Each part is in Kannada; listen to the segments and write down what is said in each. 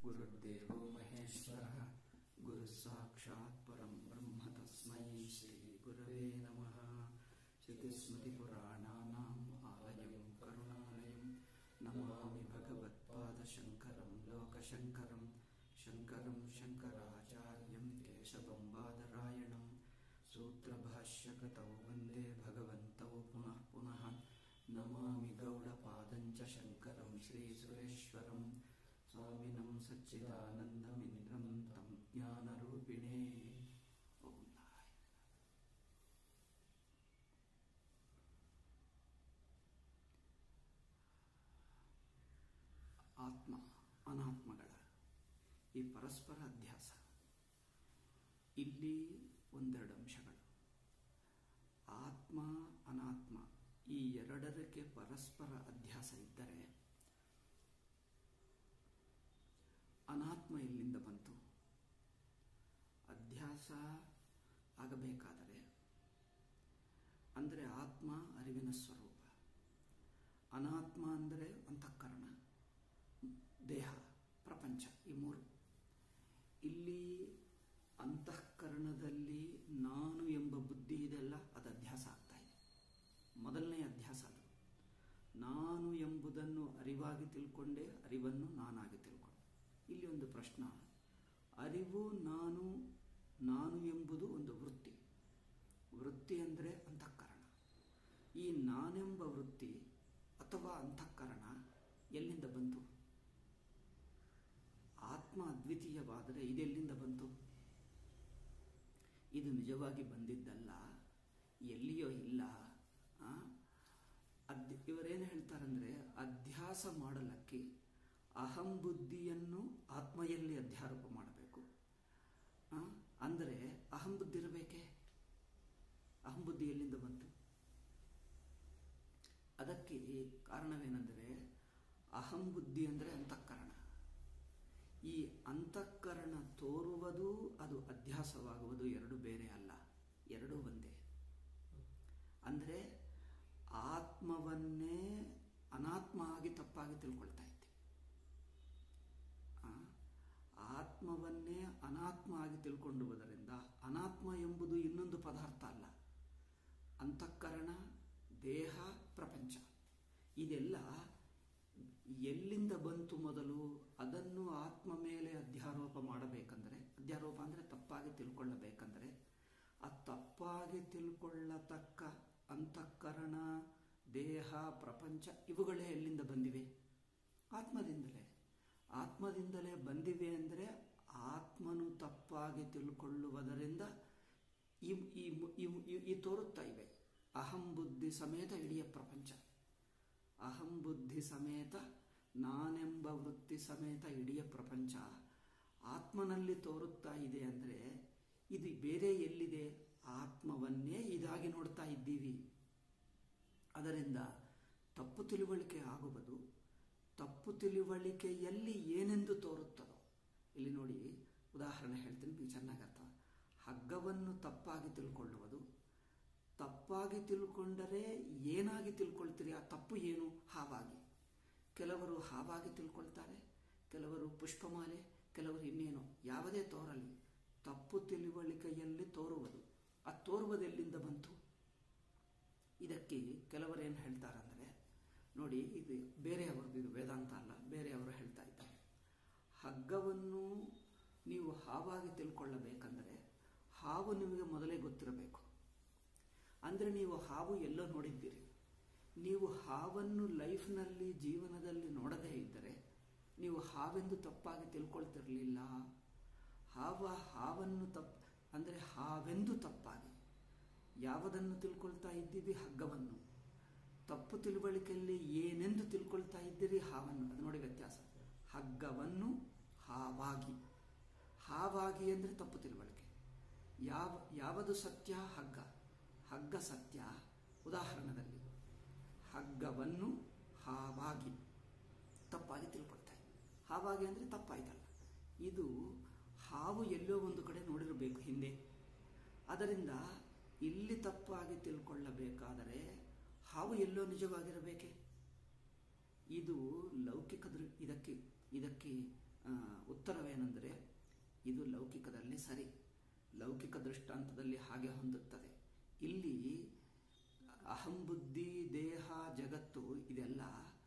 गुरुर्देवो महेश्वरः गुरुः साक्षात् परं ब्रह्म तस्मै श्रीगुरवे नमः श्रुतिस्मृतिपुराणानाम् आलयं करुणालयं नमामि भगवत्पादशङ्करं लोकशङ्करं शङ्करं शङ्कराचार्यं केशवं बादरायणं सूत्रभाष्यकृतौ वन्दे भगवन्तौ पुनः पुनः नमामि गौडपादं च शङ्करं श्रीसुरेश्वरं स्वामिनं सच्चिदानन्दमिन्द्रं तं ज्ञानरूपिणे ॐ नारायण ಆತ್ಮ ಅನಾತ್ಮಗಳ ಈ ಪರಸ್ಪರ ಅಧ್ಯಾಸ ಇಲ್ಲಿ ಒಂದೆರಡು ಅಂಶಗಳು ಆತ್ಮ ಅನಾತ್ಮ ಈ ಎರಡರಕ್ಕೆ ಪರಸ್ಪರ ಅಧ್ಯಾಸ ಇದ್ದರೆ ಅನಾತ್ಮ ಎಲ್ಲಿಂದ ಬಂತು ಅಧ್ಯಾಸ ಆಗಬೇಕಾದರೆ ಅಂದರೆ ಆತ್ಮ ಅರಿವಿನ ಸ್ವರೂಪ ಅನಾತ್ಮ ಅಂದರೆ ಅಂತಃಕರಣ ದೇಹ ಪ್ರಪಂಚ ಈ ಮೂರು ಇಲ್ಲಿ ಅಂತಃಕರಣದಲ್ಲಿ ನಾನು ಎಂಬ ಬುದ್ಧಿ ಇದೆಲ್ಲ ಅದು ಅಧ್ಯಾಸ ಆಗ್ತಾ ಇದೆ ಮೊದಲನೇ ಅಧ್ಯಾಸ ಅದು ನಾನು ಎಂಬುದನ್ನು ಅರಿವಾಗಿ ತಿಳ್ಕೊಂಡೆ ಅರಿವನ್ನು ನಾನಾಗಿ ತಿಳ್ಕೊಂಡೆ ಇಲ್ಲಿ ಒಂದು ಪ್ರಶ್ನೆ ಅರಿವು ನಾನು ನಾನು ಎಂಬುದು ಒಂದು ವೃತ್ತಿ ವೃತ್ತಿ ಅಂದರೆ ಅಂತಃಕರಣ ಈ ನಾನೆಂಬ ವೃತ್ತಿ ಅಥವಾ ಅಂತಃಕರಣ ಎಲ್ಲಿಂದ ಬಂತು ಆತ್ಮ ಅದ್ವಿತೀಯವಾದರೆ ಇದೆಲ್ಲಿಂದ ಬಂತು ಇದು ನಿಜವಾಗಿ ಬಂದಿದ್ದಲ್ಲ ಎಲ್ಲಿಯೋ ಇಲ್ಲ ಅದ್ ಇವರೇನು ಹೇಳ್ತಾರಂದ್ರೆ ಅಧ್ಯಾಸ ಮಾಡಲಕ್ಕೆ ಅಹಂ ಬುದ್ಧಿಯನ್ನು ಆತ್ಮೆಯಲ್ಲಿ ಅಧ್ಯಾರೋಪ ಮಾಡಬೇಕು ಅಂದರೆ ಅಹಂ ಬುದ್ಧಿ ಇರಬೇಕೆ ಅಹಂ ಬುದ್ಧಿ ಎಲ್ಲಿಂದ ಬಂತು ಅದಕ್ಕೆ ಕಾರಣವೇನೆಂದರೆ ಅಹಂ ಬುದ್ಧಿ ಅಂದರೆ ಅಂತಃಕರಣ ಈ ಅಂತಃಕರಣ ತೋರುವುದು ಅದು ಅಧ್ಯಾಸವಾಗುವುದು ಎರಡು ಬೇರೆ ಅಲ್ಲ ಎರಡೂ ಒಂದೇ ಅಂದರೆ ಆತ್ಮವನ್ನೇ ಅನಾತ್ಮ ಆಗಿ ತಪ್ಪಾಗಿ ತಿಳ್ಕೊಳ್ತಾ ಇದ್ದೆ ಆತ್ಮವನ್ನೇ ಅನಾತ್ಮ ಆಗಿ ತಿಳ್ಕೊಂಡುವುದರಿಂದ ಅನಾತ್ಮ ಎಂಬುದು ಇನ್ನೊಂದು ಪದಾರ್ಥ ಅಲ್ಲ ಅಂತಃಕರಣ ದೇಹ ಪ್ರಪಂಚ ಇದೆಲ್ಲ ಎಲ್ಲಿಂದ ಬಂತು ಮೊದಲು ಅದನ್ನು ಆತ್ಮ ಮೇಲೆ ಅಧ್ಯಾರೋಪ ಮಾಡಬೇಕಂದ್ರೆ ಅಧ್ಯಾರೋಪ ಅಂದರೆ ತಪ್ಪಾಗಿ ತಿಳ್ಕೊಳ್ಳಬೇಕಂದ್ರೆ ಆ ತಪ್ಪಾಗಿ ತಿಳ್ಕೊಳ್ಳತಕ್ಕ ಅಂತಃಕರಣ ದೇಹ ಪ್ರಪಂಚ ಇವುಗಳೇ ಎಲ್ಲಿಂದ ಬಂದಿವೆ ಆತ್ಮದಿಂದಲೇ ಆತ್ಮದಿಂದಲೇ ಬಂದಿವೆ ಅಂದರೆ ಆತ್ಮನು ತಪ್ಪಾಗಿ ತಿಳ್ಕೊಳ್ಳುವುದರಿಂದ ಈ ತೋರುತ್ತಾ ಇವೆ ಅಹಂ ಬುದ್ಧಿ ಸಮೇತ ಇಡೀ ಪ್ರಪಂಚ ಅಹಂ ಬುದ್ಧಿ ಸಮೇತ ನಾನೆಂಬ ವೃತ್ತಿ ಸಮೇತ ಇಡೀ ಪ್ರಪಂಚ ಆತ್ಮನಲ್ಲಿ ತೋರುತ್ತಾ ಇದೆ ಅಂದರೆ ಇದು ಬೇರೆ ಎಲ್ಲಿದೆ ಆತ್ಮವನ್ನೇ ಇದಾಗಿ ನೋಡ್ತಾ ಇದ್ದೀವಿ ಅದರಿಂದ ತಪ್ಪು ತಿಳುವಳಿಕೆ ಆಗುವುದು ತಪ್ಪು ತಿಳುವಳಿಕೆಯಲ್ಲಿ ಏನೆಂದು ತೋರುತ್ತದೋ ಇಲ್ಲಿ ನೋಡಿ ಉದಾಹರಣೆ ಹೇಳ್ತೀನಿ ನೀವು ಚೆನ್ನಾಗಿ ಅರ್ಥ ಹಗ್ಗವನ್ನು ತಪ್ಪಾಗಿ ತಿಳ್ಕೊಳ್ಳುವುದು ತಪ್ಪಾಗಿ ತಿಳ್ಕೊಂಡರೆ ಏನಾಗಿ ತಿಳ್ಕೊಳ್ತೀರಿ ಆ ತಪ್ಪು ಏನು ಹಾವಾಗಿ ಕೆಲವರು ಹಾವಾಗಿ ತಿಳ್ಕೊಳ್ತಾರೆ ಕೆಲವರು ಪುಷ್ಪಮಾಲೆ ಕೆಲವರು ಇನ್ನೇನು ಯಾವುದೇ ತೋರಲಿ ತಪ್ಪು ತಿಳುವಳಿಕೆಯಲ್ಲಿ ತೋರುವುದು ಆ ತೋರುವುದೆಲ್ಲಿಂದ ಬಂತು ಇದಕ್ಕೆ ಕೆಲವರೇನು ಹೇಳ್ತಾರಂದರೆ ನೋಡಿ ಇದು ಬೇರೆಯವ್ರದ್ದು ಇದು ವೇದಾಂತ ಅಲ್ಲ ಬೇರೆಯವರು ಹೇಳ್ತಾ ಇದ್ದಾರೆ ಹಗ್ಗವನ್ನು ನೀವು ಹಾವಾಗಿ ತಿಳ್ಕೊಳ್ಳಬೇಕಂದರೆ ಹಾವು ನಿಮಗೆ ಮೊದಲೇ ಗೊತ್ತಿರಬೇಕು ಅಂದರೆ ನೀವು ಹಾವು ಎಲ್ಲೋ ನೋಡಿದ್ದೀರಿ ನೀವು ಹಾವನ್ನು ಲೈಫ್ನಲ್ಲಿ ಜೀವನದಲ್ಲಿ ನೋಡದೇ ಇದ್ದರೆ ನೀವು ಹಾವೆಂದು ತಪ್ಪಾಗಿ ತಿಳ್ಕೊಳ್ತಿರಲಿಲ್ಲ ಹಾವ ಹಾವನ್ನು ತಪ್ಪು ಅಂದರೆ ಹಾವೆಂದು ತಪ್ಪಾಗಿ ಯಾವುದನ್ನು ತಿಳ್ಕೊಳ್ತಾ ಇದ್ದೀವಿ ಹಗ್ಗವನ್ನು ತಪ್ಪು ತಿಳುವಳಿಕೆಯಲ್ಲಿ ಏನೆಂದು ತಿಳ್ಕೊಳ್ತಾ ಇದ್ದೀರಿ ಹಾವನ್ನು ಅದು ನೋಡಿ ವ್ಯತ್ಯಾಸ ಹಗ್ಗವನ್ನು ಹಾವಾಗಿ ಹಾವಾಗಿ ಅಂದರೆ ತಪ್ಪು ತಿಳುವಳಿಕೆ ಯಾವ ಯಾವುದು ಸತ್ಯ ಹಗ್ಗ ಹಗ್ಗ ಸತ್ಯ ಉದಾಹರಣದಲ್ಲಿ ಹಗ್ಗವನ್ನು ಹಾವಾಗಿ ತಪ್ಪಾಗಿ ತಿಳ್ಕೊಳ್ತಾ ಹಾವಾಗಿ ಅಂದರೆ ತಪ್ಪಾಯ್ತಲ್ಲ ಇದು ಹಾವು ಎಲ್ಲೋ ಒಂದು ಕಡೆ ನೋಡಿರಬೇಕು ಹಿಂದೆ ಅದರಿಂದ ಇಲ್ಲಿ ತಪ್ಪಾಗಿ ತಿಳ್ಕೊಳ್ಳಬೇಕಾದರೆ ಹಾವು ಎಲ್ಲೋ ನಿಜವಾಗಿರಬೇಕೆ ಇದು ಲೌಕಿಕ ದೃ ಇದಕ್ಕೆ ಇದಕ್ಕೆ ಉತ್ತರವೇನೆಂದರೆ ಇದು ಲೌಕಿಕದಲ್ಲಿ ಸರಿ ಲೌಕಿಕ ದೃಷ್ಟಾಂತದಲ್ಲಿ ಹಾಗೆ ಹೊಂದುತ್ತದೆ ಇಲ್ಲಿ ಅಹಂಬುದ್ಧಿ ದೇಹ ಜಗತ್ತು ಇದೆಲ್ಲ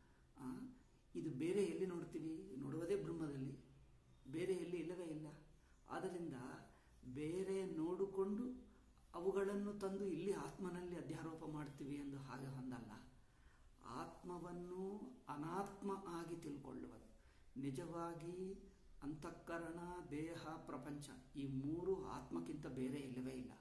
ಇದು ಬೇರೆ ಎಲ್ಲಿ ನೋಡ್ತೀವಿ ನೋಡುವುದೇ ಬ್ರಹ್ಮದಲ್ಲಿ ಬೇರೆ ಎಲ್ಲಿ ಇಲ್ಲವೇ ಇಲ್ಲ ಆದ್ದರಿಂದ ಬೇರೆ ನೋಡಿಕೊಂಡು ಅವುಗಳನ್ನು ತಂದು ಇಲ್ಲಿ ಆತ್ಮನಲ್ಲಿ ಅಧ್ಯಾರೋಪ ಮಾಡ್ತೀವಿ ಎಂದು ಹಾಗೆ ಹೊಂದಲ್ಲ ಆತ್ಮವನ್ನು ಅನಾತ್ಮ ಆಗಿ ತಿಳ್ಕೊಳ್ಳುವುದು ನಿಜವಾಗಿ ಅಂತಃಕರಣ ದೇಹ ಪ್ರಪಂಚ ಈ ಮೂರು ಆತ್ಮಕ್ಕಿಂತ ಬೇರೆ ಇಲ್ಲವೇ ಇಲ್ಲ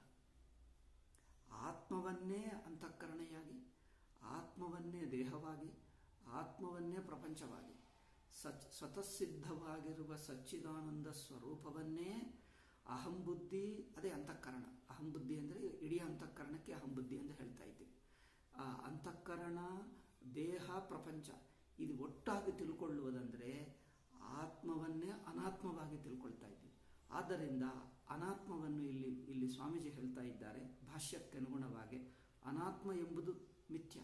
ಆತ್ಮವನ್ನೇ ಅಂತಃಕರಣೆಯಾಗಿ ಆತ್ಮವನ್ನೇ ದೇಹವಾಗಿ ಆತ್ಮವನ್ನೇ ಪ್ರಪಂಚವಾಗಿ ಸಚ್ ಸ್ವತಃಸಿದ್ಧವಾಗಿರುವ ಸಚ್ಚಿದಾನಂದ ಸ್ವರೂಪವನ್ನೇ ಅಹಂಬುದ್ಧಿ ಅದೇ ಅಂತಃಕರಣ ಅಹಂಬುದ್ಧಿ ಅಂದರೆ ಇಡೀ ಅಂತಃಕರಣಕ್ಕೆ ಅಹಂಬುದ್ಧಿ ಅಂತ ಹೇಳ್ತಾ ಇದ್ದೀವಿ ಆ ಅಂತಃಕರಣ ದೇಹ ಪ್ರಪಂಚ ಇದು ಒಟ್ಟಾಗಿ ತಿಳ್ಕೊಳ್ಳುವುದಂದರೆ ಆತ್ಮವನ್ನೇ ಅನಾತ್ಮವಾಗಿ ತಿಳ್ಕೊಳ್ತಾ ಇದ್ದೀವಿ ಆದ್ದರಿಂದ ಅನಾತ್ಮವನ್ನು ಇಲ್ಲಿ ಇಲ್ಲಿ ಸ್ವಾಮೀಜಿ ಹೇಳ್ತಾ ಇದ್ದಾರೆ ಭಾಷ್ಯಕ್ಕೆ ಅನುಗುಣವಾಗಿ ಅನಾತ್ಮ ಎಂಬುದು ಮಿಥ್ಯ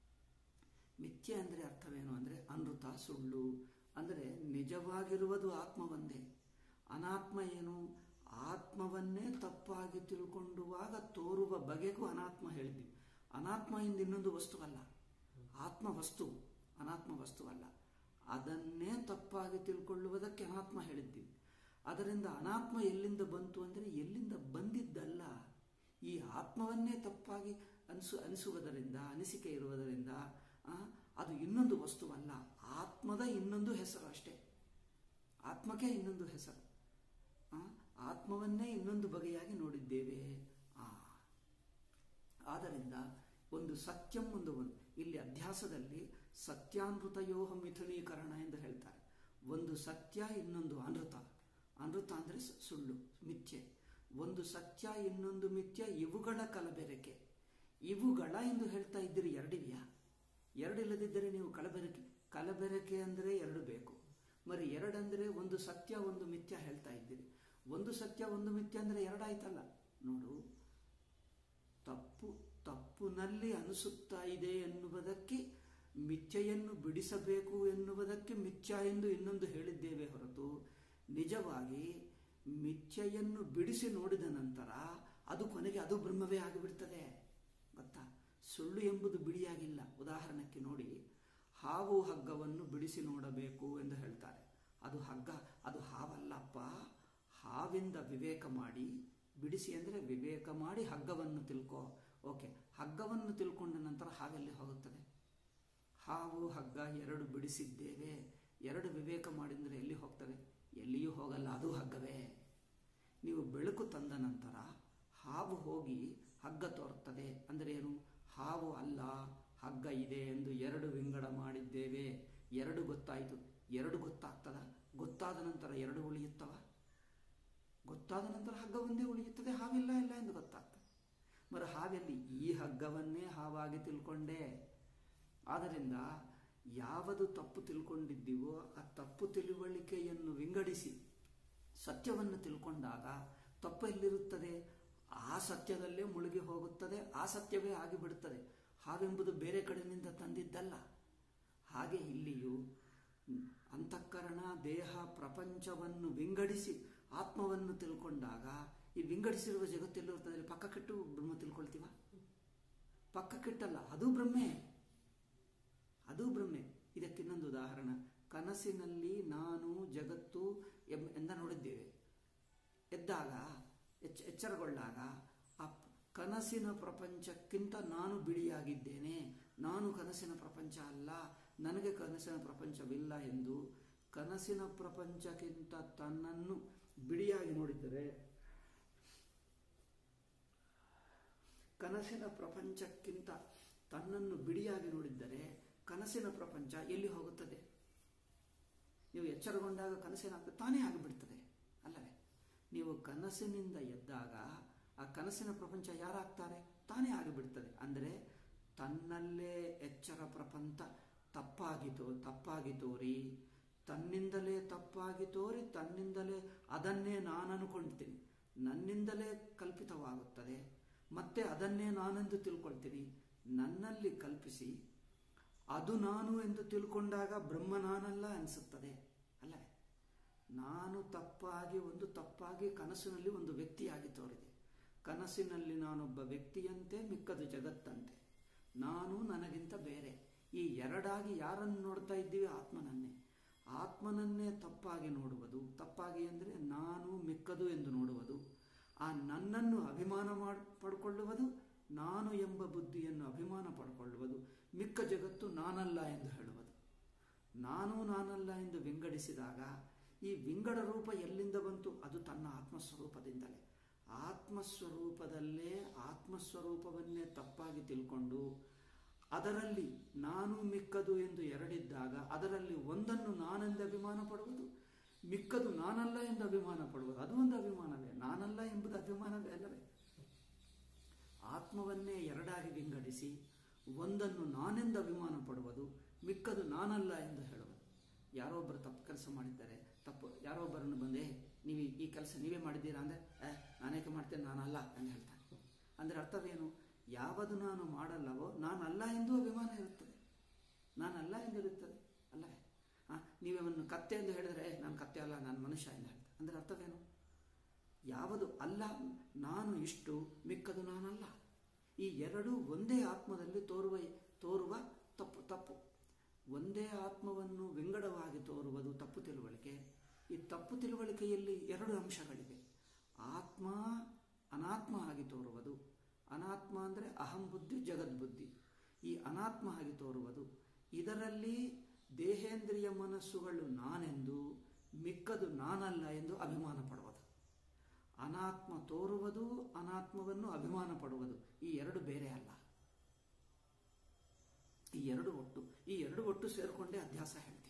ಮಿಥ್ಯ ಅಂದರೆ ಅರ್ಥವೇನು ಅಂದರೆ ಅನೃತ ಸುಳ್ಳು ಅಂದರೆ ನಿಜವಾಗಿರುವುದು ಆತ್ಮ ಒಂದೇ ಅನಾತ್ಮ ಏನು ಆತ್ಮವನ್ನೇ ತಪ್ಪಾಗಿ ತಿಳ್ಕೊಂಡುವಾಗ ತೋರುವ ಬಗೆಗೂ ಅನಾತ್ಮ ಹೇಳಿದ್ವಿ ಅನಾತ್ಮ ಇಂದ ಇನ್ನೊಂದು ವಸ್ತುವಲ್ಲ ಆತ್ಮ ವಸ್ತು ಅನಾತ್ಮ ವಸ್ತುವಲ್ಲ ಅದನ್ನೇ ತಪ್ಪಾಗಿ ತಿಳ್ಕೊಳ್ಳುವುದಕ್ಕೆ ಅನಾತ್ಮ ಹೇಳಿದ್ದೀವಿ ಅದರಿಂದ ಅನಾತ್ಮ ಎಲ್ಲಿಂದ ಬಂತು ಅಂದರೆ ಎಲ್ಲಿಂದ ಬಂದಿದ್ದಲ್ಲ ಈ ಆತ್ಮವನ್ನೇ ತಪ್ಪಾಗಿ ಅನಿಸು ಅನಿಸುವುದರಿಂದ ಅನಿಸಿಕೆ ಇರುವುದರಿಂದ ಅದು ಇನ್ನೊಂದು ವಸ್ತುವಲ್ಲ ಆತ್ಮದ ಇನ್ನೊಂದು ಹೆಸರು ಅಷ್ಟೇ ಆತ್ಮಕ್ಕೆ ಇನ್ನೊಂದು ಹೆಸರು ಆತ್ಮವನ್ನೇ ಇನ್ನೊಂದು ಬಗೆಯಾಗಿ ನೋಡಿದ್ದೇವೆ ಆ ಆದ್ದರಿಂದ ಒಂದು ಸತ್ಯಂ ಒಂದು ಒಂದು ಇಲ್ಲಿ ಅಧ್ಯಾಸದಲ್ಲಿ ಸತ್ಯಾನೃತಯೋಹ ಮಿಥುನೀಕರಣ ಎಂದು ಹೇಳ್ತಾರೆ ಒಂದು ಸತ್ಯ ಇನ್ನೊಂದು ಅನೃತ ಅನೃತ ಅಂದರೆ ಸುಳ್ಳು ಮಿಥ್ಯೆ ಒಂದು ಸತ್ಯ ಇನ್ನೊಂದು ಮಿಥ್ಯ ಇವುಗಳ ಕಲಬೆರಕೆ ಇವುಗಳ ಎಂದು ಹೇಳ್ತಾ ಇದ್ದೀರಿ ಎರಡಿವೆಯಾ ಎರಡಿಲ್ಲದಿದ್ದರೆ ನೀವು ಕಲಬೆರಕೆ ಕಲಬೆರಕೆ ಅಂದರೆ ಎರಡು ಬೇಕು మరి ಎರಡಂದರೆ ಒಂದು ಸತ್ಯ ಒಂದು ಮಿಥ್ಯ ಹೇಳ್ತಾ ಇದ್ದೀರಿ ಒಂದು ಸತ್ಯ ಒಂದು ಮಿಥ್ಯ ಅಂದರೆ ಎರಡಾಯ್ತಲ್ಲ ನೋಡು ತಪ್ಪು ತಪ್ಪುನಲ್ಲಿ ಅನಿಸುತ್ತಾ ಇದೆ ಎನ್ನುವುದಕ್ಕೆ ಮಿಥ್ಯೆಯನ್ನು ಬಿಡಿಸಬೇಕು ಎನ್ನುವುದಕ್ಕೆ ಮಿಥ್ಯ ಎಂದು ಇನ್ನೊಂದು ಹೇಳಿದ್ದೇವೆ ಹೊರತು ನಿಜವಾಗಿ ಮಿಥ್ಯೆಯನ್ನು ಬಿಡಿಸಿ ನೋಡಿದ ನಂತರ ಅದು ಕೊನೆಗೆ ಅದು ಬ್ರಹ್ಮವೇ ಆಗಿಬಿಡ್ತದೆ ಗೊತ್ತಾ ಸುಳ್ಳು ಎಂಬುದು ಬಿಡಿಯಾಗಿಲ್ಲ ಉದಾಹರಣೆಗೆ ನೋಡಿ ಹಾವು ಹಗ್ಗವನ್ನು ಬಿಡಿಸಿ ನೋಡಬೇಕು ಎಂದು ಹೇಳ್ತಾರೆ ಅದು ಹಗ್ಗ ಅದು ಹಾವಲ್ಲಪ್ಪ ಹಾವಿಂದ ವಿವೇಕ ಮಾಡಿ ಬಿಡಿಸಿ ಅಂದರೆ ವಿವೇಕ ಮಾಡಿ ಹಗ್ಗವನ್ನು ತಿಳ್ಕೊ ಓಕೆ ಹಗ್ಗವನ್ನು ತಿಳ್ಕೊಂಡ ನಂತರ ಹಾವೆಲ್ಲಿ ಹೋಗುತ್ತದೆ ಹಾವು ಹಗ್ಗ ಎರಡು ಬಿಡಿಸಿದ್ದೇವೆ ಎರಡು ವಿವೇಕ ಮಾಡಿದರೆ ಎಲ್ಲಿ ಹೋಗ್ತವೆ ಎಲ್ಲಿಯೂ ಹೋಗಲ್ಲ ಅದು ಹಗ್ಗವೇ ನೀವು ಬೆಳಕು ತಂದ ನಂತರ ಹಾವು ಹೋಗಿ ಹಗ್ಗ ತೋರುತ್ತದೆ ಅಂದರೆ ಏನು ಹಾವು ಅಲ್ಲ ಹಗ್ಗ ಇದೆ ಎಂದು ಎರಡು ವಿಂಗಡ ಮಾಡಿದ್ದೇವೆ ಎರಡು ಗೊತ್ತಾಯಿತು ಎರಡು ಗೊತ್ತಾಗ್ತದ ಗೊತ್ತಾದ ನಂತರ ಎರಡು ಉಳಿಯುತ್ತವ ಗೊತ್ತಾದ ನಂತರ ಹಗ್ಗ ಒಂದೇ ಉಳಿಯುತ್ತದೆ ಹಾವಿಲ್ಲ ಇಲ್ಲ ಎಂದು ಗೊತ್ತಾಗ್ತದೆ ಮರ ಹಾವೆಲ್ಲಿ ಈ ಹಗ್ಗವನ್ನೇ ಹಾವಾಗಿ ತಿಳ್ಕೊಂಡೆ ಆದ್ದರಿಂದ ಯಾವುದು ತಪ್ಪು ತಿಳ್ಕೊಂಡಿದ್ದೀವೋ ಆ ತಪ್ಪು ತಿಳುವಳಿಕೆಯನ್ನು ವಿಂಗಡಿಸಿ ಸತ್ಯವನ್ನು ತಿಳ್ಕೊಂಡಾಗ ತಪ್ಪು ಎಲ್ಲಿರುತ್ತದೆ ಆ ಸತ್ಯದಲ್ಲೇ ಮುಳುಗಿ ಹೋಗುತ್ತದೆ ಆ ಸತ್ಯವೇ ಆಗಿಬಿಡುತ್ತದೆ ಹಾವೆಂಬುದು ಬೇರೆ ಕಡೆಯಿಂದ ತಂದಿದ್ದಲ್ಲ ಹಾಗೆ ಇಲ್ಲಿಯೂ ಅಂತಃಕರಣ ದೇಹ ಪ್ರಪಂಚವನ್ನು ವಿಂಗಡಿಸಿ ಆತ್ಮವನ್ನು ತಿಳ್ಕೊಂಡಾಗ ಈ ವಿಂಗಡಿಸಿರುವ ಜಗತ್ತೆಲ್ಲಿರುತ್ತದೆ ಪಕ್ಕ ಕೆಟ್ಟು ಬ್ರಹ್ಮ ತಿಳ್ಕೊಳ್ತೀವ ಪಕ್ಕ ಕೆಟ್ಟಲ್ಲ ಅದು ಬ್ರಹ್ಮೆ ಅದು ಬ್ರಹ್ಮೆ ಇದಕ್ಕಿನ್ನೊಂದು ಉದಾಹರಣೆ ಕನಸಿನಲ್ಲಿ ನಾನು ಜಗತ್ತು ಎಂದ ನೋಡಿದ್ದೇವೆ ಎದ್ದಾಗ ಎಚ್ಚ ಎಚ್ಚರಗೊಳ್ಳಾಗ ಆ ಕನಸಿನ ಪ್ರಪಂಚಕ್ಕಿಂತ ನಾನು ಬಿಡಿಯಾಗಿದ್ದೇನೆ ನಾನು ಕನಸಿನ ಪ್ರಪಂಚ ಅಲ್ಲ ನನಗೆ ಕನಸಿನ ಪ್ರಪಂಚವಿಲ್ಲ ಎಂದು ಕನಸಿನ ಪ್ರಪಂಚಕ್ಕಿಂತ ತನ್ನನ್ನು ಬಿಡಿಯಾಗಿ ನೋಡಿದರೆ ಕನಸಿನ ಪ್ರಪಂಚಕ್ಕಿಂತ ತನ್ನನ್ನು ಬಿಡಿಯಾಗಿ ನೋಡಿದ್ದರೆ ಕನಸಿನ ಪ್ರಪಂಚ ಎಲ್ಲಿ ಹೋಗುತ್ತದೆ ನೀವು ಎಚ್ಚರಗೊಂಡಾಗ ಕನಸಿನಾಗ್ತದೆ ತಾನೇ ಆಗಿಬಿಡ್ತದೆ ಅಲ್ಲವೇ ನೀವು ಕನಸಿನಿಂದ ಎದ್ದಾಗ ಆ ಕನಸಿನ ಪ್ರಪಂಚ ಯಾರಾಗ್ತಾರೆ ತಾನೇ ಆಗಿಬಿಡ್ತದೆ ಅಂದರೆ ತನ್ನಲ್ಲೇ ಎಚ್ಚರ ಪ್ರಪಂಚ ತಪ್ಪಾಗಿ ತೋ ತಪ್ಪಾಗಿ ತೋರಿ ತನ್ನಿಂದಲೇ ತಪ್ಪಾಗಿ ತೋರಿ ತನ್ನಿಂದಲೇ ಅದನ್ನೇ ನಾನು ಅನ್ಕೊಳ್ತೀನಿ ನನ್ನಿಂದಲೇ ಕಲ್ಪಿತವಾಗುತ್ತದೆ ಮತ್ತೆ ಅದನ್ನೇ ನಾನೆಂದು ತಿಳ್ಕೊಳ್ತೀನಿ ನನ್ನಲ್ಲಿ ಕಲ್ಪಿಸಿ ಅದು ನಾನು ಎಂದು ತಿಳ್ಕೊಂಡಾಗ ಬ್ರಹ್ಮ ನಾನಲ್ಲ ಅನಿಸುತ್ತದೆ ಅಲ್ಲವೇ ನಾನು ತಪ್ಪಾಗಿ ಒಂದು ತಪ್ಪಾಗಿ ಕನಸಿನಲ್ಲಿ ಒಂದು ವ್ಯಕ್ತಿಯಾಗಿ ತೋರಿದೆ ಕನಸಿನಲ್ಲಿ ನಾನೊಬ್ಬ ವ್ಯಕ್ತಿಯಂತೆ ಮಿಕ್ಕದು ಜಗತ್ತಂತೆ ನಾನು ನನಗಿಂತ ಬೇರೆ ಈ ಎರಡಾಗಿ ಯಾರನ್ನು ನೋಡ್ತಾ ಇದ್ದೀವಿ ಆತ್ಮನನ್ನೇ ಆತ್ಮನನ್ನೇ ತಪ್ಪಾಗಿ ನೋಡುವುದು ತಪ್ಪಾಗಿ ಅಂದರೆ ನಾನು ಮಿಕ್ಕದು ಎಂದು ನೋಡುವುದು ಆ ನನ್ನನ್ನು ಅಭಿಮಾನ ಮಾಡಿ ಪಡ್ಕೊಳ್ಳುವುದು ನಾನು ಎಂಬ ಬುದ್ಧಿಯನ್ನು ಅಭಿಮಾನ ಪಡ್ಕೊಳ್ಳುವುದು ಮಿಕ್ಕ ಜಗತ್ತು ನಾನಲ್ಲ ಎಂದು ಹೇಳುವುದು ನಾನು ನಾನಲ್ಲ ಎಂದು ವಿಂಗಡಿಸಿದಾಗ ಈ ವಿಂಗಡ ರೂಪ ಎಲ್ಲಿಂದ ಬಂತು ಅದು ತನ್ನ ಆತ್ಮಸ್ವರೂಪದಿಂದಲೇ ಆತ್ಮಸ್ವರೂಪದಲ್ಲೇ ಆತ್ಮಸ್ವರೂಪವನ್ನೇ ತಪ್ಪಾಗಿ ತಿಳ್ಕೊಂಡು ಅದರಲ್ಲಿ ನಾನು ಮಿಕ್ಕದು ಎಂದು ಎರಡಿದ್ದಾಗ ಅದರಲ್ಲಿ ಒಂದನ್ನು ನಾನೆಂದು ಅಭಿಮಾನ ಪಡುವುದು ಮಿಕ್ಕದು ನಾನಲ್ಲ ಎಂದು ಅಭಿಮಾನ ಪಡುವುದು ಅದು ಒಂದು ಅಭಿಮಾನವೇ ನಾನಲ್ಲ ಎಂಬುದು ಅಭಿಮಾನವೇ ಅಲ್ಲವೇ ಆತ್ಮವನ್ನೇ ಎರಡಾಗಿ ವಿಂಗಡಿಸಿ ಒಂದನ್ನು ನಾನೆಂದು ಅಭಿಮಾನ ಪಡುವುದು ಮಿಕ್ಕದು ನಾನಲ್ಲ ಎಂದು ಹೇಳುವುದು ಯಾರೋ ಒಬ್ಬರು ತಪ್ಪು ಕೆಲಸ ಮಾಡಿದ್ದಾರೆ ತಪ್ಪು ಯಾರೋ ಒಬ್ಬರನ್ನು ಬಂದೆ ನೀವು ಈ ಕೆಲಸ ನೀವೇ ಮಾಡಿದ್ದೀರಾ ಅಂದರೆ ಏ ನಾನೇಕೆ ಮಾಡ್ತೇನೆ ನಾನಲ್ಲ ಎಂದು ಹೇಳ್ತಾನೆ ಅಂದರೆ ಅರ್ಥವೇನು ಯಾವುದು ನಾನು ಮಾಡಲ್ಲವೋ ನಾನಲ್ಲ ಎಂದು ಅಭಿಮಾನ ಇರುತ್ತದೆ ನಾನಲ್ಲ ಎಂದಿರುತ್ತದೆ ಅಲ್ಲವೇ ಹಾಂ ನೀವವನ್ನು ಕತ್ತೆ ಎಂದು ಹೇಳಿದರೆ ನಾನು ಕತ್ತೆ ಅಲ್ಲ ನಾನು ಮನುಷ್ಯ ಎಂದು ಹೇಳ್ತಾರೆ ಅಂದರೆ ಅರ್ಥವೇನು ಯಾವುದು ಅಲ್ಲ ನಾನು ಇಷ್ಟು ಮಿಕ್ಕದು ನಾನಲ್ಲ ಈ ಎರಡೂ ಒಂದೇ ಆತ್ಮದಲ್ಲಿ ತೋರುವ ತೋರುವ ತಪ್ಪು ತಪ್ಪು ಒಂದೇ ಆತ್ಮವನ್ನು ವಿಂಗಡವಾಗಿ ತೋರುವುದು ತಪ್ಪು ತಿಳುವಳಿಕೆ ಈ ತಪ್ಪು ತಿಳುವಳಿಕೆಯಲ್ಲಿ ಎರಡು ಅಂಶಗಳಿವೆ ಆತ್ಮ ಅನಾತ್ಮ ಆಗಿ ತೋರುವುದು ಅನಾತ್ಮ ಅಂದರೆ ಅಹಂ ಬುದ್ಧಿ ಜಗದ್ಬುದ್ಧಿ ಈ ಅನಾತ್ಮ ಆಗಿ ತೋರುವುದು ಇದರಲ್ಲಿ ದೇಹೇಂದ್ರಿಯ ಮನಸ್ಸುಗಳು ನಾನೆಂದು ಮಿಕ್ಕದು ನಾನಲ್ಲ ಎಂದು ಅಭಿಮಾನ ಪಡುವುದು ಅನಾತ್ಮ ತೋರುವುದು ಅನಾತ್ಮವನ್ನು ಅಭಿಮಾನ ಪಡುವುದು ಈ ಎರಡು ಬೇರೆ ಅಲ್ಲ ಈ ಎರಡು ಒಟ್ಟು ಈ ಎರಡು ಒಟ್ಟು ಸೇರಿಕೊಂಡೇ ಅಧ್ಯಾಸ ಹೇಳ್ತೀವಿ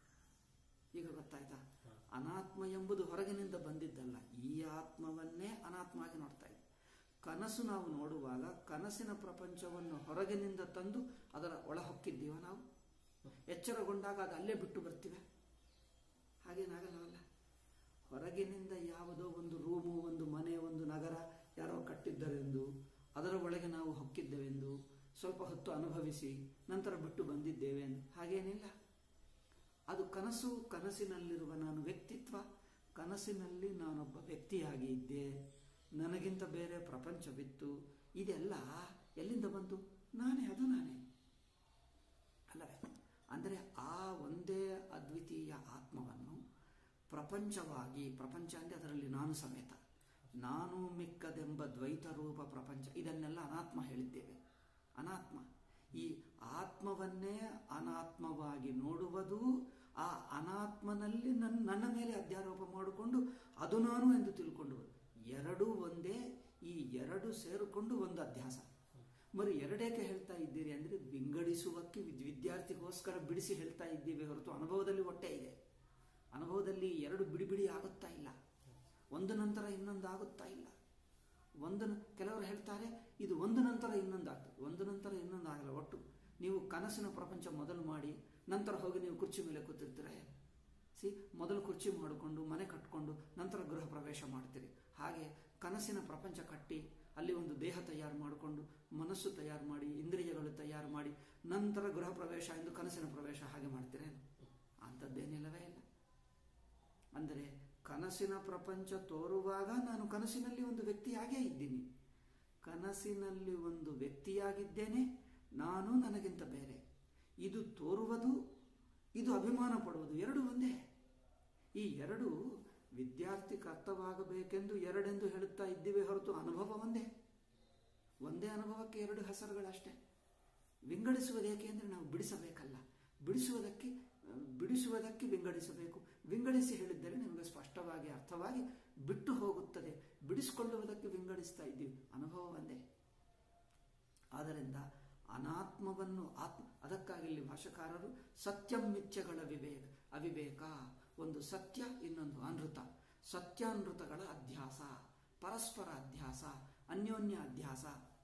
ಈಗ ಗೊತ್ತಾಯ್ತಾ ಅನಾತ್ಮ ಎಂಬುದು ಹೊರಗಿನಿಂದ ಬಂದಿದ್ದಲ್ಲ ಈ ಆತ್ಮವನ್ನೇ ಅನಾತ್ಮ ಆಗಿ ನೋಡ್ತಾ ಇದ್ದೀವಿ ಕನಸು ನಾವು ನೋಡುವಾಗ ಕನಸಿನ ಪ್ರಪಂಚವನ್ನು ಹೊರಗಿನಿಂದ ತಂದು ಅದರ ಒಳ ಹೊಕ್ಕಿದ್ದೀವ ನಾವು ಎಚ್ಚರಗೊಂಡಾಗ ಅದು ಅಲ್ಲೇ ಬಿಟ್ಟು ಬರ್ತೀವಿ ಹಾಗೇನಾಗಲ್ಲವಲ್ಲ ಹೊರಗಿನಿಂದ ಯಾವುದೋ ಒಂದು ರೂಮು ಒಂದು ಮನೆ ಒಂದು ನಗರ ಯಾರೋ ಕಟ್ಟಿದ್ದರೆಂದು ಅದರ ಒಳಗೆ ನಾವು ಹೊಕ್ಕಿದ್ದೇವೆಂದು ಸ್ವಲ್ಪ ಹೊತ್ತು ಅನುಭವಿಸಿ ನಂತರ ಬಿಟ್ಟು ಬಂದಿದ್ದೇವೆ ಎಂದು ಹಾಗೇನಿಲ್ಲ ಅದು ಕನಸು ಕನಸಿನಲ್ಲಿರುವ ನಾನು ವ್ಯಕ್ತಿತ್ವ ಕನಸಿನಲ್ಲಿ ನಾನೊಬ್ಬ ವ್ಯಕ್ತಿಯಾಗಿ ಇದ್ದೆ ನನಗಿಂತ ಬೇರೆ ಪ್ರಪಂಚವಿತ್ತು ಇದೆಲ್ಲ ಎಲ್ಲಿಂದ ಬಂತು ನಾನೇ ಅದು ನಾನೇ ಅಲ್ಲವೇ ಅಂದರೆ ಆ ಒಂದೇ ಅದ್ವಿತೀಯ ಆತ್ಮವನ್ನು ಪ್ರಪಂಚವಾಗಿ ಪ್ರಪಂಚ ಅಂದರೆ ಅದರಲ್ಲಿ ನಾನು ಸಮೇತ ನಾನು ಮಿಕ್ಕದೆಂಬ ದ್ವೈತ ರೂಪ ಪ್ರಪಂಚ ಇದನ್ನೆಲ್ಲ ಅನಾತ್ಮ ಹೇಳಿದ್ದೇವೆ ಅನಾತ್ಮ ಈ ಆತ್ಮವನ್ನೇ ಅನಾತ್ಮವಾಗಿ ನೋಡುವುದು ಆ ಅನಾತ್ಮನಲ್ಲಿ ನನ್ನ ನನ್ನ ಮೇಲೆ ಅಧ್ಯಾರೋಪ ಮಾಡಿಕೊಂಡು ಅದು ನಾನು ಎಂದು ತಿಳ್ಕೊಂಡು ಎರಡೂ ಒಂದೇ ಈ ಎರಡು ಸೇರಿಕೊಂಡು ಒಂದು ಅಧ್ಯಾಸ మరి ಎರಡೇಕೆ ಹೇಳ್ತಾ ಇದ್ದೀರಿ ಅಂದರೆ ವಿಂಗಡಿಸುವಕ್ಕೆ ವಿದ್ಯಾರ್ಥಿಗೋಸ್ಕರ ಬಿಡಿಸಿ ಹೇಳ್ತಾ ಇದ್ದೀವಿ ಹೊರತು ಅನುಭವದಲ್ಲಿ ಹೊಟ್ಟೆ ಇದೆ ಅನುಭವದಲ್ಲಿ ಎರಡು ಬಿಡಿ ಬಿಡಿ ಆಗುತ್ತಾ ಇಲ್ಲ ಒಂದು ನಂತರ ಇನ್ನೊಂದು ಆಗುತ್ತಾ ಇಲ್ಲ ಒಂದು ಕೆಲವರು ಹೇಳ್ತಾರೆ ಇದು ಒಂದು ನಂತರ ಇನ್ನೊಂದು ಆಗ್ತದೆ ಒಂದು ನಂತರ ಇನ್ನೊಂದು ಆಗಲ್ಲ ಒಟ್ಟು ನೀವು ಕನಸಿನ ಪ್ರಪಂಚ ಮೊದಲು ಮಾಡಿ ನಂತರ ಹೋಗಿ ನೀವು ಕುರ್ಚಿ ಮೇಲೆ ಕೂತಿರ್ತೀರ ಸಿ ಮೊದಲು ಕುರ್ಚಿ ಮಾಡಿಕೊಂಡು ಮನೆ ಕಟ್ಕೊಂಡು ನಂತರ ಗೃಹ ಪ್ರವೇಶ ಮಾಡ್ತೀರಿ ಹಾಗೆ ಕನಸಿನ ಪ್ರಪಂಚ ಕಟ್ಟಿ ಅಲ್ಲಿ ಒಂದು ದೇಹ ತಯಾರು ಮಾಡಿಕೊಂಡು ಮನಸ್ಸು ತಯಾರು ಮಾಡಿ ಇಂದ್ರಿಯಗಳು ತಯಾರು ಮಾಡಿ ನಂತರ ಗೃಹ ಪ್ರವೇಶ ಎಂದು ಕನಸಿನ ಪ್ರವೇಶ ಹಾಗೆ ಮಾಡ್ತೀರೇನು ಅಂಥದ್ದೇನಿಲ್ಲವೇ ಇಲ್ಲ ಅಂದರೆ ಕನಸಿನ ಪ್ರಪಂಚ ತೋರುವಾಗ ನಾನು ಕನಸಿನಲ್ಲಿ ಒಂದು ವ್ಯಕ್ತಿಯಾಗೇ ಇದ್ದೀನಿ ಕನಸಿನಲ್ಲಿ ಒಂದು ವ್ಯಕ್ತಿಯಾಗಿದ್ದೇನೆ ನಾನು ನನಗಿಂತ ಬೇರೆ ಇದು ತೋರುವುದು ಇದು ಅಭಿಮಾನ ಪಡುವುದು ಎರಡು ಒಂದೇ ಈ ಎರಡು ವಿದ್ಯಾರ್ಥಿಗೆ ಅರ್ಥವಾಗಬೇಕೆಂದು ಎರಡೆಂದು ಹೇಳುತ್ತಾ ಇದ್ದೀವಿ ಹೊರತು ಅನುಭವ ಒಂದೇ ಒಂದೇ ಅನುಭವಕ್ಕೆ ಎರಡು ಹೆಸರುಗಳಷ್ಟೇ ವಿಂಗಡಿಸುವುದೇಕೆ ಅಂದರೆ ನಾವು ಬಿಡಿಸಬೇಕಲ್ಲ ಬಿಡಿಸುವುದಕ್ಕೆ ಬಿಡಿಸುವುದಕ್ಕೆ ವಿಂಗಡಿಸಬೇಕು ವಿಂಗಡಿಸಿ ಹೇಳಿದ್ದರೆ ನಿಮಗೆ ಸ್ಪಷ್ಟವಾಗಿ ಅರ್ಥವಾಗಿ ಬಿಟ್ಟು ಹೋಗುತ್ತದೆ ಬಿಡಿಸಿಕೊಳ್ಳುವುದಕ್ಕೆ ವಿಂಗಡಿಸ್ತಾ ಇದ್ದೀವಿ ಅನುಭವ ಒಂದೇ ಆದ್ದರಿಂದ ಅನಾತ್ಮವನ್ನು ಆತ್ಮ ಅದಕ್ಕಾಗಿ ಇಲ್ಲಿ ಭಾಷಾಕಾರರು ಸತ್ಯಂ ಮಿಥ್ಯಗಳ ವಿವೇಕ ಅವಿವೇಕ ಒಂದು ಸತ್ಯ ಇನ್ನೊಂದು ಅನೃತ ಸತ್ಯಾನೃತಗಳ ಅಧ್ಯಾಸ ಪರಸ್ಪರ ಅಧ್ಯಾಸ ಅನ್ಯೋನ್ಯ ಅಧ್ಯಾಸ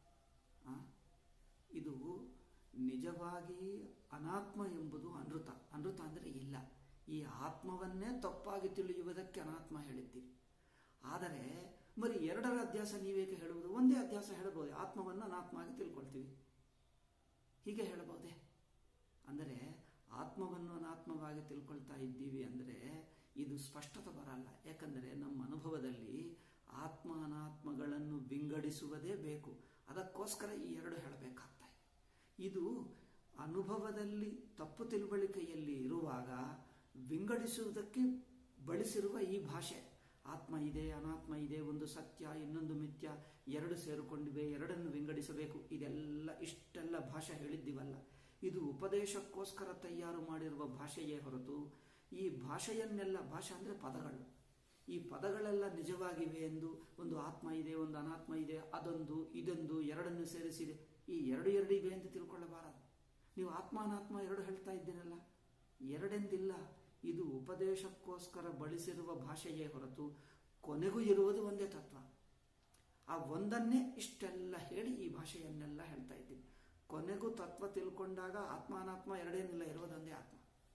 ಇದು ನಿಜವಾಗಿ ಅನಾತ್ಮ ಎಂಬುದು ಅನೃತ ಅನೃತ ಅಂದರೆ ಇಲ್ಲ ಈ ಆತ್ಮವನ್ನೇ ತಪ್ಪಾಗಿ ತಿಳಿಯುವುದಕ್ಕೆ ಅನಾತ್ಮ ಹೇಳಿದ್ದೀರಿ ಆದರೆ ಬರೀ ಎರಡರ ಅಧ್ಯಾಸ ನೀವೇಕೆ ಹೇಳುವುದು ಒಂದೇ ಅಧ್ಯಾಸ ಹೇಳಬಹುದು ಆತ್ಮವನ್ನು ಅನಾತ್ಮ ಆಗಿ ತಿಳ್ಕೊಳ್ತೀವಿ ಹೀಗೆ ಹೇಳಬಹುದೇ ಅಂದರೆ ಆತ್ಮವನ್ನು ಅನಾತ್ಮವಾಗಿ ತಿಳ್ಕೊಳ್ತಾ ಇದ್ದೀವಿ ಅಂದರೆ ಇದು ಸ್ಪಷ್ಟತೆ ಬರಲ್ಲ ಯಾಕಂದರೆ ನಮ್ಮ ಅನುಭವದಲ್ಲಿ ಆತ್ಮ ಅನಾತ್ಮಗಳನ್ನು ವಿಂಗಡಿಸುವುದೇ ಬೇಕು ಅದಕ್ಕೋಸ್ಕರ ಈ ಎರಡು ಹೇಳಬೇಕಾಗ್ತಾ ಇದೆ ಇದು ಅನುಭವದಲ್ಲಿ ತಪ್ಪು ತಿಳುವಳಿಕೆಯಲ್ಲಿ ಇರುವಾಗ ವಿಂಗಡಿಸುವುದಕ್ಕೆ ಬಳಸಿರುವ ಈ ಭಾಷೆ ಆತ್ಮ ಇದೆ ಅನಾತ್ಮ ಇದೆ ಒಂದು ಸತ್ಯ ಇನ್ನೊಂದು ಮಿಥ್ಯ ಎರಡು ಸೇರಿಕೊಂಡಿವೆ ಎರಡನ್ನು ವಿಂಗಡಿಸಬೇಕು ಇದೆಲ್ಲ ಇಷ್ಟೆಲ್ಲ ಭಾಷೆ ಹೇಳಿದ್ದೀವಲ್ಲ ಇದು ಉಪದೇಶಕ್ಕೋಸ್ಕರ ತಯಾರು ಮಾಡಿರುವ ಭಾಷೆಯೇ ಹೊರತು ಈ ಭಾಷೆಯನ್ನೆಲ್ಲ ಭಾಷೆ ಅಂದರೆ ಪದಗಳು ಈ ಪದಗಳೆಲ್ಲ ನಿಜವಾಗಿವೆ ಎಂದು ಒಂದು ಆತ್ಮ ಇದೆ ಒಂದು ಅನಾತ್ಮ ಇದೆ ಅದೊಂದು ಇದೊಂದು ಎರಡನ್ನು ಸೇರಿಸಿದೆ ಈ ಎರಡು ಎರಡು ಇವೆ ಅಂತ ತಿಳ್ಕೊಳ್ಳಬಾರದು ನೀವು ಆತ್ಮ ಅನಾತ್ಮ ಎರಡು ಹೇಳ್ತಾ ಇದ್ದೀರಲ್ಲ ಎರಡೆಂದಿಲ್ಲ ಇದು ಉಪದೇಶಕ್ಕೋಸ್ಕರ ಬಳಸಿರುವ ಭಾಷೆಯೇ ಹೊರತು ಕೊನೆಗೂ ಇರುವುದು ಒಂದೇ ತತ್ವ ಆ ಒಂದನ್ನೇ ಇಷ್ಟೆಲ್ಲ ಹೇಳಿ ಈ ಭಾಷೆಯನ್ನೆಲ್ಲ ಹೇಳ್ತಾ ಇದ್ದೀವಿ ಕೊನೆಗೂ ತತ್ವ ತಿಳ್ಕೊಂಡಾಗ ಆತ್ಮ ಅನಾತ್ಮ ಎರಡೇನಿಲ್ಲ ಇರುವುದೊಂದೇ ಆತ್ಮ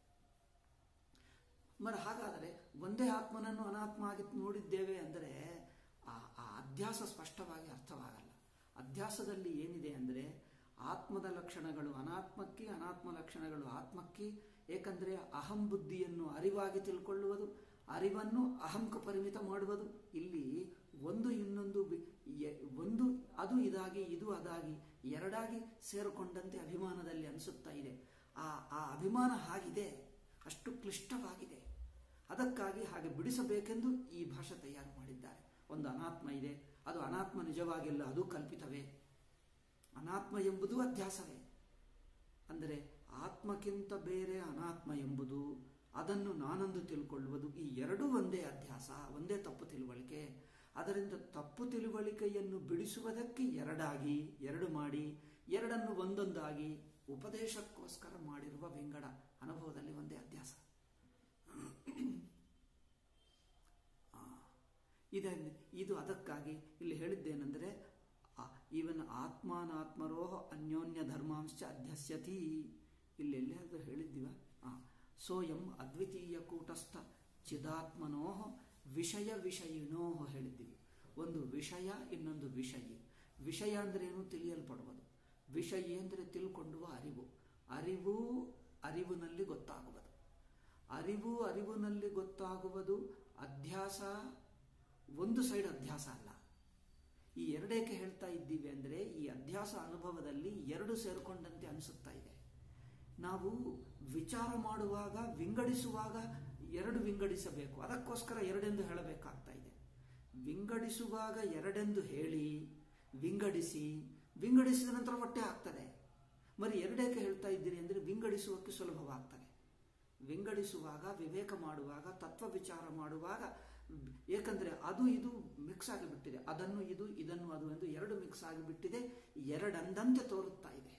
మరి ಹಾಗಾದರೆ ಒಂದೇ ಆತ್ಮನನ್ನು ಅನಾತ್ಮ ಆಗಿ ನೋಡಿದ್ದೇವೆ ಅಂದರೆ ಆ ಆ ಅಧ್ಯಾಸ ಸ್ಪಷ್ಟವಾಗಿ ಅರ್ಥವಾಗಲ್ಲ ಅಧ್ಯಾಸದಲ್ಲಿ ಏನಿದೆ ಅಂದರೆ ಆತ್ಮದ ಲಕ್ಷಣಗಳು ಅನಾತ್ಮಕ್ಕೆ ಅನಾತ್ಮ ಲಕ್ಷಣಗಳು ಆತ್ಮಕ್ಕೆ ಏಕೆಂದರೆ ಅಹಂ ಬುದ್ಧಿಯನ್ನು ಅರಿವಾಗಿ ತಿಳ್ಕೊಳ್ಳುವುದು ಅರಿವನ್ನು ಅಹಂಕ ಪರಿಮಿತ ಮಾಡುವುದು ಇಲ್ಲಿ ಒಂದು ಇನ್ನೊಂದು ಒಂದು ಅದು ಇದಾಗಿ ಇದು ಅದಾಗಿ ಎರಡಾಗಿ ಸೇರಿಕೊಂಡಂತೆ ಅಭಿಮಾನದಲ್ಲಿ ಅನಿಸುತ್ತಾ ಇದೆ ಆ ಆ ಅಭಿಮಾನ ಹಾಗಿದೆ ಅಷ್ಟು ಕ್ಲಿಷ್ಟವಾಗಿದೆ ಅದಕ್ಕಾಗಿ ಹಾಗೆ ಬಿಡಿಸಬೇಕೆಂದು ಈ ಭಾಷೆ ತಯಾರು ಮಾಡಿದ್ದಾರೆ ಒಂದು ಅನಾತ್ಮ ಇದೆ ಅದು ಅನಾತ್ಮ ನಿಜವಾಗಿಲ್ಲ ಅದು ಕಲ್ಪಿತವೇ ಅನಾತ್ಮ ಎಂಬುದು ಅಧ್ಯಾಸವೇ ಅಂದರೆ ಆತ್ಮಕ್ಕಿಂತ ಬೇರೆ ಅನಾತ್ಮ ಎಂಬುದು ಅದನ್ನು ನಾನೊಂದು ತಿಳ್ಕೊಳ್ಳುವುದು ಈ ಎರಡೂ ಒಂದೇ ಅಧ್ಯಾಸ ಒಂದೇ ತಪ್ಪು ತಿಳುವಳಿಕೆ ಅದರಿಂದ ತಪ್ಪು ತಿಳುವಳಿಕೆಯನ್ನು ಬಿಡಿಸುವುದಕ್ಕೆ ಎರಡಾಗಿ ಎರಡು ಮಾಡಿ ಎರಡನ್ನು ಒಂದೊಂದಾಗಿ ಉಪದೇಶಕ್ಕೋಸ್ಕರ ಮಾಡಿರುವ ವಿಂಗಡ ಅನುಭವದಲ್ಲಿ ಒಂದೇ ಅಧ್ಯಾಸ ಇದನ್ನು ಇದು ಅದಕ್ಕಾಗಿ ಇಲ್ಲಿ ಹೇಳಿದ್ದೇನೆಂದರೆ ಈವನ್ ಆತ್ಮಾನಾತ್ಮರೋ ಅನ್ಯೋನ್ಯ ಧರ್ಮಾಂಶ ಅಧ್ಯಸ್ಯತಿ ಇಲ್ಲೆಲ್ಲೇ ಅದು ಹೇಳಿದ್ದೀವ ಸೋಯಂ ಅದ್ವಿತೀಯ ಕೂಟಸ್ಥ ಚಿದಾತ್ಮನೋ ವಿಷಯ ವಿಷಯಿನೋ ಹೇಳಿದ್ದೀವಿ ಒಂದು ವಿಷಯ ಇನ್ನೊಂದು ವಿಷಯಿ ವಿಷಯ ಅಂದರೆ ಏನು ತಿಳಿಯಲ್ಪಡುವುದು ವಿಷಯ ಅಂದರೆ ತಿಳ್ಕೊಳ್ಳುವ ಅರಿವು ಅರಿವು ಅರಿವಿನಲ್ಲಿ ಗೊತ್ತಾಗುವುದು ಅರಿವು ಅರಿವಿನಲ್ಲಿ ಗೊತ್ತಾಗುವುದು ಅಧ್ಯಾಸ ಒಂದು ಸೈಡ್ ಅಧ್ಯಾಸ ಅಲ್ಲ ಈ ಎರಡೇಕೆ ಹೇಳ್ತಾ ಇದ್ದೀವಿ ಅಂದರೆ ಈ ಅಧ್ಯಾಸ ಅನುಭವದಲ್ಲಿ ಎರಡು ಸೇರಿಕೊಂಡಂತೆ ಅನಿಸುತ್ತಾ ಇದೆ ನಾವು ವಿಚಾರ ಮಾಡುವಾಗ ವಿಂಗಡಿಸುವಾಗ ಎರಡು ವಿಂಗಡಿಸಬೇಕು ಅದಕ್ಕೋಸ್ಕರ ಎರಡೆಂದು ಹೇಳಬೇಕಾಗ್ತಾ ಇದೆ ವಿಂಗಡಿಸುವಾಗ ಎರಡೆಂದು ಹೇಳಿ ವಿಂಗಡಿಸಿ ವಿಂಗಡಿಸಿದ ನಂತರ ಹೊಟ್ಟೆ ಆಗ್ತದೆ మరి ಎರಡೇಕೆ ಹೇಳ್ತಾ ಇದ್ದೀರಿ ಅಂದರೆ ವಿಂಗಡಿಸುವಕ್ಕೆ ಸುಲಭವಾಗ್ತದೆ ವಿಂಗಡಿಸುವಾಗ ವಿವೇಕ ಮಾಡುವಾಗ ತತ್ವ ವಿಚಾರ ಮಾಡುವಾಗ ಏಕೆಂದರೆ ಅದು ಇದು ಮಿಕ್ಸ್ ಆಗಿಬಿಟ್ಟಿದೆ ಅದನ್ನು ಇದು ಇದನ್ನು ಅದು ಎಂದು ಎರಡು ಮಿಕ್ಸ್ ಆಗಿಬಿಟ್ಟಿದೆ ಎರಡಂದಂತೆ ತೋರುತ್ತಾ ಇದೆ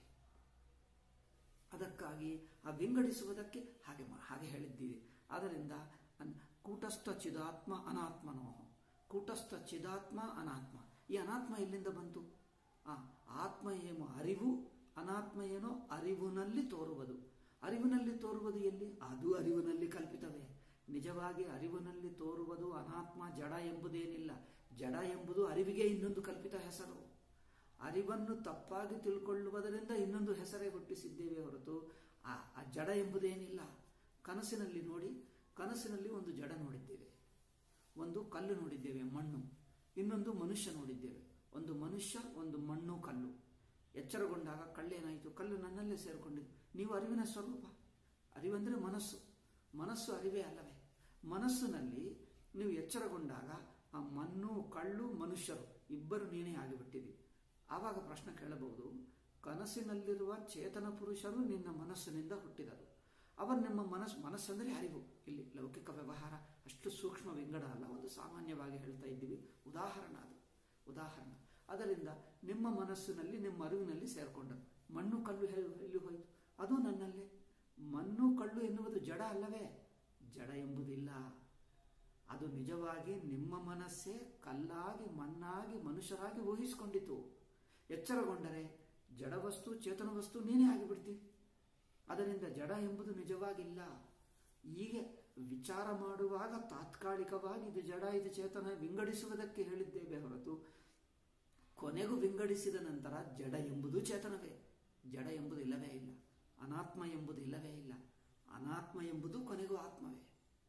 ಅದಕ್ಕಾಗಿ ಆ ವಿಂಗಡಿಸುವುದಕ್ಕೆ ಹಾಗೆ ಹಾಗೆ ಹೇಳಿದ್ದೀವಿ ಆದ್ದರಿಂದ ಕೂಟಸ್ಥ ಚಿದಾತ್ಮ ಅನಾತ್ಮನೋ ಕೂಟಸ್ಥ ಚಿದಾತ್ಮ ಅನಾತ್ಮ ಈ ಅನಾತ್ಮ ಎಲ್ಲಿಂದ ಬಂತು ಆ ಆತ್ಮ ಏನು ಅರಿವು ಅನಾತ್ಮ ಏನೋ ಅರಿವಿನಲ್ಲಿ ತೋರುವುದು ಅರಿವಿನಲ್ಲಿ ತೋರುವುದು ಎಲ್ಲಿ ಅದು ಅರಿವಿನಲ್ಲಿ ಕಲ್ಪಿತವೇ ನಿಜವಾಗಿ ಅರಿವಿನಲ್ಲಿ ತೋರುವುದು ಅನಾತ್ಮ ಜಡ ಎಂಬುದೇನಿಲ್ಲ ಜಡ ಎಂಬುದು ಅರಿವಿಗೆ ಇನ್ನೊಂದು ಕಲ್ಪಿತ ಹೆಸರು ಅರಿವನ್ನು ತಪ್ಪಾಗಿ ತಿಳ್ಕೊಳ್ಳುವುದರಿಂದ ಇನ್ನೊಂದು ಹೆಸರೇ ಹುಟ್ಟಿಸಿದ್ದೇವೆ ಹೊರತು ಆ ಜಡ ಎಂಬುದೇನಿಲ್ಲ ಕನಸಿನಲ್ಲಿ ನೋಡಿ ಕನಸಿನಲ್ಲಿ ಒಂದು ಜಡ ನೋಡಿದ್ದೇವೆ ಒಂದು ಕಲ್ಲು ನೋಡಿದ್ದೇವೆ ಮಣ್ಣು ಇನ್ನೊಂದು ಮನುಷ್ಯ ನೋಡಿದ್ದೇವೆ ಒಂದು ಮನುಷ್ಯ ಒಂದು ಮಣ್ಣು ಕಲ್ಲು ಎಚ್ಚರಗೊಂಡಾಗ ಕಲ್ಲೇನಾಯಿತು ಕಲ್ಲು ನನ್ನಲ್ಲೇ ಸೇರಿಕೊಂಡಿದ್ದು ನೀವು ಅರಿವಿನ ಸ್ವರೂಪ ಅರಿವಂದರೆ ಮನಸ್ಸು ಮನಸ್ಸು ಅರಿವೇ ಅಲ್ಲವೇ ಮನಸ್ಸಿನಲ್ಲಿ ನೀವು ಎಚ್ಚರಗೊಂಡಾಗ ಆ ಮಣ್ಣು ಕಳ್ಳು ಮನುಷ್ಯರು ಇಬ್ಬರು ನೀನೇ ಆಗಿಬಿಟ್ಟಿದೆ ಆವಾಗ ಪ್ರಶ್ನೆ ಕೇಳಬಹುದು ಕನಸಿನಲ್ಲಿರುವ ಚೇತನ ಪುರುಷರು ನಿನ್ನ ಮನಸ್ಸಿನಿಂದ ಹುಟ್ಟಿದರು ಅವರು ನಿಮ್ಮ ಮನಸ್ಸು ಮನಸ್ಸಂದರೆ ಅರಿವು ಇಲ್ಲಿ ಲೌಕಿಕ ವ್ಯವಹಾರ ಅಷ್ಟು ಸೂಕ್ಷ್ಮ ವಿಂಗಡ ಅಲ್ಲ ಒಂದು ಸಾಮಾನ್ಯವಾಗಿ ಹೇಳ್ತಾ ಇದ್ದೀವಿ ಉದಾಹರಣೆ ಅದು ಉದಾಹರಣೆ ಅದರಿಂದ ನಿಮ್ಮ ಮನಸ್ಸಿನಲ್ಲಿ ನಿಮ್ಮ ಅರಿವಿನಲ್ಲಿ ಸೇರಿಕೊಂಡರು ಮಣ್ಣು ಕಲ್ಲು ಎಲ್ಲಿ ಹೋಯಿತು ಅದು ನನ್ನಲ್ಲೇ ಮಣ್ಣು ಕಳ್ಳು ಎನ್ನುವುದು ಜಡ ಅಲ್ಲವೇ ಜಡ ಎಂಬುದಿಲ್ಲ ಅದು ನಿಜವಾಗಿ ನಿಮ್ಮ ಮನಸ್ಸೇ ಕಲ್ಲಾಗಿ ಮಣ್ಣಾಗಿ ಮನುಷ್ಯರಾಗಿ ಊಹಿಸಿಕೊಂಡಿತು ಎಚ್ಚರಗೊಂಡರೆ ಜಡ ವಸ್ತು ಚೇತನ ವಸ್ತು ನೀನೇ ಆಗಿಬಿಡ್ತಿ ಅದರಿಂದ ಜಡ ಎಂಬುದು ನಿಜವಾಗಿಲ್ಲ ಹೀಗೆ ವಿಚಾರ ಮಾಡುವಾಗ ತಾತ್ಕಾಲಿಕವಾಗಿ ಇದು ಜಡ ಇದು ಚೇತನ ವಿಂಗಡಿಸುವುದಕ್ಕೆ ಹೇಳಿದ್ದೇವೆ ಹೊರತು ಕೊನೆಗೂ ವಿಂಗಡಿಸಿದ ನಂತರ ಜಡ ಎಂಬುದು ಚೇತನವೇ ಜಡ ಎಂಬುದು ಇಲ್ಲವೇ ಇಲ್ಲ ಅನಾತ್ಮ ಎಂಬುದು ಇಲ್ಲವೇ ಇಲ್ಲ ಅನಾತ್ಮ ಎಂಬುದು ಕೊನೆಗೂ ಆತ್ಮವೇ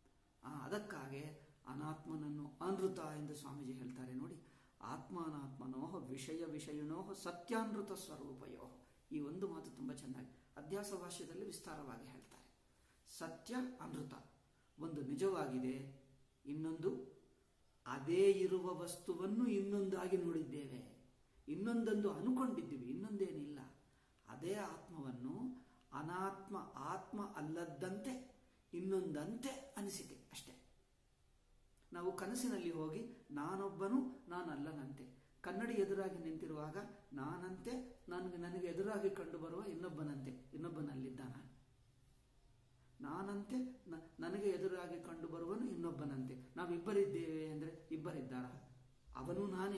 ಆ, ಅದಕ್ಕಾಗಿ ಅನಾತ್ಮನನ್ನು ಅನೃತ ಎಂದು ಸ್ವಾಮೀಜಿ ಹೇಳ್ತಾರೆ ನೋಡಿ ಆತ್ಮಾನಾತ್ಮನೋಹ ವಿಷಯ ವಿಷಯಣೋಹ ಸತ್ಯಾನೃತ ಸ್ವರೂಪಯೋ ಈ ಒಂದು ಮಾತು ತುಂಬ ಚೆನ್ನಾಗಿ ಅಧ್ಯಾಸ ಭಾಷ್ಯದಲ್ಲಿ ವಿಸ್ತಾರವಾಗಿ ಹೇಳ್ತಾರೆ ಸತ್ಯ ಅನೃತ ಒಂದು ನಿಜವಾಗಿದೆ ಇನ್ನೊಂದು ಅದೇ ಇರುವ ವಸ್ತುವನ್ನು ಇನ್ನೊಂದಾಗಿ ನೋಡಿದ್ದೇವೆ ಇನ್ನೊಂದೊಂದು ಅನುಕೊಂಡಿದ್ದೀವಿ ಇನ್ನೊಂದೇನಿಲ್ಲ ಅದೇ ಆತ್ಮವನ್ನು ಅನಾತ್ಮ ಆತ್ಮ ಅಲ್ಲದ್ದಂತೆ ಇನ್ನೊಂದಂತೆ ಅನಿಸಿಕೆ ಅಷ್ಟೇ ನಾವು ಕನಸಿನಲ್ಲಿ ಹೋಗಿ ನಾನೊಬ್ಬನು ನಾನಲ್ಲನಂತೆ ಕನ್ನಡಿ ಎದುರಾಗಿ ನಿಂತಿರುವಾಗ ನಾನಂತೆ ನನಗೆ ನನಗೆ ಎದುರಾಗಿ ಕಂಡು ಬರುವ ಇನ್ನೊಬ್ಬನಂತೆ ಇನ್ನೊಬ್ಬನಲ್ಲಿದ್ದಾನ ನಾನಂತೆ ನ- ನನಗೆ ಎದುರಾಗಿ ಕಂಡು ಬರುವನು ಇನ್ನೊಬ್ಬನಂತೆ ನಾವಿಬ್ಬರಿದ್ದೇವೆ ಅಂದರೆ ಇಬ್ಬರಿದ್ದಾರ ಅವನು ನಾನೇ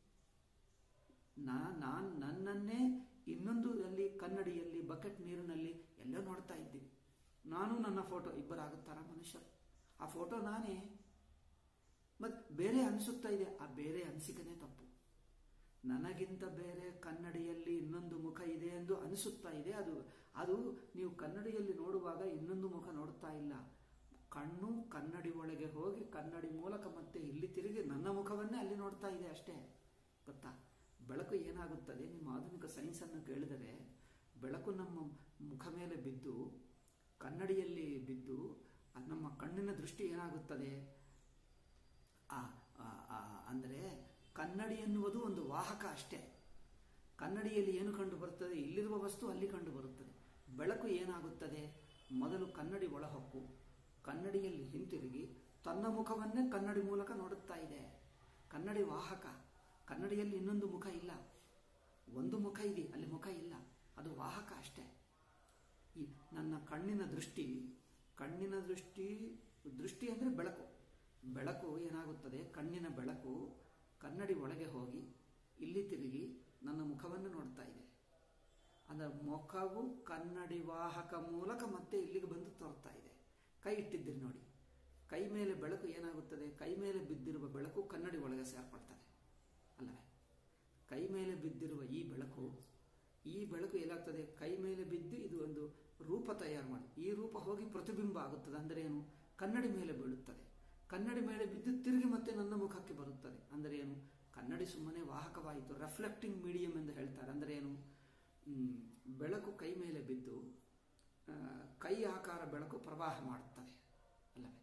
ನಾ ನಾನು ನನ್ನನ್ನೇ ಇನ್ನೊಂದು ಅಲ್ಲಿ ಕನ್ನಡಿಯಲ್ಲಿ ಬಕೆಟ್ ನೀರಿನಲ್ಲಿ ಎಲ್ಲ ನೋಡ್ತಾ ಇದ್ದೀವಿ ನಾನು ನನ್ನ ಫೋಟೋ ಇಬ್ಬರಾಗುತ್ತಾರ ಮನುಷ್ಯರು ಆ ಫೋಟೋ ನಾನೇ ಮತ್ತು ಬೇರೆ ಅನಿಸುತ್ತಾ ಇದೆ ಆ ಬೇರೆ ಅನಿಸಿಕೆನೇ ತಪ್ಪು ನನಗಿಂತ ಬೇರೆ ಕನ್ನಡಿಯಲ್ಲಿ ಇನ್ನೊಂದು ಮುಖ ಇದೆ ಎಂದು ಅನಿಸುತ್ತಾ ಇದೆ ಅದು ಅದು ನೀವು ಕನ್ನಡಿಯಲ್ಲಿ ನೋಡುವಾಗ ಇನ್ನೊಂದು ಮುಖ ನೋಡ್ತಾ ಇಲ್ಲ ಕಣ್ಣು ಕನ್ನಡಿ ಒಳಗೆ ಹೋಗಿ ಕನ್ನಡಿ ಮೂಲಕ ಮತ್ತೆ ಇಲ್ಲಿ ತಿರುಗಿ ನನ್ನ ಮುಖವನ್ನೇ ಅಲ್ಲಿ ನೋಡ್ತಾ ಇದೆ ಅಷ್ಟೇ ಗೊತ್ತಾ ಬೆಳಕು ಏನಾಗುತ್ತದೆ ನಿಮ್ಮ ಆಧುನಿಕ ಸೈನ್ಸನ್ನು ಕೇಳಿದರೆ ಬೆಳಕು ನಮ್ಮ ಮುಖ ಮೇಲೆ ಬಿದ್ದು ಕನ್ನಡಿಯಲ್ಲಿ ಬಿದ್ದು ಅದು ನಮ್ಮ ಕಣ್ಣಿನ ದೃಷ್ಟಿ ಏನಾಗುತ್ತದೆ ಆ, ಆ, ಆ, ಅಂದರೆ ಕನ್ನಡಿ ಎನ್ನುವುದು ಒಂದು ವಾಹಕ ಅಷ್ಟೇ ಕನ್ನಡಿಯಲ್ಲಿ ಏನು ಕಂಡು ಬರುತ್ತದೆ ಇಲ್ಲಿರುವ ವಸ್ತು ಅಲ್ಲಿ ಕಂಡು ಬರುತ್ತದೆ ಬೆಳಕು ಏನಾಗುತ್ತದೆ ಮೊದಲು ಕನ್ನಡಿ ಒಳಹೊಕ್ಕು ಕನ್ನಡಿಯಲ್ಲಿ ಹಿಂತಿರುಗಿ ತನ್ನ ಮುಖವನ್ನೇ ಕನ್ನಡಿ ಮೂಲಕ ನೋಡುತ್ತಾ ಇದೆ ಕನ್ನಡಿ ವಾಹಕ ಕನ್ನಡಿಯಲ್ಲಿ ಇನ್ನೊಂದು ಮುಖ ಇಲ್ಲ ಒಂದು ಮುಖ ಇದೆ ಅಲ್ಲಿ ಮುಖ ಇಲ್ಲ ಅದು ವಾಹಕ ಅಷ್ಟೇ ಈ ನನ್ನ ಕಣ್ಣಿನ ದೃಷ್ಟಿ ಕಣ್ಣಿನ ದೃಷ್ಟಿ ದೃಷ್ಟಿ ಅಂದರೆ ಬೆಳಕು ಬೆಳಕು ಏನಾಗುತ್ತದೆ ಕಣ್ಣಿನ ಬೆಳಕು ಕನ್ನಡಿ ಒಳಗೆ ಹೋಗಿ ಇಲ್ಲಿ ತಿರುಗಿ ನನ್ನ ಮುಖವನ್ನು ನೋಡ್ತಾ ಇದೆ ಅದರ ಮುಖವು ಕನ್ನಡಿ ವಾಹಕ ಮೂಲಕ ಮತ್ತೆ ಇಲ್ಲಿಗೆ ಬಂದು ತೋರ್ತಾ ಇದೆ ಕೈ ಇಟ್ಟಿದ್ದೀರಿ ನೋಡಿ ಕೈ ಮೇಲೆ ಬೆಳಕು ಏನಾಗುತ್ತದೆ ಕೈ ಮೇಲೆ ಬಿದ್ದಿರುವ ಬೆಳಕು ಕನ್ನಡಿ ಒಳಗೆ ಸೇರ್ಕೊಳ್ತದೆ ಅಲ್ಲವೇ ಕೈ ಮೇಲೆ ಬಿದ್ದಿರುವ ಈ ಬೆಳಕು ಈ ಬೆಳಕು ಏನಾಗ್ತದೆ ಕೈ ಮೇಲೆ ಬಿದ್ದು ಇದು ಒಂದು ರೂಪ ತಯಾರು ಮಾಡಿ ಈ ರೂಪ ಹೋಗಿ ಪ್ರತಿಬಿಂಬ ಆಗುತ್ತದೆ ಅಂದರೆ ಏನು ಕನ್ನಡಿ ಮೇಲೆ ಬೀಳುತ್ತದೆ ಕನ್ನಡಿ ಮೇಲೆ ಬಿದ್ದು ತಿರುಗಿ ಮತ್ತೆ ನನ್ನ ಮುಖಕ್ಕೆ ಬರುತ್ತದೆ ಅಂದರೆ ಏನು ಕನ್ನಡಿ ಸುಮ್ಮನೆ ವಾಹಕವಾಯಿತು ರೆಫ್ಲೆಕ್ಟಿಂಗ್ ಮೀಡಿಯಂ ಎಂದು ಹೇಳ್ತಾರೆ ಅಂದರೆ ಏನು ಮ್, ಬೆಳಕು ಕೈ ಮೇಲೆ ಬಿದ್ದು ಆ, ಕೈ ಆಕಾರ ಬೆಳಕು ಪ್ರವಾಹ ಮಾಡುತ್ತದೆ ಅಲ್ಲವೇ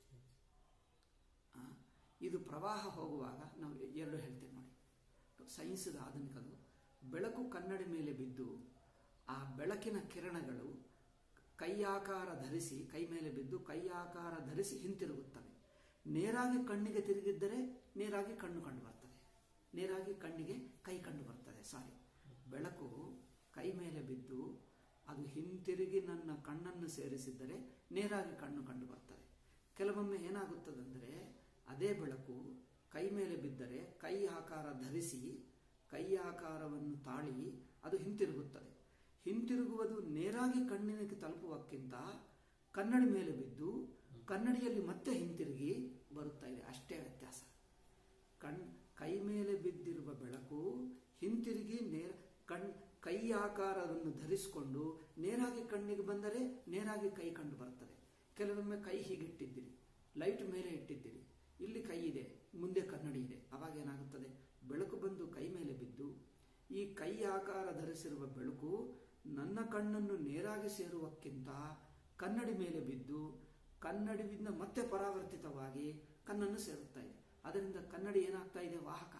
ಆ, ಇದು ಪ್ರವಾಹ ಹೋಗುವಾಗ ನಾವು ಎರಡು ಹೇಳ್ತೇವೆ ನೋಡಿ ಸೈನ್ಸ್ದ ಆಧುನಿಕದು ಬೆಳಕು ಕನ್ನಡಿ ಮೇಲೆ ಬಿದ್ದು ಆ ಬೆಳಕಿನ ಕಿರಣಗಳು ಕೈ ಆಕಾರ ಧರಿಸಿ ಕೈ ಮೇಲೆ ಬಿದ್ದು ಕೈ ಆಕಾರ ಧರಿಸಿ ಹಿಂತಿರುಗುತ್ತವೆ ನೇರಾಗಿ ಕಣ್ಣಿಗೆ ತಿರುಗಿದ್ದರೆ ನೇರಾಗಿ ಕಣ್ಣು ಕಂಡು ಬರ್ತದೆ ನೇರಾಗಿ ಕಣ್ಣಿಗೆ ಕೈ ಕಂಡು ಬರ್ತದೆ ಸಾರಿ ಬೆಳಕು ಕೈ ಮೇಲೆ ಬಿದ್ದು ಅದು ಹಿಂತಿರುಗಿ ನನ್ನ ಕಣ್ಣನ್ನು ಸೇರಿಸಿದ್ದರೆ ನೇರಾಗಿ ಕಣ್ಣು ಕಂಡು ಬರ್ತದೆ ಕೆಲವೊಮ್ಮೆ ಏನಾಗುತ್ತದಂದರೆ ಅದೇ ಬೆಳಕು ಕೈ ಮೇಲೆ ಬಿದ್ದರೆ ಕೈ ಆಕಾರ ಧರಿಸಿ ಕೈ ಆಕಾರವನ್ನು ತಾಳಿ ಅದು ಹಿಂತಿರುಗುತ್ತದೆ ಹಿಂತಿರುಗುವುದು ನೇರಾಗಿ ಕಣ್ಣಿನಕ್ಕೆ ತಲುಪುವಕ್ಕಿಂತ ಕನ್ನಡಿ ಮೇಲೆ ಬಿದ್ದು ಕನ್ನಡಿಯಲ್ಲಿ ಮತ್ತೆ ಹಿಂತಿರುಗಿ ಬರುತ್ತಾ ಇದೆ ಅಷ್ಟೇ ವ್ಯತ್ಯಾಸ ಕಣ್ ಕೈ ಮೇಲೆ ಬಿದ್ದಿರುವ ಬೆಳಕು ಹಿಂತಿರುಗಿ ನೇರ ಕಣ್ ಕೈ ಆಕಾರವನ್ನು ಧರಿಸಿಕೊಂಡು ನೇರಾಗಿ ಕಣ್ಣಿಗೆ ಬಂದರೆ ನೇರಾಗಿ ಕೈ ಕಂಡು ಬರ್ತದೆ ಕೆಲವೊಮ್ಮೆ ಕೈ ಹೀಗಿಟ್ಟಿದ್ದೀರಿ ಲೈಟ್ ಮೇಲೆ ಇಟ್ಟಿದ್ದೀರಿ ಇಲ್ಲಿ ಕೈ ಇದೆ ಮುಂದೆ ಕನ್ನಡಿ ಇದೆ ಅವಾಗ ಏನಾಗುತ್ತದೆ ಬೆಳಕು ಬಂದು ಕೈ ಮೇಲೆ ಬಿದ್ದು ಈ ಕೈ ಆಕಾರ ಧರಿಸಿರುವ ಬೆಳಕು ನನ್ನ ಕಣ್ಣನ್ನು ನೇರಾಗಿ ಸೇರುವಕ್ಕಿಂತ ಕನ್ನಡಿ ಮೇಲೆ ಬಿದ್ದು ಕನ್ನಡಿಯಿಂದ ಮತ್ತೆ ಪರಾವರ್ತಿತವಾಗಿ ಕಣ್ಣನ್ನು ಸೇರುತ್ತಾ ಇದೆ ಅದರಿಂದ ಕನ್ನಡಿ ಏನಾಗ್ತಾ ಇದೆ ವಾಹಕ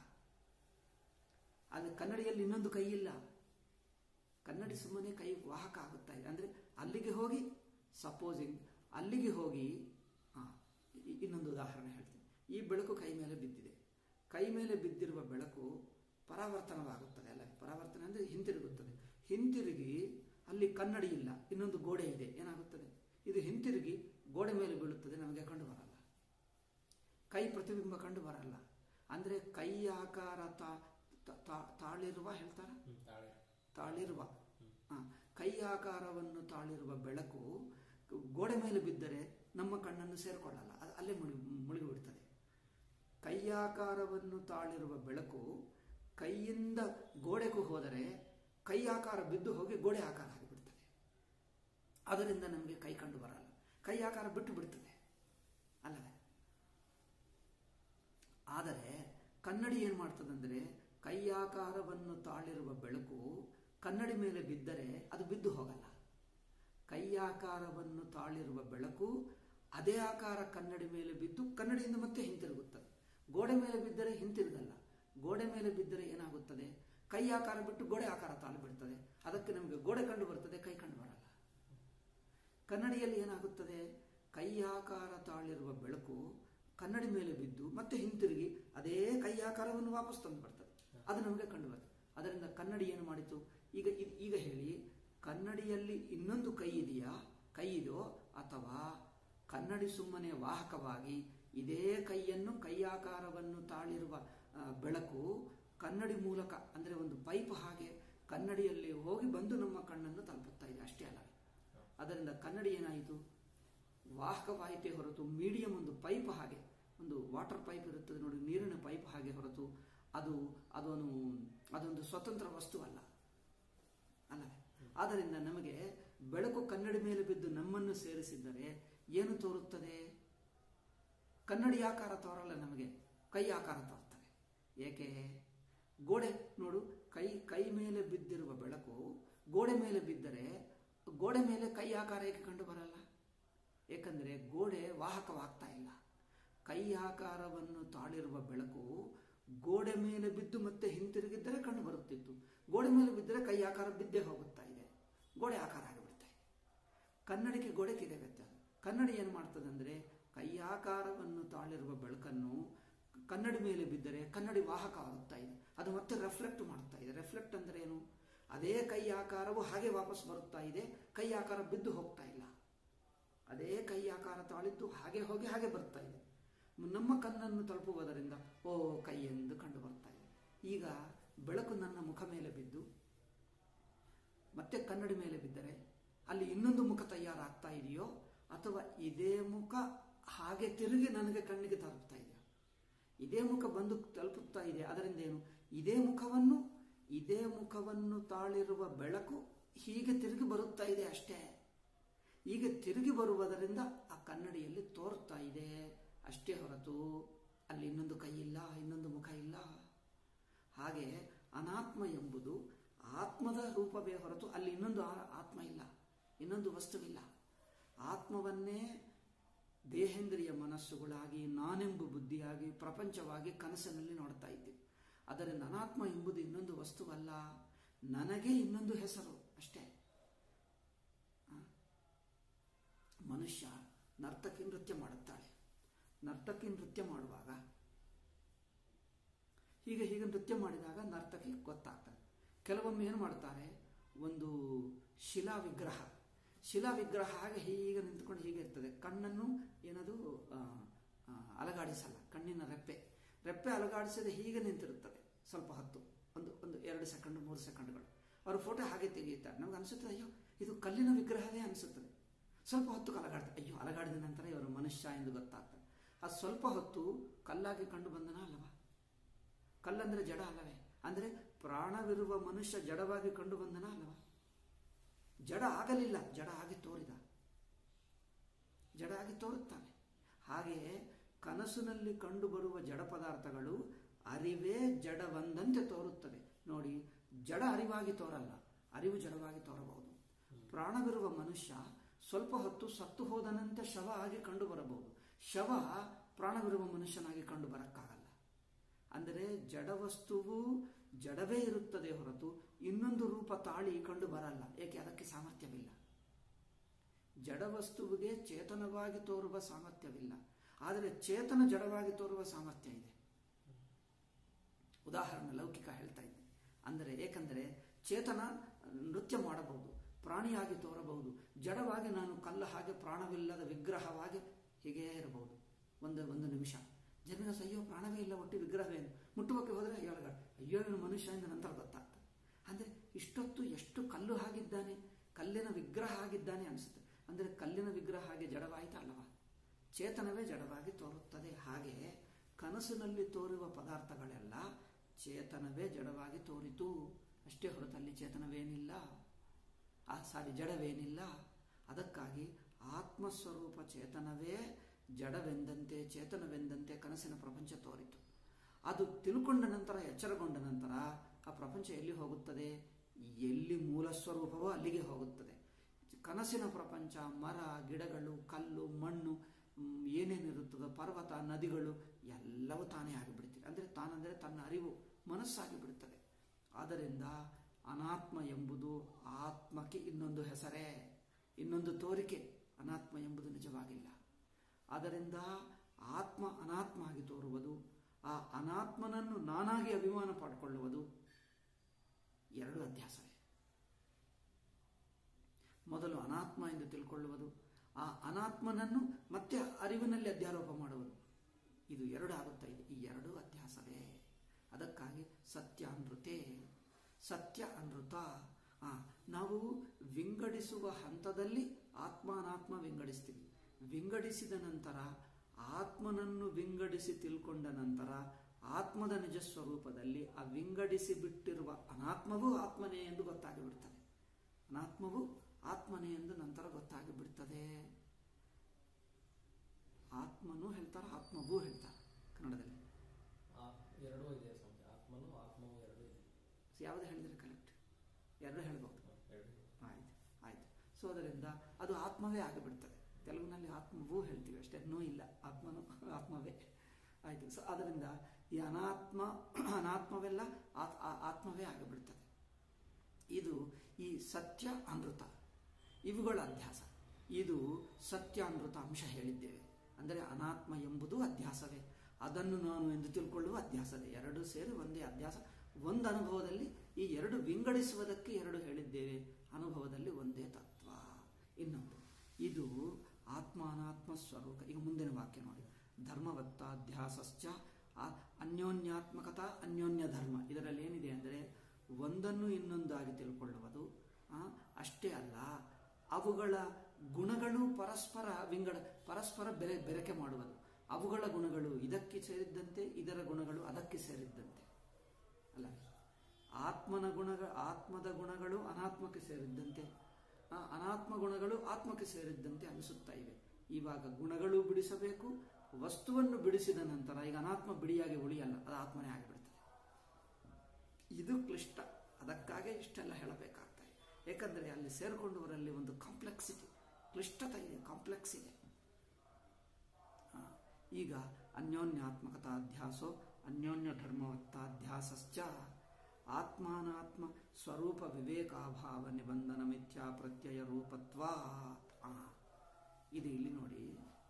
ಆದರೆ ಕನ್ನಡಿಯಲ್ಲಿ ಇನ್ನೊಂದು ಕೈ ಇಲ್ಲ ಕನ್ನಡಿ ಸುಮ್ಮನೆ ಕೈ ವಾಹಕ ಆಗುತ್ತಾ ಇದೆ ಅಂದರೆ ಅಲ್ಲಿಗೆ ಹೋಗಿ ಸಪೋಸಿಂಗ್ ಅಲ್ಲಿಗೆ ಹೋಗಿ ಆ, ಇ- ಇನ್ನೊಂದು ಉದಾಹರಣೆ ಹೇಳ್ತೀನಿ ಈ ಬೆಳಕು ಕೈ ಮೇಲೆ ಬಿದ್ದಿದೆ ಕೈ ಮೇಲೆ ಬಿದ್ದಿರುವ ಬೆಳಕು ಪರಾವರ್ತನವಾಗುತ್ತದೆ ಅಲ್ಲ ಪರಾವರ್ತನೆ ಅಂದರೆ ಹಿಂತಿರುಗುತ್ತದೆ ಹಿಂತಿರುಗಿ ಅಲ್ಲಿ ಕನ್ನಡಿ ಇಲ್ಲ ಇನ್ನೊಂದು ಗೋಡೆ ಇದೆ ಏನಾಗುತ್ತದೆ ಇದು ಹಿಂತಿರುಗಿ ಗೋಡೆ ಮೇಲೆ ಬೀಳುತ್ತದೆ ನಮಗೆ ಕಂಡು ಬರಲ್ಲ ಕೈ ಪ್ರತಿಬಿಂಬ ಕಂಡು ಬರಲ್ಲ ಅಂದರೆ ಕೈ ಆಕಾರ ತಾ- ತಾ- ತಾ- ತಾಳಿರುವ ಹೇಳ್ತಾರ ಹ್ಮ್, ತಾಳೆ ತಾಳಿರುವ ಆ, ಕೈ ಆಕಾರವನ್ನು ತಾಳಿರುವ ಬೆಳಕು ಗೋಡೆ ಮೇಲೆ ಬಿದ್ದರೆ ನಮ್ಮ ಕಣ್ಣನ್ನು ಸೇರಿಕೊಳ್ಳಲ್ಲ ಅದು ಅಲ್ಲೇ ಮುಳುಗಿ ಮುಳುಗಿ ಬಿಡ್ತದೆ ಕೈ ಆಕಾರವನ್ನು ತಾಳಿರುವ ಬೆಳಕು ಕೈಯಿಂದ ಗೋಡೆಗೂ ಹೋದರೆ ಕೈ ಆಕಾರ ಬಿದ್ದು ಹೋಗಿ ಗೋಡೆ ಆಕಾರ ಆಗಿಬಿಡ್ತದೆ ಅದರಿಂದ ನಮಗೆ ಕೈ ಕಂಡು ಬರಲ್ಲ ಕೈ ಆಕಾರ ಬಿಟ್ಟು ಬಿಡ್ತದೆ ಅಲ್ಲ ಕನ್ನಡಿ ಏನು ಮಾಡ್ತದಂದ್ರೆ ಕೈಯಾಕಾರವನ್ನು ತಾಳಿರುವ ಬೆಳಕು ಕನ್ನಡಿ ಮೇಲೆ ಬಿದ್ದರೆ ಅದು ಬಿದ್ದು ಹೋಗಲ್ಲ ಕೈಯಾಕಾರವನ್ನು ತಾಳಿರುವ ಬೆಳಕು ಅದೇ ಆಕಾರ ಕನ್ನಡಿ ಮೇಲೆ ಬಿದ್ದು ಕನ್ನಡಿಯಿಂದ ಮತ್ತೆ ಹಿಂತಿರುಗುತ್ತದೆ ಗೋಡೆ ಮೇಲೆ ಬಿದ್ದರೆ ಹಿಂತಿರುಗಲ್ಲ ಗೋಡೆ ಮೇಲೆ ಬಿದ್ದರೆ ಏನಾಗುತ್ತದೆ ಕೈ ಆಕಾರ ಬಿಟ್ಟು ಗೋಡೆ ಆಕಾರ ತಾಳು ಬಿಡ್ತದೆ ಅದಕ್ಕೆ ನಮಗೆ ಗೋಡೆ ಕಂಡು ಬರ್ತದೆ ಕೈ ಕಂಡು ಬರಲ್ಲ ಕನ್ನಡಿಯಲ್ಲಿ ಏನಾಗುತ್ತದೆ ಕೈ ಆಕಾರ ತಾಳಿರುವ ಬೆಳಕು ಕನ್ನಡಿ ಮೇಲೆ ಬಿದ್ದು ಮತ್ತೆ ಹಿಂತಿರುಗಿ ಅದೇ ಕೈ ಆಕಾರವನ್ನು ವಾಪಸ್ ತಂದು ಬರ್ತದೆ ಅದು ನಮಗೆ ಕಂಡು ಬರ್ತದೆ ಅದರಿಂದ ಕನ್ನಡಿ ಏನು ಮಾಡಿತು ಈಗ ಇದ್- ಈಗ ಹೇಳಿ ಕನ್ನಡಿಯಲ್ಲಿ ಇನ್ನೊಂದು ಕೈ ಇದೆಯಾ ಕೈ ಇದೋ ಅಥವಾ ಕನ್ನಡಿ ಸುಮ್ಮನೆ ವಾಹಕವಾಗಿ ಇದೇ ಕೈಯನ್ನು ಕೈಯಾಕಾರವನ್ನು ತಾಳಿರುವ ಆ, ಬೆಳಕು ಕನ್ನಡಿ ಮೂಲಕ ಅಂದರೆ ಒಂದು ಪೈಪ್ ಹಾಗೆ ಕನ್ನಡಿಯಲ್ಲಿ ಹೋಗಿ ಬಂದು ನಮ್ಮ ಕಣ್ಣನ್ನು ತಲುಪುತ್ತಾ ಇದೆ ಅಷ್ಟೇ ಅಲ್ಲ ಅದರಿಂದ ಕನ್ನಡಿ ಏನಾಯಿತು ವಾಹಕವಾಯಿತೇ ಹೊರತು ಮೀಡಿಯಂ ಒಂದು ಪೈಪ್ ಹಾಗೆ ಒಂದು ವಾಟರ್ ಪೈಪ್ ಇರುತ್ತದೆ ನೋಡಿ ನೀರಿನ ಪೈಪ್ ಹಾಗೆ ಹೊರತು ಅದು ಅದೊಂದು ಅದೊಂದು ಸ್ವತಂತ್ರ ವಸ್ತು ಅಲ್ಲ ಅಲ್ಲವೇ ಆದ್ದರಿಂದ ನಮಗೆ ಬೆಳಕು ಕನ್ನಡಿ ಮೇಲೆ ಬಿದ್ದು ನಮ್ಮನ್ನು ಸೇರಿಸಿದ್ದರೆ ಏನು ತೋರುತ್ತದೆ ಕನ್ನಡಿ ಆಕಾರ ತೋರಲ್ಲ ನಮಗೆ ಕೈ ಆಕಾರ ತೋರ್ತದೆ ಏಕೆ ಗೋಡೆ ನೋಡು ಕೈ ಕೈ ಮೇಲೆ ಬಿದ್ದಿರುವ ಬೆಳಕು ಗೋಡೆ ಮೇಲೆ ಬಿದ್ದರೆ ಗೋಡೆ ಮೇಲೆ ಕೈ ಆಕಾರ ಏಕೆ ಕಂಡು ಬರಲ್ಲ ಏಕೆಂದರೆ ಗೋಡೆ ವಾಹಕವಾಗ್ತಾ ಇಲ್ಲ ಕೈ ಆಕಾರವನ್ನು ತಾಳಿರುವ ಬೆಳಕು ಗೋಡೆ ಮೇಲೆ ಬಿದ್ದು ಮತ್ತೆ ಹಿಂತಿರುಗಿದ್ದರೆ ಕಂಡು ಬರುತ್ತಿತ್ತು ಗೋಡೆ ಮೇಲೆ ಬಿದ್ದರೆ ಕೈ ಆಕಾರ ಬಿದ್ದೇ ಹೋಗುತ್ತಾ ಇದೆ ಗೋಡೆ ಆಕಾರ ಆಗಿಬಿಡ್ತಾ ಇದೆ ಕನ್ನಡಿಗೆ ಗೋಡೆಗೆ ಇದೆ ವ್ಯತ್ಯಾಸ ಕನ್ನಡಿ ಏನು ಮಾಡ್ತದೆ ಅಂದರೆ ಕೈ ಆಕಾರವನ್ನು ತಾಳಿರುವ ಬೆಳಕನ್ನು ಕನ್ನಡಿ ಮೇಲೆ ಬಿದ್ದರೆ ಕನ್ನಡಿ ವಾಹಕವಾಗುತ್ತಾ ಇದೆ ಅದು ಮತ್ತೆ ರೆಫ್ಲೆಕ್ಟ್ ಮಾಡುತ್ತಾ ಇದೆ ರೆಫ್ಲೆಕ್ಟ್ ಅಂದರೆ ಏನು ಅದೇ ಕೈ ಆಕಾರವು ಹಾಗೆ ವಾಪಸ್ ಬರುತ್ತಾ ಇದೆ ಕೈ ಆಕಾರ ಬಿದ್ದು ಹೋಗ್ತಾ ಇಲ್ಲ ಅದೇ ಕೈ ಆಕಾರ ತಾಳಿದ್ದು ಹಾಗೆ ಹೋಗಿ ಹಾಗೆ ಬರ್ತಾ ಇದೆ ನಮ್ಮ ಕಣ್ಣನ್ನು ತಲುಪುವುದರಿಂದ ಓ ಕೈ ಎಂದು ಕಂಡು ಬರ್ತಾ ಇದೆ ಈಗ ಬೆಳಕು ನನ್ನ ಮುಖ ಮೇಲೆ ಬಿದ್ದು ಮತ್ತೆ ಕನ್ನಡಿ ಮೇಲೆ ಬಿದ್ದರೆ ಅಲ್ಲಿ ಇನ್ನೊಂದು ಮುಖ ತಯಾರಾಗ್ತಾ ಇದೆಯೋ ಅಥವಾ ಇದೇ ಮುಖ ಹಾಗೆ ತಿರುಗಿ ನನಗೆ ಕಣ್ಣಿಗೆ ತಲುಪ್ತಾ ಇದೆಯಾ ಇದೇ ಮುಖ ಬಂದು ತಲುಪುತ್ತಾ ಇದೆ ಅದರಿಂದ ಏನು ಇದೇ ಮುಖವನ್ನು ಇದೇ ಮುಖವನ್ನು ತಾಳಿರುವ ಬೆಳಕು ಹೀಗೆ ತಿರುಗಿ ಬರುತ್ತಾ ಇದೆ ಅಷ್ಟೇ ಹೀಗೆ ತಿರುಗಿ ಬರುವುದರಿಂದ ಆ ಕನ್ನಡಿಯಲ್ಲಿ ತೋರ್ತಾ ಇದೆ ಅಷ್ಟೇ ಹೊರತು ಅಲ್ಲಿ ಇನ್ನೊಂದು ಕೈ ಇಲ್ಲ ಇನ್ನೊಂದು ಮುಖ ಇಲ್ಲ ಹಾಗೆ ಅನಾತ್ಮ ಎಂಬುದು ಆತ್ಮದ ರೂಪವೇ ಹೊರತು ಅಲ್ಲಿ ಇನ್ನೊಂದು ಆ- ಆತ್ಮ ಇಲ್ಲ ಇನ್ನೊಂದು ವಸ್ತುವಿಲ್ಲ ಆತ್ಮವನ್ನೇ ದೇಹೇಂದ್ರಿಯ ಮನಸ್ಸುಗಳಾಗಿ ನಾನೆಂಬು ಬುದ್ಧಿಯಾಗಿ ಪ್ರಪಂಚವಾಗಿ ಕನಸಿನಲ್ಲಿ ನೋಡ್ತಾ ಇದ್ದೀವಿ ಅದರಿಂದ ಅನಾತ್ಮ ಎಂಬುದು ಇನ್ನೊಂದು ವಸ್ತುವಲ್ಲ ನನಗೆ ಇನ್ನೊಂದು ಹೆಸರು ಅಷ್ಟೇ ಆ? ಮನುಷ್ಯ ನರ್ತಕಿ ನೃತ್ಯ ಮಾಡುತ್ತಾಳೆ ನರ್ತಕಿ ನೃತ್ಯ ಮಾಡುವಾಗ ಹೀಗೆ ಹೀಗೆ ನೃತ್ಯ ಮಾಡಿದಾಗ ನರ್ತಕಿ ಗೊತ್ತಾಗ್ತದೆ ಕೆಲವೊಮ್ಮೆ ಏನು ಮಾಡ್ತಾರೆ ಒಂದು ಶಿಲಾ ವಿಗ್ರಹ ಶಿಲಾ ವಿಗ್ರಹ ಹಾಗೆ ಹೀಗೆ ನಿಂತ್ಕೊಂಡು ಹೀಗೆ ಇರ್ತದೆ ಕಣ್ಣನ್ನು ಏನದು ಆ, ಆ, ಅಲಗಾಡಿಸಲ್ಲ ಕಣ್ಣಿನ ರೆಪ್ಪೆ ರೆಪ್ಪೆ ಅಲಗಾಡಿಸದೆ ಹೀಗೆ ನಿಂತಿರುತ್ತದೆ ಸ್ವಲ್ಪ ಹೊತ್ತು ಒಂದು ಒಂದು ಎರಡು ಸೆಕೆಂಡ್ ಮೂರು ಸೆಕೆಂಡ್ಗಳು ಅವರು ಫೋಟೋ ಹಾಗೆ ತೆಗೆಯುತ್ತಾರೆ ನಮ್ಗೆ ಅನಿಸುತ್ತದೆ ಅಯ್ಯೋ ಇದು ಕಲ್ಲಿನ ವಿಗ್ರಹವೇ ಅನಿಸುತ್ತದೆ ಸ್ವಲ್ಪ ಹೊತ್ತು ಅಲಗಾಡ್ತಾರೆ ಅಯ್ಯೋ ಅಲಗಾಡಿದ ನಂತರ ಇವರು ಮನುಷ್ಯ ಎಂದು ಗೊತ್ತಾಗ್ತದೆ ಅದು ಸ್ವಲ್ಪ ಹೊತ್ತು ಕಲ್ಲಾಗಿ ಕಂಡು ಬಂದನ ಅಲ್ಲವಾ ಕಲ್ಲಂದ್ರೆ ಜಡ ಅಲ್ಲವೇ ಅಂದ್ರೆ ಪ್ರಾಣವಿರುವ ಮನುಷ್ಯ ಜಡವಾಗಿ ಕಂಡು ಬಂದನ ಅಲ್ಲವಾ ಜಡ ಆಗಲಿಲ್ಲ ಜಡ ಆಗಿ ತೋರಿದ ಜಡ ಆಗಿ ತೋರುತ್ತಾನೆ ಹಾಗೆಯೇ ಕನಸಿನಲ್ಲಿ ಕಂಡುಬರುವ ಜಡ ಪದಾರ್ಥಗಳು ಅರಿವೇ ಜಡವಂದಂತೆ ತೋರುತ್ತದೆ ನೋಡಿ ಜಡ ಅರಿವಾಗಿ ತೋರಲ್ಲ ಅರಿವು ಜಡವಾಗಿ ತೋರಬಹುದು ಪ್ರಾಣವಿರುವ ಮನುಷ್ಯ ಸ್ವಲ್ಪ ಹೊತ್ತು ಸತ್ತು ಹೋದನಂತೆ ಶವ ಆಗಿ ಕಂಡು ಬರಬಹುದು ಶವ ಪ್ರಾಣವಿರುವ ಮನುಷ್ಯನಾಗಿ ಕಂಡು ಬರಕ್ಕಾಗಲ್ಲ ಅಂದರೆ ಜಡವಸ್ತುವು ಜಡವೇ ಇರುತ್ತದೆ ಹೊರತು ಇನ್ನೊಂದು ರೂಪ ತಾಳಿ ಕಂಡು ಬರಲ್ಲ ಏಕೆ ಅದಕ್ಕೆ ಸಾಮರ್ಥ್ಯವಿಲ್ಲ ಜಡವಸ್ತುವಿಗೆ ಚೇತನವಾಗಿ ತೋರುವ ಸಾಮರ್ಥ್ಯವಿಲ್ಲ ಆದರೆ ಚೇತನ ಜಡವಾಗಿ ತೋರುವ ಸಾಮರ್ಥ್ಯ ಇದೆ ಉದಾಹರಣೆ ಲೌಕಿಕ ಹೇಳ್ತಾ ಇದ್ದೆ ಅಂದರೆ ಏಕೆಂದರೆ ಚೇತನ ನೃತ್ಯ ಮಾಡಬಹುದು ಪ್ರಾಣಿಯಾಗಿ ತೋರಬಹುದು ಜಡವಾಗಿ ನಾನು ಕಲ್ಲ ಹಾಗೆ ಪ್ರಾಣವಿಲ್ಲದ ವಿಗ್ರಹವಾಗಿ ಹೀಗೇ ಇರಬಹುದು ಒಂದು ಒಂದು ನಿಮಿಷ ಜನಗ ಅಯ್ಯೋ ಪ್ರಾಣವೇ ಇಲ್ಲ ಒಟ್ಟು ವಿಗ್ರಹವೇ ಅಂತ. ಮುಟ್ಟುವಕ್ಕೆ ಹೋದರೆ ಹೇಳಗ ಅಯ್ಯೋ ಇವನು ಮನುಷ್ಯ ಎಂದು ನಂತರ ಗೊತ್ತಾಗ್ತದೆ ಅಂದರೆ ಇಷ್ಟೊತ್ತು ಎಷ್ಟು ಕಲ್ಲು ಆಗಿದ್ದಾನೆ ಕಲ್ಲಿನ ವಿಗ್ರಹ ಆಗಿದ್ದಾನೆ ಅನಿಸುತ್ತೆ ಅಂದರೆ ಕಲ್ಲಿನ ವಿಗ್ರಹ ಹಾಗೆ ಜಡವಾಯಿತಾ ಅಲ್ಲವಾ ಚೇತನವೇ ಜಡವಾಗಿ ತೋರುತ್ತದೆ ಹಾಗೆ ಕನಸಿನಲ್ಲಿ ತೋರುವ ಪದಾರ್ಥಗಳೆಲ್ಲ ಚೇತನವೇ ಜಡವಾಗಿ ತೋರಿತು ಅಷ್ಟೇ ಹೊರತು ಅಲ್ಲಿ ಚೇತನವೇನಿಲ್ಲ ಆ ಸಾರಿ ಜಡವೇನಿಲ್ಲ ಅದಕ್ಕಾಗಿ ಆತ್ಮಸ್ವರೂಪ ಚೇತನವೇ ಜಡವೆಂದಂತೆ ಚೇತನವೆಂದಂತೆ ಕನಸಿನ ಪ್ರಪಂಚ ತೋರಿತು ಅದು ತಿಳ್ಕೊಂಡ ನಂತರ ಎಚ್ಚರಗೊಂಡ ನಂತರ ಆ ಪ್ರಪಂಚ ಎಲ್ಲಿ ಹೋಗುತ್ತದೆ ಎಲ್ಲಿ ಮೂಲ ಸ್ವರೂಪವೋ ಅಲ್ಲಿಗೆ ಹೋಗುತ್ತದೆ ಕನಸಿನ ಪ್ರಪಂಚ ಮರ ಗಿಡಗಳು ಕಲ್ಲು ಮಣ್ಣು ಮ್, ಏನೇನಿರುತ್ತದೋ ಪರ್ವತ ನದಿಗಳು ಎಲ್ಲವೂ ತಾನೇ ಆಗಿಬಿಡ್ತೀರಿ ಅಂದರೆ ತಾನಂದರೆ ತನ್ನ ಅರಿವು ಮನಸ್ಸಾಗಿ ಬಿಡುತ್ತದೆ ಆದ್ದರಿಂದ ಅನಾತ್ಮ ಎಂಬುದು ಆತ್ಮಕ್ಕೆ ಇನ್ನೊಂದು ಹೆಸರೇ ಇನ್ನೊಂದು ತೋರಿಕೆ ಅನಾತ್ಮ ಎಂಬುದು ನಿಜವಾಗಿಲ್ಲ ಆದ್ದರಿಂದ ಆತ್ಮ ಅನಾತ್ಮ ಆಗಿ ತೋರುವುದು ಆ ಅನಾತ್ಮನನ್ನು ನಾನಾಗಿ ಅಭಿಮಾನ ಪಡ್ಕೊಳ್ಳುವುದು ಎರಡು ಅಧ್ಯಾಸವೇ ಮೊದಲು ಅನಾತ್ಮ ಎಂದು ತಿಳ್ಕೊಳ್ಳುವುದು ಆ ಅನಾತ್ಮನನ್ನು ಮತ್ತೆ ಅರಿವಿನಲ್ಲಿ ಅಧ್ಯಾರೋಪ ಮಾಡುವುದು ಇದು ಎರಡು ಆಗುತ್ತಾ ಇದೆ ಈ ಎರಡು ಅಧ್ಯಾಸವೇ ಅದಕ್ಕಾಗಿ ಸತ್ಯ ಅನೃತೆ ಸತ್ಯ ಅನೃತ ಆ, ನಾವು ವಿಂಗಡಿಸುವ ಹಂತದಲ್ಲಿ ಆತ್ಮ ಅನಾತ್ಮ ವಿಂಗಡಿಸ್ತೀವಿ ವಿಂಗಡಿಸಿದ ನಂತರ ಆತ್ಮನನ್ನು ವಿಂಗಡಿಸಿ ತಿಳ್ಕೊಂಡ ನಂತರ ಆತ್ಮದ ನಿಜ ಸ್ವರೂಪದಲ್ಲಿ ಆ ವಿಂಗಡಿಸಿ ಬಿಟ್ಟಿರುವ ಅನಾತ್ಮವೂ ಆತ್ಮನೇ ಎಂದು ಗೊತ್ತಾಗಿಬಿಡ್ತದೆ ಅನಾತ್ಮವು ಆತ್ಮನೇ ಎಂದು ನಂತರ ಗೊತ್ತಾಗಿ ಬಿಡ್ತದೆ ಆತ್ಮನೂ ಹೇಳ್ತಾರೆ ಆತ್ಮವೂ ಹೇಳ್ತಾರೆ ಕನ್ನಡದಲ್ಲಿ ಆ ಎರಡೂ ಇದೆ ಸ್ವಾಮಿ ಆತ್ಮನು ಆತ್ಮವು ಎರಡೂ ಇದೆ ಯಾವುದು ಹೇಳಿದ್ರೆ ಕರೆಕ್ಟ್ ಎರಡು ಹೇಳ್ಬೋದು ಹ, ಎರಡೂ ಇದೆ. ಆಯ್ತು ಆಯ್ತು ಸೊ ಅದರಿಂದ ಅದು ಆತ್ಮವೇ ಆಗಿಬಿಡ್ತದೆ ತೆಲುಗಿನಲ್ಲಿ ಆತ್ಮವೂ ಹೇಳ್ತೀವಿ ಅಷ್ಟೇ ನೋ ಇಲ್ಲ ಆತ್ಮನು ಆತ್ಮವೇ ಆಯ್ತು ಸೊ ಅದರಿಂದ ಈ ಅನಾತ್ಮ ಅನಾತ್ಮವೆಲ್ಲ ಆತ್- ಆ- ಆತ್ಮವೇ ಆಗಿಬಿಡ್ತದೆ ಇದು ಈ ಸತ್ಯ ಅಮೃತ ಇವುಗಳ ಅಧ್ಯಾಸ ಇದು ಸತ್ಯ ಅಮೃತ ಅಂಶ ಹೇಳಿದ್ದೇವೆ ಅಂದರೆ ಅನಾತ್ಮ ಎಂಬುದು ಅಧ್ಯಾಸವೇ ಅದನ್ನು ನಾನು ಎಂದು ತಿಳ್ಕೊಳ್ಳುವ ಅಧ್ಯಾಸವೇ ಎರಡು ಸೇರಿ ಒಂದೇ ಅಧ್ಯಾಸ ಒಂದು ಅನುಭವದಲ್ಲಿ ಈ ಎರಡು ವಿಂಗಡಿಸುವುದಕ್ಕೆ ಎರಡು ಹೇಳಿದ್ದೇವೆ ಅನುಭವದಲ್ಲಿ ಒಂದೇ ತತ್ವ ಇನ್ನೊಂದು ಇದು ಆತ್ಮ ಅನಾತ್ಮ ಸ್ವರೂಪ ಈಗ ಮುಂದಿನ ವಾಕ್ಯ ನೋಡಿ ಧರ್ಮವತ್ತಾಧ್ಯಾಸಶ್ಚ ಆ- ಅನ್ಯೋನ್ಯಾತ್ಮಕತಾ ಅನ್ಯೋನ್ಯ ಧರ್ಮ ಇದರಲ್ಲಿ ಏನಿದೆ ಅಂದರೆ ಒಂದನ್ನು ಇನ್ನೊಂದಾಗಿ ತಿಳ್ಕೊಳ್ಳುವುದು ಆ, ಅಷ್ಟೇ ಅಲ್ಲ ಅವುಗಳ ಗುಣಗಳು ಪರಸ್ಪರ ವಿಂಗಡ ಪರಸ್ಪರ ಬೆರೆ ಬೆರಕೆ ಮಾಡುವುದು ಅವುಗಳ ಗುಣಗಳು ಇದಕ್ಕೆ ಸೇರಿದ್ದಂತೆ ಇದರ ಗುಣಗಳು ಅದಕ್ಕೆ ಸೇರಿದ್ದಂತೆ ಅಲ್ಲ ಆತ್ಮನ ಗುಣಗಳ ಆತ್ಮದ ಗುಣಗಳು ಅನಾತ್ಮಕ್ಕೆ ಸೇರಿದ್ದಂತೆ ಆ, ಅನಾತ್ಮ ಗುಣಗಳು ಆತ್ಮಕ್ಕೆ ಸೇರಿದ್ದಂತೆ ಅನಿಸುತ್ತಾ ಇವೆ ಇವಾಗ ಗುಣಗಳು ಬಿಡಿಸಬೇಕು ವಸ್ತುವನ್ನು ಬಿಡಿಸಿದ ನಂತರ ಈಗ ಅನಾತ್ಮ ಬಿಡಿಯಾಗಿ ಉಳಿಯಲ್ಲ ಅದು ಆತ್ಮನೇ ಆಗಿಬಿಡ್ತದೆ ಇದು ಕ್ಲಿಷ್ಟ ಅದಕ್ಕಾಗೇ ಇಷ್ಟೆಲ್ಲ ಹೇಳಬೇಕಾಗ್ತದೆ ಯಾಕಂದರೆ ಅಲ್ಲಿ ಸೇರಿಕೊಂಡವರಲ್ಲಿ ಒಂದು ಕಾಂಪ್ಲೆಕ್ಸಿಟಿ ಕ್ಲಿಷ್ಟತೆ ಇದೆ ಕಾಂಪ್ಲೆಕ್ಸ್ ಇದೆ ಆ, ಈಗ ಅನ್ಯೋನ್ಯಾತ್ಮಕತಾಧ್ಯಾಸೋ ಅನ್ಯೋನ್ಯ ಧರ್ಮವತ್ತಾಧ್ಯಾಸಶ್ಚ ಆತ್ಮಾನಾತ್ಮ ಸ್ವರೂಪ ವಿವೇಕಾಭಾವ ನಿಬಂಧನ ಮಿಥ್ಯಾ ಪ್ರತ್ಯಯ ರೂಪತ್ವಾ ಇದು ಇಲ್ಲಿ ನೋಡಿ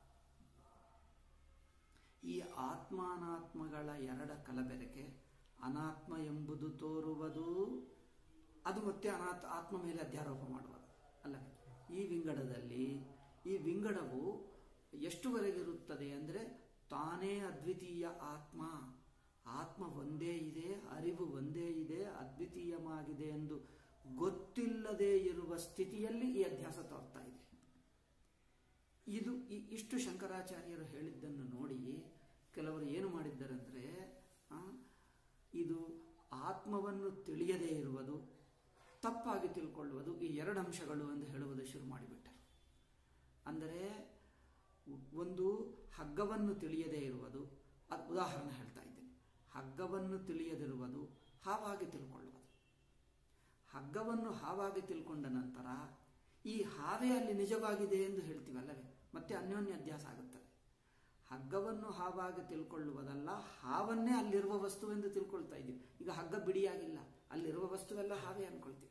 ಈ ಆತ್ಮಾನಾತ್ಮಗಳ ಎರಡ ಕಲಬೆರಕೆ ಅನಾತ್ಮ ಎಂಬುದು ತೋರುವುದು ಅದು ಮತ್ತೆ ಅನಾಥ ಆತ್ಮ ಮೇಲೆ ಅಧ್ಯಾರೋಪ ಮಾಡುವುದು ಅಲ್ಲ ಈ ವಿಂಗಡದಲ್ಲಿ ಈ ವಿಂಗಡವು ಎಷ್ಟುವರೆಗಿರುತ್ತದೆ ಅಂದರೆ ತಾನೇ ಅದ್ವಿತೀಯ ಆತ್ಮ ಆತ್ಮ ಒಂದೇ ಇದೆ ಅರಿವು ಒಂದೇ ಇದೆ ಅದ್ವಿತೀಯವಾಗಿದೆ ಎಂದು ಗೊತ್ತಿಲ್ಲದೆ ಇರುವ ಸ್ಥಿತಿಯಲ್ಲಿ ಈ ಅಧ್ಯಾಸ ತೋರ್ತಾ ಇದೆ ಇದು ಈ- ಇಷ್ಟು ಶಂಕರಾಚಾರ್ಯರು ಹೇಳಿದ್ದನ್ನು ನೋಡಿ ಕೆಲವರು ಏನು ಮಾಡಿದ್ದಾರಂದ್ರೆ ಆ, ಇದು ಆತ್ಮವನ್ನು ತಿಳಿಯದೇ ಇರುವುದು ತಪ್ಪಾಗಿ ತಿಳ್ಕೊಳ್ಳುವುದು ಈ ಎರಡು ಅಂಶಗಳು ಎಂದು ಹೇಳುವುದು ಶುರು ಮಾಡಿಬಿಟ್ಟರು ಅಂದರೆ ಒಂದು ಹಗ್ಗವನ್ನು ತಿಳಿಯದೇ ಇರುವುದು ಅದು ಉದಾಹರಣೆ ಹೇಳ್ತಾ ಇದ್ದೇನೆ ಹಗ್ಗವನ್ನು ತಿಳಿಯದಿರುವುದು ಹಾವಾಗಿ ತಿಳ್ಕೊಳ್ಳುವುದು ಹಗ್ಗವನ್ನು ಹಾವಾಗಿ ತಿಳ್ಕೊಂಡ ನಂತರ ಈ ಹಾವೇ ಅಲ್ಲಿ ನಿಜವಾಗಿದೆ ಎಂದು ಹೇಳ್ತೀವಲ್ಲವೇ ಮತ್ತೆ ಅನ್ಯೋನ್ಯ ಅಧ್ಯಾಸ ಆಗುತ್ತದೆ ಹಗ್ಗವನ್ನು ಹಾವಾಗಿ ತಿಳ್ಕೊಳ್ಳುವುದಲ್ಲ ಹಾವನ್ನೇ ಅಲ್ಲಿರುವ ವಸ್ತುವೆಂದು ತಿಳ್ಕೊಳ್ತಾ ಇದ್ದೀವಿ ಈಗ ಹಗ್ಗ ಬಿಡಿಯಾಗಿಲ್ಲ ಅಲ್ಲಿರುವ ವಸ್ತುವೆಲ್ಲ ಹಾವೇ ಅನ್ಕೊಳ್ತೀವಿ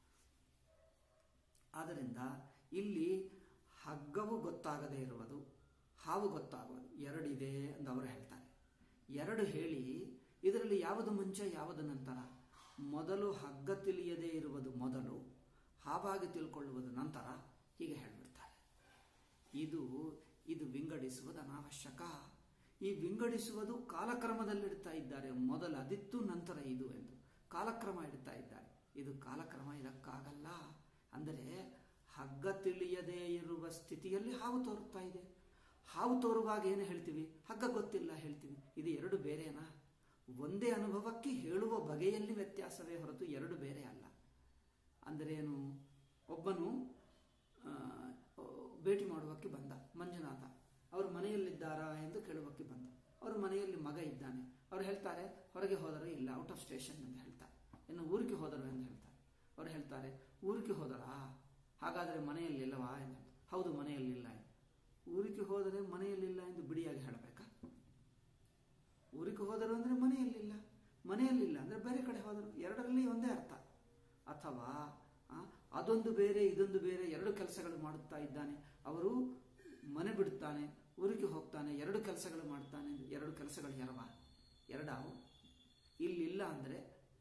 ಆದ್ದರಿಂದ ಇಲ್ಲಿ ಹಗ್ಗವು ಗೊತ್ತಾಗದೇ ಇರುವುದು ಹಾವು ಗೊತ್ತಾಗುವುದು ಎರಡಿದೆ ಎಂದು ಅವರು ಹೇಳ್ತಾರೆ ಎರಡು ಹೇಳಿ ಇದರಲ್ಲಿ ಯಾವುದು ಮುಂಚೆ ಯಾವುದು ನಂತರ ಮೊದಲು ಹಗ್ಗ ತಿಳಿಯದೇ ಇರುವುದು ಮೊದಲು ಹಾವಾಗಿ ತಿಳ್ಕೊಳ್ಳುವುದು ನಂತರ ಹೀಗೆ ಹೇಳ್ಬಿಡ್ತಾರೆ ಇದು ಇದು ವಿಂಗಡಿಸುವುದು ಅನಾವಶ್ಯಕ ಈ ವಿಂಗಡಿಸುವುದು ಕಾಲಕ್ರಮದಲ್ಲಿ ಇಡ್ತಾ ಇದ್ದಾರೆ ಮೊದಲು ಅದಿತ್ತು ನಂತರ ಇದು ಎಂದು ಕಾಲಕ್ರಮ ಇಡ್ತಾ ಇದ್ದಾರೆ ಇದು ಕಾಲಕ್ರಮ ಇದಕ್ಕಾಗಲ್ಲ ಅಂದರೆ ಹಗ್ಗ ತಿಳಿಯದೇ ಇರುವ ಸ್ಥಿತಿಯಲ್ಲಿ ಹಾವು ತೋರುತ್ತಾ ಇದೆ ಹಾವು ತೋರುವಾಗ ಏನು ಹೇಳ್ತೀವಿ ಹಗ್ಗ ಗೊತ್ತಿಲ್ಲ ಹೇಳ್ತೀವಿ ಇದು ಎರಡು ಬೇರೆನಾ ಒಂದೇ ಅನುಭವಕ್ಕೆ ಹೇಳುವ ಬಗೆಯಲ್ಲಿ ವ್ಯತ್ಯಾಸವೇ ಹೊರತು ಎರಡು ಬೇರೆ ಅಲ್ಲ ಅಂದರೆ ಏನು ಒಬ್ಬನು ಆ, ಭೇಟಿ ಮಾಡುವಕ್ಕೆ ಬಂದ ಮಂಜುನಾಥ ಅವರು ಮನೆಯಲ್ಲಿದ್ದಾರಾ ಎಂದು ಕೇಳುವಕ್ಕೆ ಬಂದ ಅವರು ಮನೆಯಲ್ಲಿ ಮಗ ಇದ್ದಾನೆ ಅವ್ರು ಹೇಳ್ತಾರೆ ಹೊರಗೆ ಹೋದರು ಇಲ್ಲ ಔಟ್ ಆಫ್ ಸ್ಟೇಷನ್ ಅಂತ ಹೇಳ್ತಾರೆ ಇನ್ನು ಊರಿಗೆ ಹೋದರು ಅಂತ ಹೇಳ್ತಾರೆ ಅವ್ರು ಹೇಳ್ತಾರೆ ಊರಿಗೆ ಹೋದರಾ ಹಾಗಾದರೆ ಮನೆಯಲ್ಲಿಲ್ಲವಾ ಎಂದು ಹೌದು ಮನೆಯಲ್ಲಿಲ್ಲ ಊರಿಗೆ ಹೋದರೆ ಮನೆಯಲ್ಲಿಲ್ಲ ಎಂದು ಬಿಡಿಯಾಗಿ ಹೇಳಬೇಕಾ ಊರಿಗೆ ಹೋದರು ಅಂದರೆ ಮನೆಯಲ್ಲಿಲ್ಲ ಮನೆಯಲ್ಲಿಲ್ಲ ಅಂದರೆ ಬೇರೆ ಕಡೆ ಹೋದರು ಎರಡರಲ್ಲಿ ಒಂದೇ ಅರ್ಥ ಅಥವಾ ಆ, ಅದೊಂದು ಬೇರೆ ಇದೊಂದು ಬೇರೆ ಎರಡು ಕೆಲಸಗಳು ಮಾಡುತ್ತಾ ಇದ್ದಾನೆ ಅವರು ಮನೆ ಬಿಡುತ್ತಾನೆ ಊರಿಗೆ ಹೋಗ್ತಾನೆ ಎರಡು ಕೆಲಸಗಳು ಮಾಡ್ತಾನೆ ಎರಡು ಕೆಲಸಗಳು ಎರವ ಎರಡಾವು ಇಲ್ಲಿಲ್ಲ ಅಂದರೆ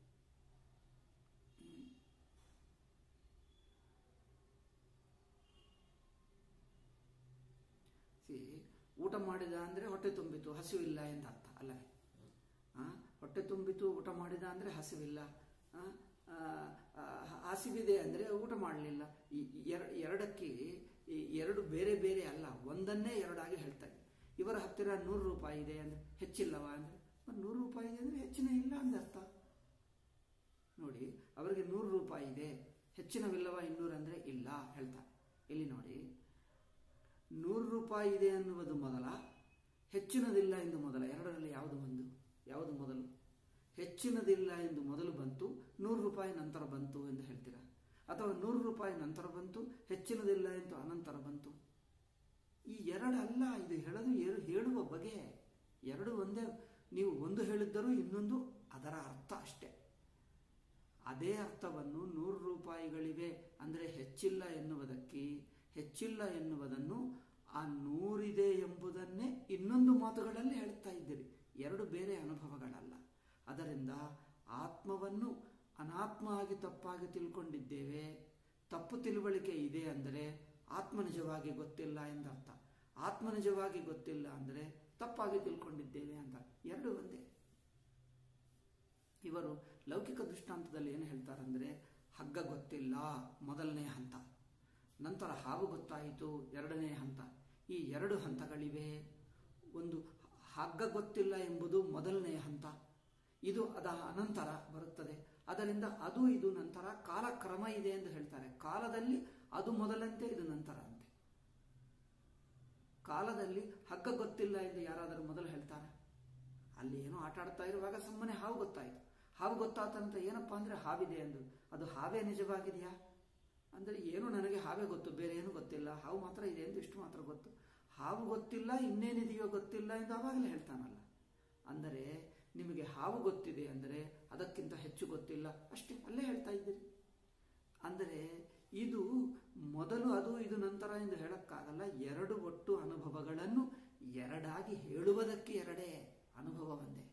ಸಿ ಊಟ ಮಾಡಿದ ಅಂದರೆ ಹೊಟ್ಟೆ ತುಂಬಿತು ಹಸಿವಿಲ್ಲ ಎಂದು ಅರ್ಥ ಅಲ್ಲವೇ ಆ, ಹೊಟ್ಟೆ ತುಂಬಿತು ಊಟ ಮಾಡಿದ ಅಂದರೆ ಹಸಿವಿಲ್ಲ ಆ, ಆ, ಆ, ಹಸಿವಿದೆ ಅಂದರೆ ಊಟ ಮಾಡಲಿಲ್ಲ ಈ ಎರ- ಎರಡಕ್ಕೆ ಈ ಎರಡು ಬೇರೆ ಬೇರೆ ಅಲ್ಲ ಒಂದನ್ನೇ ಎರಡಾಗಿ ಹೇಳ್ತಾರೆ ಇವರ ಹತ್ತಿರ ನೂರು ರೂಪಾಯಿ ಇದೆ ಅಂದರೆ ಹೆಚ್ಚಿಲ್ಲವಾ ಅಂದರೆ ನೂರು ರೂಪಾಯಿ ಇದೆ ಅಂದರೆ ಹೆಚ್ಚಿನ ಇಲ್ಲ ಅಂದ ಅರ್ಥ ನೋಡಿ ಅವರಿಗೆ ನೂರು ರೂಪಾಯಿ ಇದೆ ಹೆಚ್ಚಿನವಿಲ್ಲವ ಇನ್ನೂರು ಅಂದರೆ ಇಲ್ಲ ಹೇಳ್ತಾರೆ ಇಲ್ಲಿ ನೋಡಿ ನೂರು ರೂಪಾಯಿ ಇದೆ ಅನ್ನುವುದು ಮೊದಲ ಹೆಚ್ಚಿನದಿಲ್ಲ ಎಂದು ಮೊದಲ ಎರಡರಲ್ಲಿ ಯಾವುದು ಒಂದು ಯಾವುದು ಮೊದಲು ಹೆಚ್ಚಿನದಿಲ್ಲ ಎಂದು ಮೊದಲು ಬಂತು ನೂರು ರೂಪಾಯಿ ನಂತರ ಬಂತು ಎಂದು ಹೇಳ್ತೀರಾ ಅಥವಾ ನೂರು ರೂಪಾಯಿ ನಂತರ ಬಂತು ಹೆಚ್ಚಿನದಿಲ್ಲ ಎಂದು ಅನಂತರ ಬಂತು ಈ ಎರಡಲ್ಲ ಇದು ಹೇಳೋದು ಏರು- ಹೇಳುವ ಬಗೆ ಎರಡು ಒಂದೇ ನೀವು ಒಂದು ಹೇಳಿದ್ದರೂ ಇನ್ನೊಂದು ಅದರ ಅರ್ಥ ಅಷ್ಟೇ ಅದೇ ಅರ್ಥವನ್ನು ನೂರು ರೂಪಾಯಿಗಳಿವೆ ಅಂದರೆ ಹೆಚ್ಚಿಲ್ಲ ಎನ್ನುವುದಕ್ಕೆ ಹೆಚ್ಚಿಲ್ಲ ಎನ್ನುವುದನ್ನು ಆ ನೂರಿದೆ ಎಂಬುದನ್ನೇ ಇನ್ನೊಂದು ಮಾತುಗಳಲ್ಲಿ ಹೇಳ್ತಾ ಇದ್ದೀರಿ ಎರಡು ಬೇರೆ ಅನುಭವಗಳಲ್ಲ ಅದರಿಂದ ಆತ್ಮವನ್ನು ಅನಾತ್ಮ ಆಗಿ ತಪ್ಪಾಗಿ ತಿಳ್ಕೊಂಡಿದ್ದೇವೆ ತಪ್ಪು ತಿಳುವಳಿಕೆ ಇದೆ ಅಂದರೆ ಆತ್ಮ ನಿಜವಾಗಿ ಗೊತ್ತಿಲ್ಲ ಎಂದರ್ಥ ಆತ್ಮ ನಿಜವಾಗಿ ಗೊತ್ತಿಲ್ಲ ಅಂದರೆ ತಪ್ಪಾಗಿ ತಿಳ್ಕೊಂಡಿದ್ದೇವೆ ಅಂತ ಎರಡು ಒಂದೇ ಇವರು ಲೌಕಿಕ ದೃಷ್ಟಾಂತದಲ್ಲಿ ಏನು ಹೇಳ್ತಾರಂದ್ರೆ ಹಗ್ಗ ಗೊತ್ತಿಲ್ಲ ಮೊದಲನೇ ಹಂತ ನಂತರ ಹಾವು ಗೊತ್ತಾಯಿತು ಎರಡನೇ ಹಂತ ಈ ಎರಡು ಹಂತಗಳಿವೆ ಒಂದು ಹಗ್ಗ ಗೊತ್ತಿಲ್ಲ ಎಂಬುದು ಮೊದಲನೇ ಹಂತ ಇದು ಅದ ಅನಂತರ ಬರುತ್ತದೆ ಅದರಿಂದ ಅದು ಇದು ನಂತರ ಕಾಲಕ್ರಮ ಇದೆ ಎಂದು ಹೇಳ್ತಾರೆ ಕಾಲದಲ್ಲಿ ಅದು ಮೊದಲಂತೆ ಇದು ನಂತರ ಅಂತೆ ಕಾಲದಲ್ಲಿ ಹಗ್ಗ ಗೊತ್ತಿಲ್ಲ ಎಂದು ಯಾರಾದರೂ ಮೊದಲು ಹೇಳ್ತಾರೆ ಅಲ್ಲಿ ಏನೋ ಆಟ ಆಡ್ತಾ ಇರುವಾಗ ಸುಮ್ಮನೆ ಹಾವು ಗೊತ್ತಾಯಿತು ಹಾವು ಗೊತ್ತಾತಂತ ಏನಪ್ಪಾ ಅಂದ್ರೆ ಹಾವಿದೆ ಎಂದು ಅದು ಹಾವೇ ನಿಜವಾಗಿದೆಯಾ ಅಂದರೆ ಏನು ನನಗೆ ಹಾವೇ ಗೊತ್ತು ಬೇರೆ ಏನು ಗೊತ್ತಿಲ್ಲ ಹಾವು ಮಾತ್ರ ಇದೆ ಎಂದು ಇಷ್ಟು ಮಾತ್ರ ಗೊತ್ತು ಹಾವು ಗೊತ್ತಿಲ್ಲ ಇನ್ನೇನಿದೆಯೋ ಗೊತ್ತಿಲ್ಲ ಎಂದು ಆವಾಗಲೇ ಹೇಳ್ತಾನಲ್ಲ ಅಂದರೆ ನಿಮಗೆ ಹಾವು ಗೊತ್ತಿದೆ ಅಂದರೆ ಅದಕ್ಕಿಂತ ಹೆಚ್ಚು ಗೊತ್ತಿಲ್ಲ ಅಷ್ಟೇ ಅಲ್ಲೇ ಹೇಳ್ತಾ ಇದ್ದೀರಿ ಅಂದರೆ ಇದು ಮೊದಲು ಅದು ಇದು ನಂತರ ಎಂದು ಹೇಳಕ್ಕಾಗಲ್ಲ ಎರಡು ಒಟ್ಟು ಅನುಭವಗಳನ್ನು ಎರಡಾಗಿ ಹೇಳುವುದಕ್ಕೆ ಎರಡೇ ಅನುಭವ ಒಂದೇ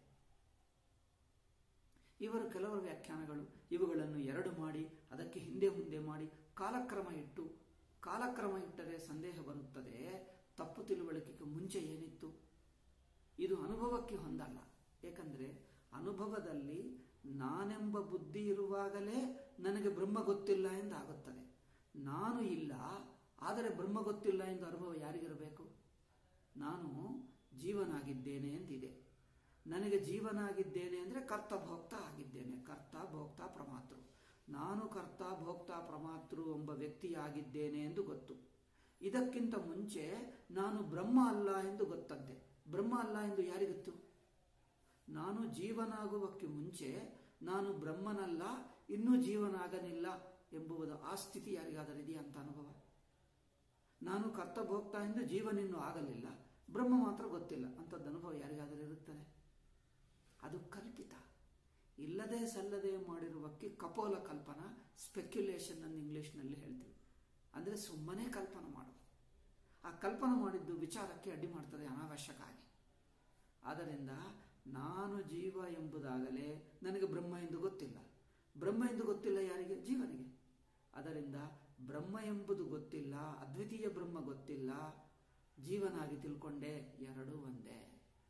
ಇವರು ಕೆಲವರು ವ್ಯಾಖ್ಯಾನಗಳು ಇವುಗಳನ್ನು ಎರಡು ಮಾಡಿ ಅದಕ್ಕೆ ಹಿಂದೆ ಮುಂದೆ ಮಾಡಿ ಕಾಲಕ್ರಮ ಇಟ್ಟು ಕಾಲಕ್ರಮ ಇಟ್ಟರೆ ಸಂದೇಹ ಬರುತ್ತದೆ ತಪ್ಪು ತಿಳುವಳಿಕೆಗೆ ಮುಂಚೆ ಏನಿತ್ತು ಇದು ಅನುಭವಕ್ಕೆ ಹೊಂದಲ್ಲ ಏಕೆಂದರೆ ಅನುಭವದಲ್ಲಿ ನಾನೆಂಬ ಬುದ್ಧಿ ಇರುವಾಗಲೇ ನನಗೆ ಬ್ರಹ್ಮ ಗೊತ್ತಿಲ್ಲ ಎಂದಾಗುತ್ತದೆ ನಾನು ಇಲ್ಲ ಆದರೆ ಬ್ರಹ್ಮ ಗೊತ್ತಿಲ್ಲ ಎಂದು ಅನುಭವ ಯಾರಿಗಿರಬೇಕು ನಾನು ಜೀವನಾಗಿದ್ದೇನೆ ಎಂದಿದೆ ನನಗೆ ಜೀವನಾಗಿದ್ದೇನೆ ಅಂದರೆ ಕರ್ತ ಭೋಕ್ತ ಆಗಿದ್ದೇನೆ ಕರ್ತ ಭೋಕ್ತ ಪ್ರಮಾತೃ ನಾನು ಕರ್ತ ಭೋಕ್ತ ಪ್ರಮಾತೃ ಎಂಬ ವ್ಯಕ್ತಿಯಾಗಿದ್ದೇನೆ ಎಂದು ಗೊತ್ತು ಇದಕ್ಕಿಂತ ಮುಂಚೆ ನಾನು ಬ್ರಹ್ಮ ಅಲ್ಲ ಎಂದು ಗೊತ್ತಂತೆ ಬ್ರಹ್ಮ ಅಲ್ಲ ಎಂದು ಯಾರಿಗೊತ್ತು ನಾನು ಜೀವನಾಗುವಕ್ಕೆ ಮುಂಚೆ ನಾನು ಬ್ರಹ್ಮನಲ್ಲ ಇನ್ನೂ ಜೀವನಾಗನಿಲ್ಲ ಎಂಬುವುದು ಆ ಸ್ಥಿತಿ ಯಾರಿಗಾದರೂ ಇದೆಯಾ ಅಂತ ಅನುಭವ ನಾನು ಕರ್ತ ಭೋಕ್ತ ಎಂದು ಜೀವನಿನ್ನೂ ಆಗಲಿಲ್ಲ ಬ್ರಹ್ಮ ಮಾತ್ರ ಗೊತ್ತಿಲ್ಲ ಅಂಥದ್ದು ಅನುಭವ ಯಾರಿಗಾದರೂ ಇರುತ್ತದೆ ಅದು ಕಲ್ಪಿತ ಇಲ್ಲದೆ ಸಲ್ಲದೆ ಮಾಡಿರುವಕ್ಕೆ ಕಪೋಲ ಕಲ್ಪನಾ ಸ್ಪೆಕ್ಯುಲೇಷನ್ ಅನ್ನು ಇಂಗ್ಲಿಷ್ನಲ್ಲಿ ಹೇಳ್ತೀವಿ ಅಂದರೆ ಸುಮ್ಮನೆ ಕಲ್ಪನೆ ಮಾಡುವುದು ಆ ಕಲ್ಪನೆ ಮಾಡಿದ್ದು ವಿಚಾರಕ್ಕೆ ಅಡ್ಡಿ ಮಾಡ್ತದೆ ಅನಾವಶ್ಯಕ ಆಗಿ ಆದ್ದರಿಂದ ನಾನು ಜೀವ ಎಂಬುದಾಗಲೇ ನನಗೆ ಬ್ರಹ್ಮ ಎಂದು ಗೊತ್ತಿಲ್ಲ ಬ್ರಹ್ಮ ಎಂದು ಗೊತ್ತಿಲ್ಲ ಯಾರಿಗೆ ಜೀವನಿಗೆ ಅದರಿಂದ ಬ್ರಹ್ಮ ಎಂಬುದು ಗೊತ್ತಿಲ್ಲ ಅದ್ವಿತೀಯ ಬ್ರಹ್ಮ ಗೊತ್ತಿಲ್ಲ ಜೀವನಾಗಿ ತಿಳ್ಕೊಂಡೆ ಎರಡೂ ಒಂದೇ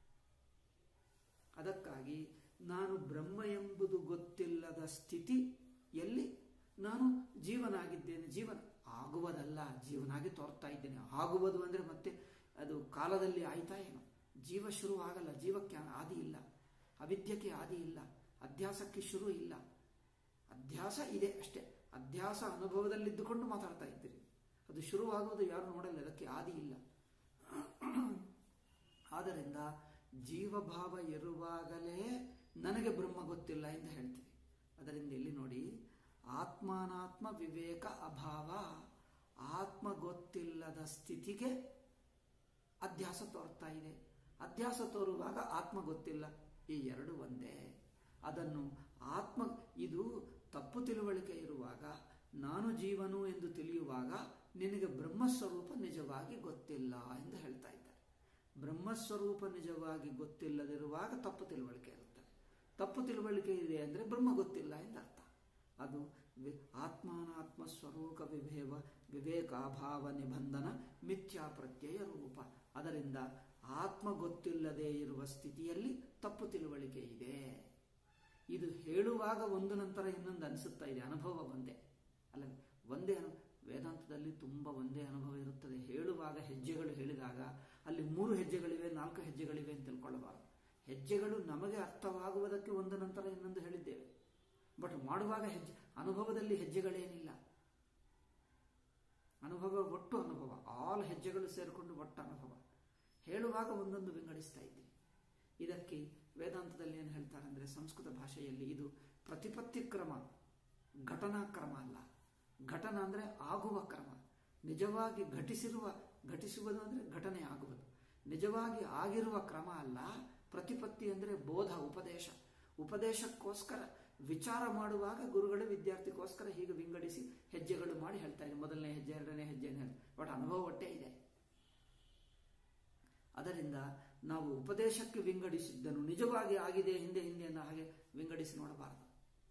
ಅದಕ್ಕಾಗಿ ನಾನು ಬ್ರಹ್ಮ ಎಂಬುದು ಗೊತ್ತಿಲ್ಲದ ಸ್ಥಿತಿ ಎಲ್ಲಿ ನಾನು ಜೀವನಾಗಿದ್ದೇನೆ ಜೀವನ ಆಗುವುದಲ್ಲ ಜೀವನಾಗಿ ತೋರ್ತಾ ಇದ್ದೇನೆ ಆಗುವುದು ಅಂದರೆ ಮತ್ತೆ ಅದು ಕಾಲದಲ್ಲಿ ಆಯ್ತಾ ಏನೋ ಜೀವ ಶುರು ಆಗಲ್ಲ ಜೀವಕ್ಕೆ ಆದಿ ಇಲ್ಲ ಅವಿದ್ಯಕ್ಕೆ ಆದಿ ಇಲ್ಲ ಅಧ್ಯಾಸಕ್ಕೆ ಶುರು ಇಲ್ಲ ಅಧ್ಯಾಸ ಇದೆ ಅಷ್ಟೇ ಅಧ್ಯಾಸ ಅನುಭವದಲ್ಲಿದ್ದುಕೊಂಡು ಮಾತಾಡ್ತಾ ಇದ್ದೀರಿ ಅದು ಶುರುವಾಗುವುದು ಯಾರು ನೋಡಲ್ಲ ಅದಕ್ಕೆ ಆದಿ ಇಲ್ಲ ಆದ್ದರಿಂದ ಜೀವಭಾವ ಇರುವಾಗಲೇ ನನಗೆ ಬ್ರಹ್ಮ ಗೊತ್ತಿಲ್ಲ ಎಂದು ಹೇಳ್ತೀವಿ ಅದರಿಂದ ಇಲ್ಲಿ ನೋಡಿ ಆತ್ಮಾನಾತ್ಮ ವಿವೇಕ ಅಭಾವ ಆತ್ಮ ಗೊತ್ತಿಲ್ಲದ ಸ್ಥಿತಿಗೆ ಅಧ್ಯಾಸ ತೋರ್ತಾ ಇದೆ ಅಧ್ಯಾಸ ತೋರುವಾಗ ಆತ್ಮ ಗೊತ್ತಿಲ್ಲ ಈ ಎರಡು ಒಂದೇ ಅದನ್ನು ಆತ್ಮ ಇದು ತಪ್ಪು ತಿಳುವಳಿಕೆ ಇರುವಾಗ ನಾನು ಜೀವನು ಎಂದು ತಿಳಿಯುವಾಗ ನಿನಗೆ ಬ್ರಹ್ಮಸ್ವರೂಪ ನಿಜವಾಗಿ ಗೊತ್ತಿಲ್ಲ ಎಂದು ಹೇಳ್ತಾ ಇದ್ದಾರೆ ಬ್ರಹ್ಮಸ್ವರೂಪ ನಿಜವಾಗಿ ಗೊತ್ತಿಲ್ಲದಿರುವಾಗ ತಪ್ಪು ತಿಳುವಳಿಕೆ ಇರುತ್ತದೆ ತಪ್ಪು ತಿಳುವಳಿಕೆ ಇದೆ ಅಂದರೆ ಬ್ರಹ್ಮ ಗೊತ್ತಿಲ್ಲ ಎಂದರ್ಥ ಅದು ಆತ್ಮಾನಾತ್ಮ ಸ್ವರೂಪ ವಿಭೇವ ವಿವೇಕಾಭಾವ ನಿಬಂಧನ ಮಿಥ್ಯಾ ಪ್ರತ್ಯಯ ರೂಪ ಅದರಿಂದ ಆತ್ಮ ಗೊತ್ತಿಲ್ಲದೆ ಇರುವ ಸ್ಥಿತಿಯಲ್ಲಿ ತಪ್ಪು ತಿಳುವಳಿಕೆ ಇದೆ ಇದು ಹೇಳುವಾಗ ಒಂದು ನಂತರ ಇನ್ನೊಂದು ಅನಿಸುತ್ತಾ ಇದೆ ಅನುಭವ ಒಂದೇ ಅಲ್ಲ ಒಂದೇ ಅನು ವೇದಾಂತದಲ್ಲಿ ತುಂಬ ಒಂದೇ ಅನುಭವ ಇರುತ್ತದೆ ಹೇಳುವಾಗ ಹೆಜ್ಜೆಗಳು ಹೇಳಿದಾಗ ಅಲ್ಲಿ ಮೂರು ಹೆಜ್ಜೆಗಳಿವೆ ನಾಲ್ಕು ಹೆಜ್ಜೆಗಳಿವೆ ಅಂತ ತಿಳ್ಕೊಳ್ಳಬಾರದು ಹೆಜ್ಜೆಗಳು ನಮಗೆ ಅರ್ಥವಾಗುವುದಕ್ಕೆ ಒಂದು ನಂತರ ಇನ್ನೊಂದು ಹೇಳಿದ್ದೇವೆ ಬಟ್ ಮಾಡುವಾಗ ಹೆಜ್ಜೆ ಅನುಭವದಲ್ಲಿ ಹೆಜ್ಜೆಗಳೇನಿಲ್ಲ ಅನುಭವ ಒಟ್ಟು ಅನುಭವ ಆಲ್ ಹೆಜ್ಜೆಗಳು ಸೇರಿಕೊಂಡು ಒಟ್ಟು ಅನುಭವ ಹೇಳುವಾಗ ಒಂದೊಂದು ವಿಂಗಡಿಸ್ತಾ ಇದ್ದೀವಿ ಇದಕ್ಕೆ ವೇದಾಂತದಲ್ಲಿ ಏನು ಹೇಳ್ತಾರೆ ಅಂದರೆ ಸಂಸ್ಕೃತ ಭಾಷೆಯಲ್ಲಿ ಇದು ಪ್ರತಿಪತ್ತಿ ಕ್ರಮ ಘಟನಾ ಕ್ರಮ ಅಲ್ಲ ಘಟನ ಅಂದರೆ ಆಗುವ ಕ್ರಮ ನಿಜವಾಗಿ ಘಟಿಸಿರುವ ಘಟಿಸುವುದು ಅಂದರೆ ಘಟನೆ ಆಗುವುದು ನಿಜವಾಗಿ ಆಗಿರುವ ಕ್ರಮ ಅಲ್ಲ ಪ್ರತಿಪತ್ತಿ ಅಂದರೆ ಬೋಧ ಉಪದೇಶ ಉಪದೇಶಕ್ಕೋಸ್ಕರ ವಿಚಾರ ಮಾಡುವಾಗ ಗುರುಗಳು ವಿದ್ಯಾರ್ಥಿಗೋಸ್ಕರ ಹೀಗೆ ವಿಂಗಡಿಸಿ ಹೆಜ್ಜೆಗಳು ಮಾಡಿ ಹೇಳ್ತಾ ಇದ್ದಾರೆ ಮೊದಲನೇ ಹೆಜ್ಜೆ ಎರಡನೇ ಹೆಜ್ಜೆ ಹೇಳ್ತಾರೆ ಬಟ್ ಅನುಭವ ಒಟ್ಟೇ ಇದೆ ಅದರಿಂದ ನಾವು ಉಪದೇಶಕ್ಕೆ ವಿಂಗಡಿಸಿದ್ದನ್ನು ನಿಜವಾಗಿ ಆಗಿದೆ ಹಿಂದೆ ಹಿಂದೆ ಅನ್ನೋ ಹಾಗೆ ವಿಂಗಡಿಸಿ ನೋಡಬಾರದು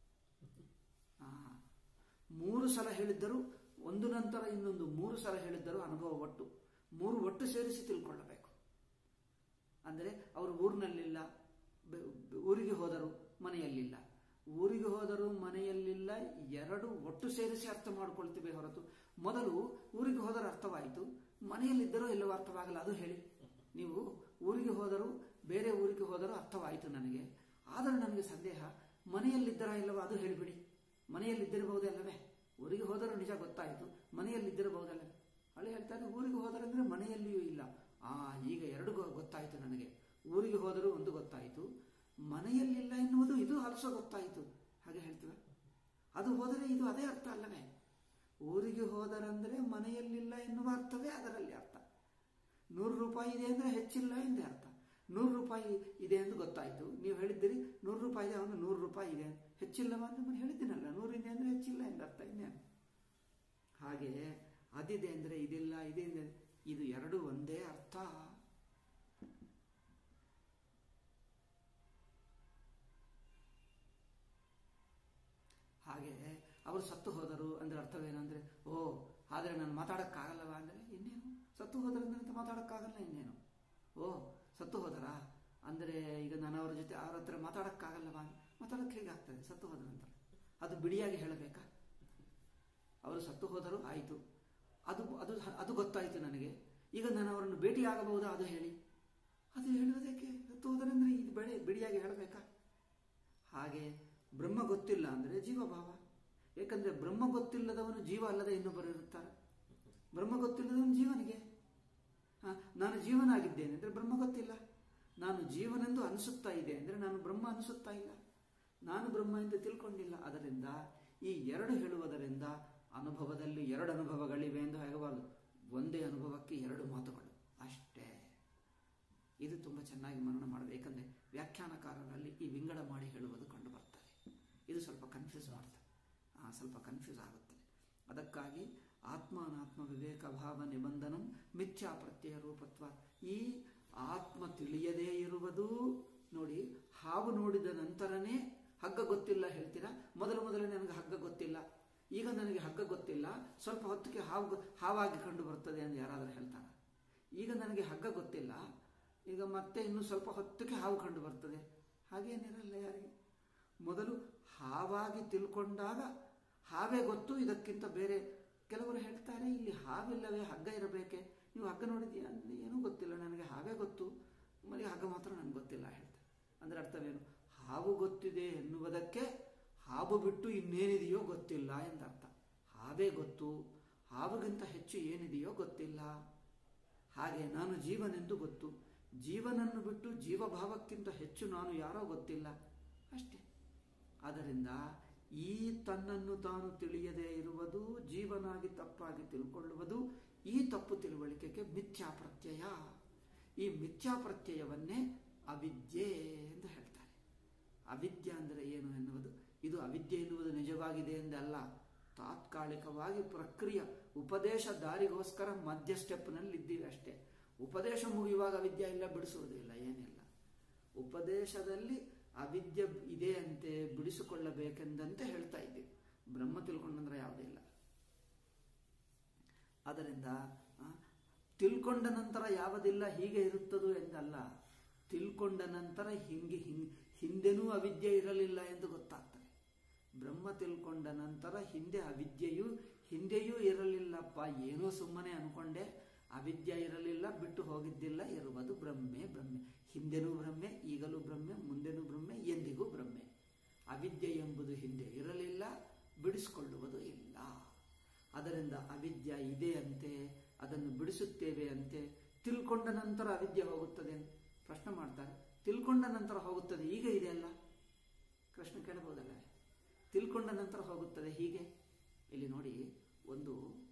ಮೂರು ಸಲ ಹೇಳಿದ್ದರೂ ಒಂದು ನಂತರ ಇನ್ನೊಂದು ಮೂರು ಸಲ ಹೇಳಿದ್ದರೂ ಅನುಭವ ಒಟ್ಟು ಮೂರು ಒಟ್ಟು ಸೇರಿಸಿ ತಿಳ್ಕೊಳ್ಳಬೇಕು ಅಂದರೆ ಅವರು ಊರಿನಲ್ಲಿಲ್ಲ ಊರಿಗೆ ಹೋದರು ಮನೆಯಲ್ಲಿಲ್ಲ ಊರಿಗೆ ಹೋದರೂ ಮನೆಯಲ್ಲಿಲ್ಲ ಎರಡು ಒಟ್ಟು ಸೇರಿಸಿ ಅರ್ಥ ಮಾಡಿಕೊಳ್ತೀವಿ ಹೊರತು ಮೊದಲು ಊರಿಗೆ ಹೋದರೂ ಅರ್ಥವಾಯಿತು ಮನೆಯಲ್ಲಿದ್ದರೋ ಇಲ್ಲವೋ ಅರ್ಥವಾಗಲ್ಲ ಅದು ಹೇಳಿ ನೀವು ಊರಿಗೆ ಹೋದರೂ ಬೇರೆ ಊರಿಗೆ ಹೋದರೂ ಅರ್ಥವಾಯಿತು ನನಗೆ ಆದರೂ ನನಗೆ ಸಂದೇಹ ಮನೆಯಲ್ಲಿದ್ದರ ಇಲ್ಲವೋ ಅದು ಹೇಳಿಬಿಡಿ ಮನೆಯಲ್ಲಿದ್ದಿರಬಹುದಲ್ಲವೇ ಊರಿಗೆ ಹೋದರೂ ನಿಜ ಗೊತ್ತಾಯಿತು ಮನೆಯಲ್ಲಿದ್ದಿರಬಹುದಲ್ಲವೇ ಅಲ್ಲಿ ಹೇಳ್ತಾರೆ ಊರಿಗೆ ಹೋದರಂದ್ರೆ ಮನೆಯಲ್ಲಿಯೂ ಇಲ್ಲ ಆ ಈಗ ಎರಡು ಗೊತ್ತಾಯಿತು ನನಗೆ ಊರಿಗೆ ಹೋದರೂ ಒಂದು ಗೊತ್ತಾಯಿತು ಮನೆಯಲ್ಲಿಲ್ಲ ಎನ್ನುವುದು ಇದು ಅಲಸ ಗೊತ್ತಾಯಿತು ಹಾಗೆ ಹೇಳ್ತೀವ ಅದು ಹೋದರೆ ಇದು ಅದೇ ಅರ್ಥ ಅಲ್ಲವೇ ಊರಿಗೆ ಹೋದರಂದ್ರೆ ಮನೆಯಲ್ಲಿಲ್ಲ ಎನ್ನುವ ಅರ್ಥವೇ ಅದರಲ್ಲಿ ಅರ್ಥ ನೂರು ರೂಪಾಯಿ ಇದೆ ಅಂದರೆ ಹೆಚ್ಚಿಲ್ಲ ಎಂದೇ ಅರ್ಥ ನೂರು ರೂಪಾಯಿ ಇದೆ ಎಂದು ಗೊತ್ತಾಯಿತು ನೀವು ಹೇಳಿದ್ದೀರಿ ನೂರು ರೂಪಾಯಿ ಇದೆ ಅವನು ನೂರು ರೂಪಾಯಿ ಇದೆ ಹೆಚ್ಚಿಲ್ಲವ ಅಂತ ನಾನು ಹೇಳಿದ್ದೀನಲ್ಲ ನೂರಿದೆ ಅಂದರೆ ಹೆಚ್ಚಿಲ್ಲ ಎಂದು ಅರ್ಥ ಇನ್ನೇನು ಹಾಗೆ ಅದಿದೆ ಅಂದರೆ ಇದಿಲ್ಲ ಇದೆ ಇದು ಎರಡು ಒಂದೇ ಅರ್ಥ ಹಾಗೆ ಅವರು ಸತ್ತು ಹೋದರು ಅಂದ್ರೆ ಅರ್ಥವೇನಂದ್ರೆ ಓ ಆದರೆ ನಾನು ಮಾತಾಡೋಕ್ಕಾಗಲ್ಲವ ಅಂದರೆ ಇನ್ನೇನು ಸತ್ತು ಹೋದ್ರಂದ್ರೆ ಅಂತ ಮಾತಾಡೋಕ್ಕಾಗಲ್ಲ ಇನ್ನೇನು ಓ ಸತ್ತು ಹೋದರಾ ಅಂದರೆ ಈಗ ನಾನು ಅವರ ಜೊತೆ ಅವ್ರ ಹತ್ರ ಮಾತಾಡೋಕ್ಕಾಗಲ್ಲವ ಮಾತಾಡೋಕ್ಕೆ ಹೇಗೆ ಆಗ್ತದೆ ಸತ್ತು ಹೋದ ನಂತರ ಅದು ಬಿಡಿಯಾಗಿ ಹೇಳಬೇಕಾ ಅವರು ಸತ್ತು ಹೋದರು ಆಯಿತು ಅದು ಅದು ಅದು ಗೊತ್ತಾಯಿತು ನನಗೆ ಈಗ ನಾನು ಅವರನ್ನು ಭೇಟಿಯಾಗಬಹುದಾ ಅದು ಹೇಳಿ ಅದು ಹೇಳುವುದಕ್ಕೆ ಸತ್ತು ಹೋದರೆಂದ್ರೆ ಇದು ಬೆಳೆ ಬಿಡಿಯಾಗಿ ಹೇಳಬೇಕಾ ಹಾಗೆ ಬ್ರಹ್ಮ ಗೊತ್ತಿಲ್ಲ ಅಂದರೆ ಜೀವಭಾವ ಏಕೆಂದರೆ ಬ್ರಹ್ಮ ಗೊತ್ತಿಲ್ಲದವನು ಜೀವ ಅಲ್ಲದೆ ಇನ್ನೊಬ್ಬರು ಇರುತ್ತಾರೆ ಬ್ರಹ್ಮ ಗೊತ್ತಿಲ್ಲದವನು ಜೀವನಿಗೆ ನಾನು ಜೀವನಾಗಿದ್ದೇನೆ ಅಂದರೆ ಬ್ರಹ್ಮ ಗೊತ್ತಿಲ್ಲ ನಾನು ಜೀವನೆಂದು ಅನಿಸುತ್ತಾ ಇದೆ ಅಂದರೆ ನಾನು ಬ್ರಹ್ಮ ಅನಿಸುತ್ತಾ ಇಲ್ಲ ನಾನು ಬ್ರಹ್ಮ ಎಂದು ತಿಳ್ಕೊಂಡಿಲ್ಲ ಅದರಿಂದ ಈ ಎರಡು ಹೇಳುವುದರಿಂದ ಅನುಭವದಲ್ಲಿ ಎರಡು ಅನುಭವಗಳಿವೆ ಎಂದು ಹೇಗಬಾರದು ಒಂದೇ ಅನುಭವಕ್ಕೆ ಎರಡು ಮಾತುಗಳು ಅಷ್ಟೇ ಇದು ತುಂಬ ಚೆನ್ನಾಗಿ ಮನನ ಮಾಡಬೇಕು ಏಕೆಂದರೆ ವ್ಯಾಖ್ಯಾನಕಾರರಲ್ಲಿ ಈ ವಿಂಗಡ ಮಾಡಿ ಹೇಳುವುದು ಕಂಡು ಬರ್ತದೆ ಇದು ಸ್ವಲ್ಪ ಕನ್ಫ್ಯೂಸ್ ಮಾಡ್ತದೆ ಸ್ವಲ್ಪ ಕನ್ಫ್ಯೂಸ್ ಆಗುತ್ತದೆ ಅದಕ್ಕಾಗಿ ಆತ್ಮಾನಾತ್ಮ ವಿವೇಕ ಭಾವ ನಿಬಂಧನಂ ಮಿಥ್ಯಾ ಪ್ರತ್ಯಯ ರೂಪತ್ವ ಈ ಆತ್ಮ ತಿಳಿಯದೇ ಇರುವುದು ನೋಡಿ ಹಾವು ನೋಡಿದ ನಂತರನೇ ಹಗ್ಗ ಗೊತ್ತಿಲ್ಲ ಹೇಳ್ತೀರಾ ಮೊದಲು ಮೊದಲು ನನಗೆ ಹಗ್ಗ ಗೊತ್ತಿಲ್ಲ ಈಗ ನನಗೆ ಹಗ್ಗ ಗೊತ್ತಿಲ್ಲ ಸ್ವಲ್ಪ ಹೊತ್ತಿಗೆ ಹಾವು ಹಾವಾಗಿ ಕಂಡು ಬರ್ತದೆ ಎಂದು ಯಾರಾದರೂ ಹೇಳ್ತಾರೆ ಈಗ ನನಗೆ ಹಗ್ಗ ಗೊತ್ತಿಲ್ಲ ಈಗ ಮತ್ತೆ ಇನ್ನು ಸ್ವಲ್ಪ ಹೊತ್ತಿಗೆ ಹಾವು ಕಂಡು ಬರ್ತದೆ ಹಾಗೇನಿರಲ್ಲ ಯಾರಿಗೆ ಮೊದಲು ಹಾವಾಗಿ ತಿಳ್ಕೊಂಡಾಗ ಹಾವೇ ಗೊತ್ತು ಇದಕ್ಕಿಂತ ಬೇರೆ ಕೆಲವರು ಹೇಳ್ತಾರೆ ಇಲ್ಲಿ ಹಾವಿಲ್ಲವೇ ಹಗ್ಗ ಇರಬೇಕೆ ನೀವು ಹಗ್ಗ ನೋಡಿದ್ದೀಯ ಅಂದರೆ ಏನೂ ಗೊತ್ತಿಲ್ಲ ನನಗೆ ಹಾವೇ ಗೊತ್ತು ಮನೆಗೆ ಹಗ್ಗ ಮಾತ್ರ ನನಗೆ ಗೊತ್ತಿಲ್ಲ ಹೇಳ್ತಾರೆ ಅಂದರೆ ಅರ್ಥವೇನು ಹಾವು ಗೊತ್ತಿದೆ ಎನ್ನುವುದಕ್ಕೆ ಹಾವು ಬಿಟ್ಟು ಇನ್ನೇನಿದೆಯೋ ಗೊತ್ತಿಲ್ಲ ಎಂದರ್ಥ ಹಾವೇ ಗೊತ್ತು ಹಾವಿಗಿಂತ ಹೆಚ್ಚು ಏನಿದೆಯೋ ಗೊತ್ತಿಲ್ಲ ಹಾಗೆ ನಾನು ಜೀವನೆಂದು ಗೊತ್ತು ಜೀವನನ್ನು ಬಿಟ್ಟು ಜೀವಭಾವಕ್ಕಿಂತ ಹೆಚ್ಚು ನಾನು ಯಾರೋ ಗೊತ್ತಿಲ್ಲ ಅಷ್ಟೇ ಆದ್ದರಿಂದ ಈ ತನ್ನನ್ನು ತಾನು ತಿಳಿಯದೇ ಇರುವುದು ಜೀವನಾಗಿ ತಪ್ಪಾಗಿ ತಿಳ್ಕೊಳ್ಳುವುದು ಈ ತಪ್ಪು ತಿಳುವಳಿಕೆಗೆ ಮಿಥ್ಯಾ ಪ್ರತ್ಯಯ ಈ ಮಿಥ್ಯಾ ಪ್ರತ್ಯಯವನ್ನೇ ಅವಿದ್ಯೆ ಎಂದು ಹೇಳ್ತಾರೆ ಅವಿದ್ಯೆ ಅಂದರೆ ಏನು ಎನ್ನುವುದು ಇದು ಅವಿದ್ಯೆ ಎನ್ನುವುದು ನಿಜವಾಗಿದೆ ಎಂದಲ್ಲ ತಾತ್ಕಾಲಿಕವಾಗಿ ಪ್ರಕ್ರಿಯೆ ಉಪದೇಶ ದಾರಿಗೋಸ್ಕರ ಮಧ್ಯ ಸ್ಟೆಪ್ನಲ್ಲಿ ಇದ್ದೀವಿ ಅಷ್ಟೇ ಉಪದೇಶ ಮುಗಿಯುವಾಗ ಅವಿದ್ಯೆ ಇಲ್ಲ ಬಿಡಿಸುವುದಿಲ್ಲ ಏನಿಲ್ಲ ಉಪದೇಶದಲ್ಲಿ ಅವಿದ್ಯೆ ಇದೆ ಅಂತೆ ಬಿಡಿಸಿಕೊಳ್ಳಬೇಕೆಂದಂತೆ ಹೇಳ್ತಾ ಇದ್ದೀವಿ ಬ್ರಹ್ಮ ತಿಳ್ಕೊಂಡಂದ್ರೆ ಯಾವುದೇ ಇಲ್ಲ ಆದ್ದರಿಂದ ಆ, ತಿಳ್ಕೊಂಡ ನಂತರ ಯಾವುದಿಲ್ಲ ಹೀಗೆ ಇರುತ್ತದೋ ಎಂದಲ್ಲ ತಿಳ್ಕೊಂಡ ನಂತರ ಹಿಂಗೆ ಹಿಂಗ್ ಹಿಂದೆನೂ ಅವಿದ್ಯೆ ಇರಲಿಲ್ಲ ಎಂದು ಗೊತ್ತಾಗ್ತದೆ ಬ್ರಹ್ಮ ತಿಳ್ಕೊಂಡ ನಂತರ ಹಿಂದೆ ಅವಿದ್ಯೆಯು ಹಿಂದೆಯೂ ಇರಲಿಲ್ಲಪ್ಪ ಏನೋ ಸುಮ್ಮನೆ ಅನ್ಕೊಂಡೆ ಅವಿದ್ಯೆ ಇರಲಿಲ್ಲ ಬಿಟ್ಟು ಹೋಗಿದ್ದಿಲ್ಲ ಇರುವುದು ಬ್ರಹ್ಮೆ ಬ್ರಹ್ಮೆ ಹಿಂದೆನೂ ಬ್ರಹ್ಮೆ ಈಗಲೂ ಬ್ರಹ್ಮೆ ಮುಂದೆನೂ ಬ್ರಹ್ಮೆ ಎಂದಿಗೂ ಬ್ರಹ್ಮೆ ಅವಿದ್ಯೆ ಎಂಬುದು ಹಿಂದೆ ಇರಲಿಲ್ಲ ಬಿಡಿಸಿಕೊಳ್ಳುವುದು ಇಲ್ಲ ಅದರಿಂದ ಅವಿದ್ಯ ಇದೆ ಅಂತೆ ಅದನ್ನು ಬಿಡಿಸುತ್ತೇವೆ ಅಂತೆ ತಿಳ್ಕೊಂಡ ನಂತರ ಅವಿದ್ಯೆ ಹೋಗುತ್ತದೆ ಅಂತ ಪ್ರಶ್ನೆ ಮಾಡ್ತಾರೆ ತಿಳ್ಕೊಂಡ ನಂತರ ಹೋಗುತ್ತದೆ ಈಗ ಇದೆ ಅಲ್ಲ ಪ್ರಶ್ನೆ ಕೇಳಬಹುದಲ್ಲ ತಿಳ್ಕೊಂಡ ನಂತರ ಹೋಗುತ್ತದೆ ಹೀಗೆ ಇಲ್ಲಿ ನೋಡಿ ಒಂದು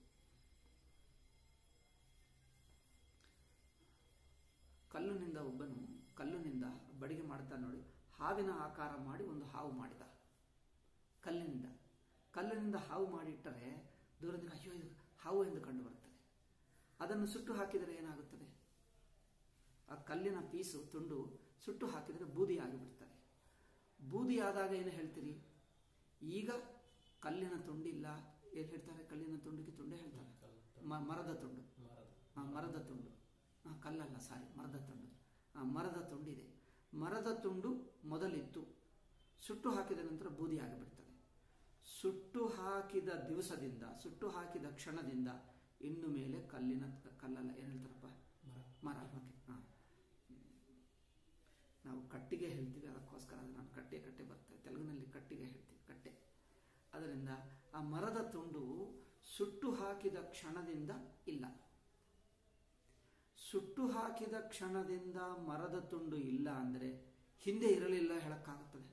ಕಲ್ಲಿನಿಂದ ಒಬ್ಬನು ಕಲ್ಲಿನಿಂದ ಬಡಿಗೆ ಮಾಡ್ತಾನೆ ನೋಡಿ ಹಾವಿನ ಆಕಾರ ಮಾಡಿ ಒಂದು ಹಾವು ಮಾಡಿದ ಕಲ್ಲಿನಿಂದ ಕಲ್ಲಿನಿಂದ ಹಾವು ಮಾಡಿಟ್ಟರೆ ದೂರದಿಂದ ಅಯ್ಯೋ ಇದು ಹಾವು ಎಂದು ಕಂಡು ಬರುತ್ತದೆ ಅದನ್ನು ಸುಟ್ಟು ಹಾಕಿದರೆ ಏನಾಗುತ್ತದೆ ಆ ಕಲ್ಲಿನ ಪೀಸು ತುಂಡು ಸುಟ್ಟು ಹಾಕಿದರೆ ಬೂದಿ ಆಗಿಬಿಡ್ತದೆ ಬೂದಿ ಆದಾಗ ಏನು ಹೇಳ್ತೀರಿ ಈಗ ಕಲ್ಲಿನ ತುಂಡಿಲ್ಲ ಏನು ಹೇಳ್ತಾರೆ ಕಲ್ಲಿನ ತುಂಡಿಗೆ ತುಂಡೇ ಹೇಳ್ತಾರೆ ಮ- ಮರದ ತುಂಡು ಮರದ ಆ, ಮರದ ತುಂಡು ಆ, ಕಲ್ಲಲ್ಲ ಸಾರಿ ಮರದ ತುಂಡು ಆ, ಮರದ ತುಂಡಿದೆ ಮರದ ತುಂಡು ಮೊದಲಿತ್ತು ಸುಟ್ಟು ಹಾಕಿದ ನಂತರ ಬೂದಿ ಆಗಿಬಿಡ್ತದೆ ಸುಟ್ಟು ಹಾಕಿದ ದಿವಸದಿಂದ ಸುಟ್ಟು ಹಾಕಿದ ಕ್ಷಣದಿಂದ ಇನ್ನು ಮೇಲೆ ಕಲ್ಲಿನ ಕಲ್ಲಲ್ಲ ಏನು ಹೇಳ್ತಾರಪ್ಪ ಮರ ಮರ ಓಕೆ ಹಾಂ ನಾವು ಕಟ್ಟಿಗೆ ಹೇಳ್ತೀವಿ ಅದಕ್ಕೋಸ್ಕರ ಅದು ನಾನು ಕಟ್ಟೆ ಕಟ್ಟೆ ಬರ್ತದೆ ತೆಲುಗಿನಲ್ಲಿ ಕಟ್ಟಿಗೆ ಹೇಳ್ತೀವಿ ಕಟ್ಟೆ ಅದರಿಂದ ಆ ಮರದ ತುಂಡು ಸುಟ್ಟು ಹಾಕಿದ ಕ್ಷಣದಿಂದ ಇಲ್ಲ ಸುಟ್ಟು ಹಾಕಿದ ಕ್ಷಣದಿಂದ ಮರದ ತುಂಡು ಇಲ್ಲ ಅಂದರೆ ಹಿಂದೆ ಇರಲಿಲ್ಲ ಹೇಳಕ್ಕಾಗುತ್ತದೆ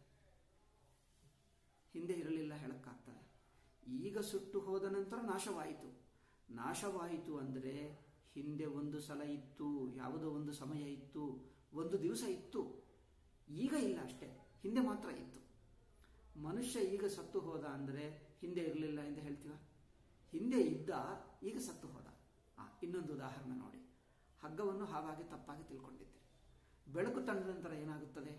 ಹಿಂದೆ ಇರಲಿಲ್ಲ ಹೇಳಕ್ಕಾಗ್ತದೆ ಈಗ ಸುಟ್ಟು ಹೋದ ನಂತರ ನಾಶವಾಯಿತು ನಾಶವಾಯಿತು ಅಂದರೆ ಹಿಂದೆ ಒಂದು ಸಲ ಇತ್ತು ಯಾವುದೋ ಒಂದು ಸಮಯ ಇತ್ತು ಒಂದು ದಿವಸ ಇತ್ತು ಈಗ ಇಲ್ಲ ಅಷ್ಟೇ ಹಿಂದೆ ಮಾತ್ರ ಇತ್ತು ಮನುಷ್ಯ ಈಗ ಸತ್ತು ಹೋದ ಅಂದರೆ ಹಿಂದೆ ಇರಲಿಲ್ಲ ಎಂದು ಹೇಳ್ತೀವ ಹಿಂದೆ ಇದ್ದ ಈಗ ಸತ್ತು ಹೋದ ಆ, ಇನ್ನೊಂದು ಉದಾಹರಣೆ ನೋಡಿ ಹಗ್ಗವನ್ನು ಹಾವಾಗಿ ತಪ್ಪಾಗಿ ತಿಳ್ಕೊಂಡಿದ್ದೆ ಬೆಳಕು ತಂದ ನಂತರ ಏನಾಗುತ್ತದೆ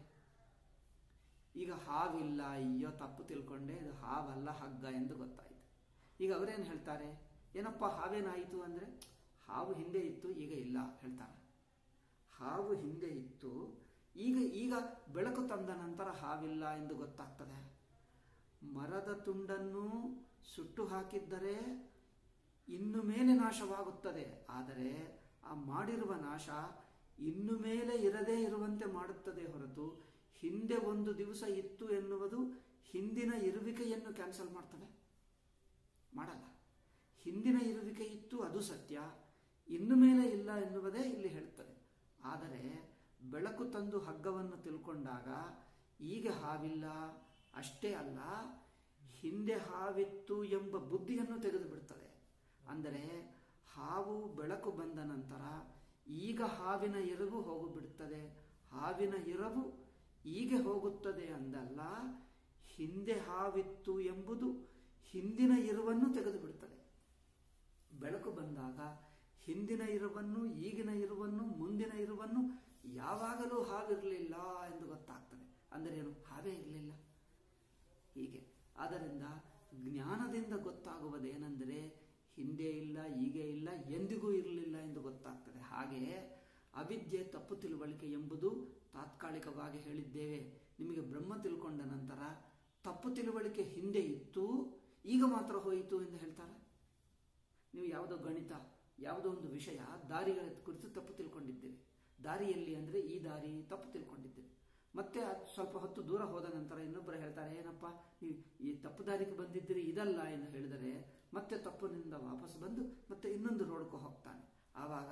ಈಗ ಹಾವಿಲ್ಲ ಅಯ್ಯೋ ತಪ್ಪು ತಿಳ್ಕೊಂಡೆ ಇದು ಹಾವಲ್ಲ ಹಗ್ಗ ಎಂದು ಗೊತ್ತಾಯಿತು ಈಗ ಅವರೇನು ಹೇಳ್ತಾರೆ ಏನಪ್ಪ ಹಾವೇನಾಯಿತು ಅಂದರೆ ಹಾವು ಹಿಂದೆ ಇತ್ತು ಈಗ ಇಲ್ಲ ಹೇಳ್ತಾರೆ ಹಾವು ಹಿಂದೆ ಇತ್ತು ಈಗ ಈಗ ಬೆಳಕು ತಂದ ನಂತರ ಹಾವಿಲ್ಲ ಎಂದು ಗೊತ್ತಾಗ್ತದೆ ಮರದ ತುಂಡನ್ನು ಸುಟ್ಟು ಹಾಕಿದ್ದರೆ ಇನ್ನು ಮೇಲೆ ನಾಶವಾಗುತ್ತದೆ ಆದರೆ ಆ ಮಾಡಿರುವ ನಾಶ ಇನ್ನು ಮೇಲೆ ಇರದೇ ಇರುವಂತೆ ಮಾಡುತ್ತದೆ ಹೊರತು ಹಿಂದೆ ಒಂದು ದಿವಸ ಇತ್ತು ಎನ್ನುವುದು ಹಿಂದಿನ ಇರುವಿಕೆಯನ್ನು ಕ್ಯಾನ್ಸಲ್ ಮಾಡ್ತದೆ ಮಾಡಲ್ಲ ಹಿಂದಿನ ಇರುವಿಕೆ ಇತ್ತು ಅದು ಸತ್ಯ ಇನ್ನು ಮೇಲೆ ಇಲ್ಲ ಎನ್ನುವುದೇ ಇಲ್ಲಿ ಹೇಳ್ತದೆ ಆದರೆ ಬೆಳಕು ತಂದು ಹಗ್ಗವನ್ನು ತಿಳ್ಕೊಂಡಾಗ ಈಗ ಹಾವಿಲ್ಲ ಅಷ್ಟೇ ಅಲ್ಲ ಹಿಂದೆ ಹಾವಿತ್ತು ಎಂಬ ಬುದ್ಧಿಯನ್ನು ತೆಗೆದು ಬಿಡ್ತದೆ ಅಂದರೆ ಹಾವು ಬೆಳಕು ಬಂದ ನಂತರ ಈಗ ಹಾವಿನ ಎರವು ಹೋಗಿಬಿಡುತ್ತದೆ ಹಾವಿನ ಎರವು ಹೀಗೆ ಹೋಗುತ್ತದೆ ಅಂದಲ್ಲ ಹಿಂದೆ ಹಾವಿತ್ತು ಎಂಬುದು ಹಿಂದಿನ ಇರುವನ್ನು ತೆಗೆದು ಬಿಡುತ್ತದೆ ಬೆಳಕು ಬಂದಾಗ ಹಿಂದಿನ ಇರುವನ್ನು ಈಗಿನ ಇರುವನ್ನು ಮುಂದಿನ ಇರುವನ್ನು ಯಾವಾಗಲೂ ಹಾವಿರಲಿಲ್ಲ ಎಂದು ಗೊತ್ತಾಗ್ತದೆ ಅಂದರೆ ಏನು ಹಾವೇ ಇರಲಿಲ್ಲ ಹೀಗೆ ಆದ್ದರಿಂದ ಜ್ಞಾನದಿಂದ ಗೊತ್ತಾಗುವುದೇನೆಂದರೆ ಹಿಂದೆ ಇಲ್ಲ ಹೀಗೆ ಇಲ್ಲ ಎಂದಿಗೂ ಇರಲಿಲ್ಲ ಎಂದು ಗೊತ್ತಾಗ್ತದೆ ಹಾಗೆಯೇ ಅವಿದ್ಯೆ ತಪ್ಪು ತಿಳುವಳಿಕೆ ಎಂಬುದು ತಾತ್ಕಾಲಿಕವಾಗಿ ಹೇಳಿದ್ದೇವೆ ನಿಮಗೆ ಬ್ರಹ್ಮ ತಿಳ್ಕೊಂಡ ನಂತರ ತಪ್ಪು ತಿಳುವಳಿಕೆ ಹಿಂದೆ ಇತ್ತು ಈಗ ಮಾತ್ರ ಹೋಯಿತು ಎಂದು ಹೇಳ್ತಾರೆ ನೀವು ಯಾವುದೋ ಗಣಿತ ಯಾವುದೋ ಒಂದು ವಿಷಯ ದಾರಿಗಳ ಕುರಿತು ತಪ್ಪು ತಿಳ್ಕೊಂಡಿದ್ದೀರಿ ದಾರಿಯಲ್ಲಿ ಅಂದರೆ ಈ ದಾರಿ ತಪ್ಪು ತಿಳ್ಕೊಂಡಿದ್ದೀರಿ ಮತ್ತೆ ಅದ್ ಸ್ವಲ್ಪ ಹೊತ್ತು ದೂರ ಹೋದ ನಂತರ ಇನ್ನೊಬ್ಬರು ಹೇಳ್ತಾರೆ ಏನಪ್ಪ ನೀವು ಈ ತಪ್ಪು ದಾರಿಗೆ ಬಂದಿದ್ದೀರಿ ಇದಲ್ಲ ಎಂದು ಹೇಳಿದರೆ ಮತ್ತೆ ತಪ್ಪಿನಿಂದ ವಾಪಸ್ ಬಂದು ಮತ್ತೆ ಇನ್ನೊಂದು ರೋಡ್ಗೆ ಹೋಗ್ತಾನೆ ಆವಾಗ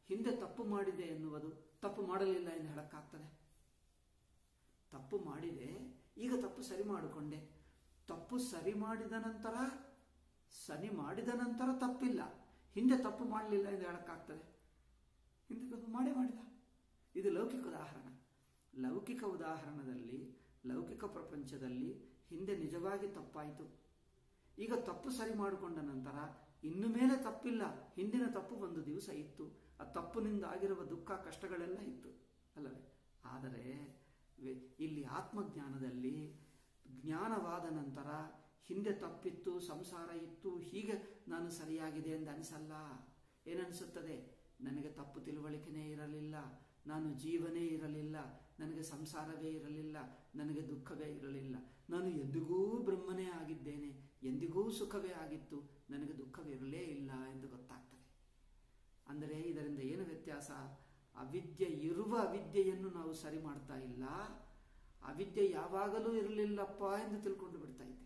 ಹಿಂದೆ ತಪ್ಪು ಮಾಡಿದೆ ಎನ್ನುವುದು ತಪ್ಪು ಮಾಡಲಿಲ್ಲ ಎಂದು ಹೇಳಕ್ಕಾಗ್ತದೆ ತಪ್ಪು ಮಾಡಿದೆ ಈಗ ತಪ್ಪು ಸರಿ ಮಾಡಿಕೊಂಡೆ ತಪ್ಪು ಸರಿ ಮಾಡಿದ ನಂತರ ಸರಿ ಮಾಡಿದ ನಂತರ ತಪ್ಪಿಲ್ಲ ಹಿಂದೆ ತಪ್ಪು ಮಾಡಲಿಲ್ಲ ಎಂದು ಹೇಳಕ್ಕಾಗ್ತದೆ ಹಿಂದೆ ತಪ್ಪು ಮಾಡೇ ಮಾಡಿದ ಇದು ಲೌಕಿಕ ಉದಾಹರಣೆ ಲೌಕಿಕ ಉದಾಹರಣದಲ್ಲಿ ಲೌಕಿಕ ಪ್ರಪಂಚದಲ್ಲಿ ಹಿಂದೆ ನಿಜವಾಗಿ ತಪ್ಪಾಯಿತು ಈಗ ತಪ್ಪು ಸರಿ ಮಾಡಿಕೊಂಡ ನಂತರ ಇನ್ನು ಮೇಲೆ ತಪ್ಪಿಲ್ಲ ಹಿಂದಿನ ತಪ್ಪು ಒಂದು ದಿವಸ ಇತ್ತು ಆ ತಪ್ಪಿನಿಂದ ಆಗಿರುವ ದುಃಖ ಕಷ್ಟಗಳೆಲ್ಲ ಇತ್ತು ಅಲ್ಲವೇ ಆದರೆ ವೆ- ಇಲ್ಲಿ ಆತ್ಮಜ್ಞಾನದಲ್ಲಿ ಜ್ಞಾನವಾದ ನಂತರ ಹಿಂದೆ ತಪ್ಪಿತ್ತು ಸಂಸಾರ ಇತ್ತು ಹೀಗೆ ನಾನು ಸರಿಯಾಗಿದೆ ಎಂದು ಅನಿಸಲ್ಲ ಏನನಿಸುತ್ತದೆ ನನಗೆ ತಪ್ಪು ತಿಳುವಳಿಕೆನೇ ಇರಲಿಲ್ಲ ನಾನು ಜೀವನೇ ಇರಲಿಲ್ಲ ನನಗೆ ಸಂಸಾರವೇ ಇರಲಿಲ್ಲ ನನಗೆ ದುಃಖವೇ ಇರಲಿಲ್ಲ ನಾನು ಎಂದಿಗೂ ಬ್ರಹ್ಮನೇ ಆಗಿದ್ದೇನೆ ಎಂದಿಗೂ ಸುಖವೇ ಆಗಿತ್ತು ನನಗೆ ದುಃಖವಿರಲೇ ಇಲ್ಲ ಎಂದು ಗೊತ್ತಾಗ್ತದೆ ಅಂದರೆ ಇದರಿಂದ ಏನು ವ್ಯತ್ಯಾಸ ಅವಿದ್ಯೆ ಇರುವ ಅವಿದ್ಯೆಯನ್ನು ನಾವು ಸರಿ ಮಾಡ್ತಾ ಇಲ್ಲ ಅವಿದ್ಯೆ ಯಾವಾಗಲೂ ಇರಲಿಲ್ಲಪ್ಪ ಎಂದು ತಿಳ್ಕೊಂಡು ಬಿಡ್ತಾ ಇದ್ದೆ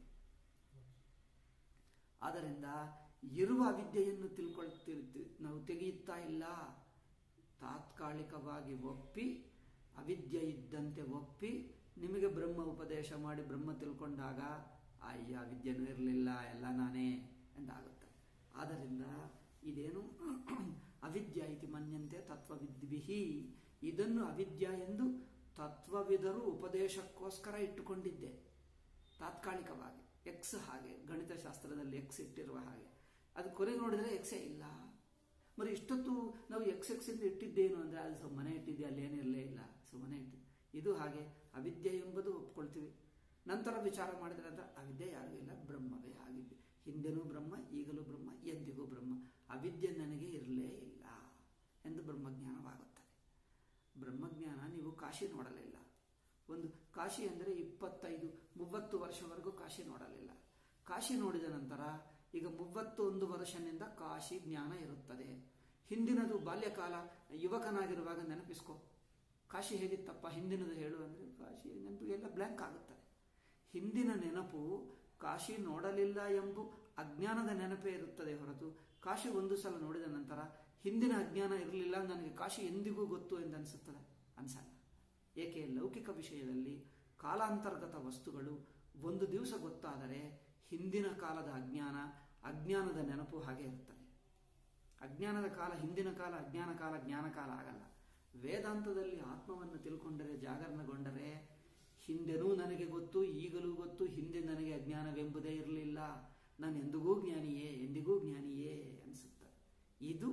ಆದ್ದರಿಂದ ಇರುವ ಅವಿದ್ಯೆಯನ್ನು ತಿಳ್ಕೊಳ್ತಿ ನಾವು ತೆಗೆಯುತ್ತಾ ಇಲ್ಲ ತಾತ್ಕಾಲಿಕವಾಗಿ ಒಪ್ಪಿ ಅವಿದ್ಯೆ ಇದ್ದಂತೆ ಒಪ್ಪಿ ನಿಮಗೆ ಬ್ರಹ್ಮ ಉಪದೇಶ ಮಾಡಿ ಬ್ರಹ್ಮ ತಿಳ್ಕೊಂಡಾಗ ಅಯ್ಯ ವಿದ್ಯೆನೂ ಇರಲಿಲ್ಲ ಎಲ್ಲ ನಾನೇ ಎಂದಾಗುತ್ತೆ ಆದ್ದರಿಂದ ಇದೇನು ಅವಿದ್ಯ ಇತಿ ಮನ್ಯಂತೆ ತತ್ವವಿದ್ವಿಹಿ ಇದನ್ನು ಅವಿದ್ಯ ಎಂದು ತತ್ವವಿದರು ಉಪದೇಶಕ್ಕೋಸ್ಕರ ಇಟ್ಟುಕೊಂಡಿದ್ದೆ ತಾತ್ಕಾಲಿಕವಾಗಿ ಎಕ್ಸ್ ಹಾಗೆ ಗಣಿತಶಾಸ್ತ್ರದಲ್ಲಿ ಎಕ್ಸ್ ಇಟ್ಟಿರುವ ಹಾಗೆ ಅದು ಕೊನೆಗೆ ನೋಡಿದರೆ ಎಕ್ಸೇ ಇಲ್ಲ మరి ಇಷ್ಟೊತ್ತು ನಾವು ಎಕ್ಸ್ ಎಕ್ಸ್ ಎಂದು ಇಟ್ಟಿದ್ದೇನು ಅಂದರೆ ಅದು ಸುಮ್ಮನೆ ಇಟ್ಟಿದ್ದೆ ಅಲ್ಲಿ ಏನಿರಲೇ ಇಲ್ಲ ಸುಮ್ಮನೆ ಇಟ್ಟಿದ್ದೆ ಇದು ಹಾಗೆ ಅವಿದ್ಯೆ ಎಂಬುದು ಒಪ್ಕೊಳ್ತೀವಿ ನಂತರ ವಿಚಾರ ಮಾಡಿದ ನಂತರ ಅವಿದ್ಯೆ ಯಾರೂ ಇಲ್ಲ ಬ್ರಹ್ಮವೇ ಆಗಿದ್ದೆ ಹಿಂದೆನೂ ಬ್ರಹ್ಮ ಈಗಲೂ ಬ್ರಹ್ಮ ಎಂದಿಗೂ ಬ್ರಹ್ಮ ಅವಿದ್ಯೆ ನನಗೆ ಇರಲೇ ಇಲ್ಲ ಎಂದು ಬ್ರಹ್ಮಜ್ಞಾನವಾಗುತ್ತದೆ ಬ್ರಹ್ಮಜ್ಞಾನ ನೀವು ಕಾಶಿ ನೋಡಲಿಲ್ಲ ಒಂದು ಕಾಶಿ ಅಂದರೆ ಇಪ್ಪತ್ತೈದು ಮೂವತ್ತು ವರ್ಷವರೆಗೂ ಕಾಶಿ ನೋಡಲಿಲ್ಲ ಕಾಶಿ ನೋಡಿದ ನಂತರ ಈಗ ಮೂವತ್ತು ಒಂದು ವರ್ಷದಿಂದ ಕಾಶಿ ಜ್ಞಾನ ಇರುತ್ತದೆ ಹಿಂದಿನದು ಬಾಲ್ಯಕಾಲ ಯುವಕನಾಗಿರುವಾಗ ನೆನಪಿಸ್ಕೊ ಕಾಶಿ ಹೇಗಿತ್ತಪ್ಪ ಹಿಂದಿನದು ಹೇಳು ಅಂದರೆ ಕಾಶಿ ನೆನಪು ಎಲ್ಲ ಬ್ಲ್ಯಾಂಕ್ ಆಗುತ್ತದೆ ಹಿಂದಿನ ನೆನಪು ಕಾಶಿ ನೋಡಲಿಲ್ಲ ಎಂಬ ಅಜ್ಞಾನದ ನೆನಪೇ ಇರುತ್ತದೆ ಹೊರತು ಕಾಶಿ ಒಂದು ಸಲ ನೋಡಿದ ನಂತರ ಹಿಂದಿನ ಅಜ್ಞಾನ ಇರಲಿಲ್ಲ ನನಗೆ ಕಾಶಿ ಎಂದಿಗೂ ಗೊತ್ತು ಎಂದು ಅನಿಸುತ್ತದೆ ಅನ್ಸಲ್ಲ ಏಕೆ ಲೌಕಿಕ ವಿಷಯದಲ್ಲಿ ಕಾಲಾಂತರ್ಗತ ವಸ್ತುಗಳು ಒಂದು ದಿವಸ ಗೊತ್ತಾದರೆ ಹಿಂದಿನ ಕಾಲದ ಅಜ್ಞಾನ ಅಜ್ಞಾನದ ನೆನಪು ಹಾಗೆ ಇರ್ತದೆ ಅಜ್ಞಾನದ ಕಾಲ ಹಿಂದಿನ ಕಾಲ ಅಜ್ಞಾನ ಕಾಲ ಜ್ಞಾನ ಕಾಲ ಆಗಲ್ಲ ವೇದಾಂತದಲ್ಲಿ ಆತ್ಮವನ್ನು ತಿಳ್ಕೊಂಡರೆ ಜಾಗರಣಗೊಂಡರೆ ಹಿಂದೆನೂ ನನಗೆ ಗೊತ್ತು ಈಗಲೂ ಗೊತ್ತು ಹಿಂದೆ ನನಗೆ ಅಜ್ಞಾನವೆಂಬುದೇ ಇರಲಿಲ್ಲ ನಾನು ಎಂದಿಗೂ ಜ್ಞಾನಿಯೇ ಎಂದಿಗೂ ಜ್ಞಾನಿಯೇ ಅನಿಸುತ್ತೆ ಇದು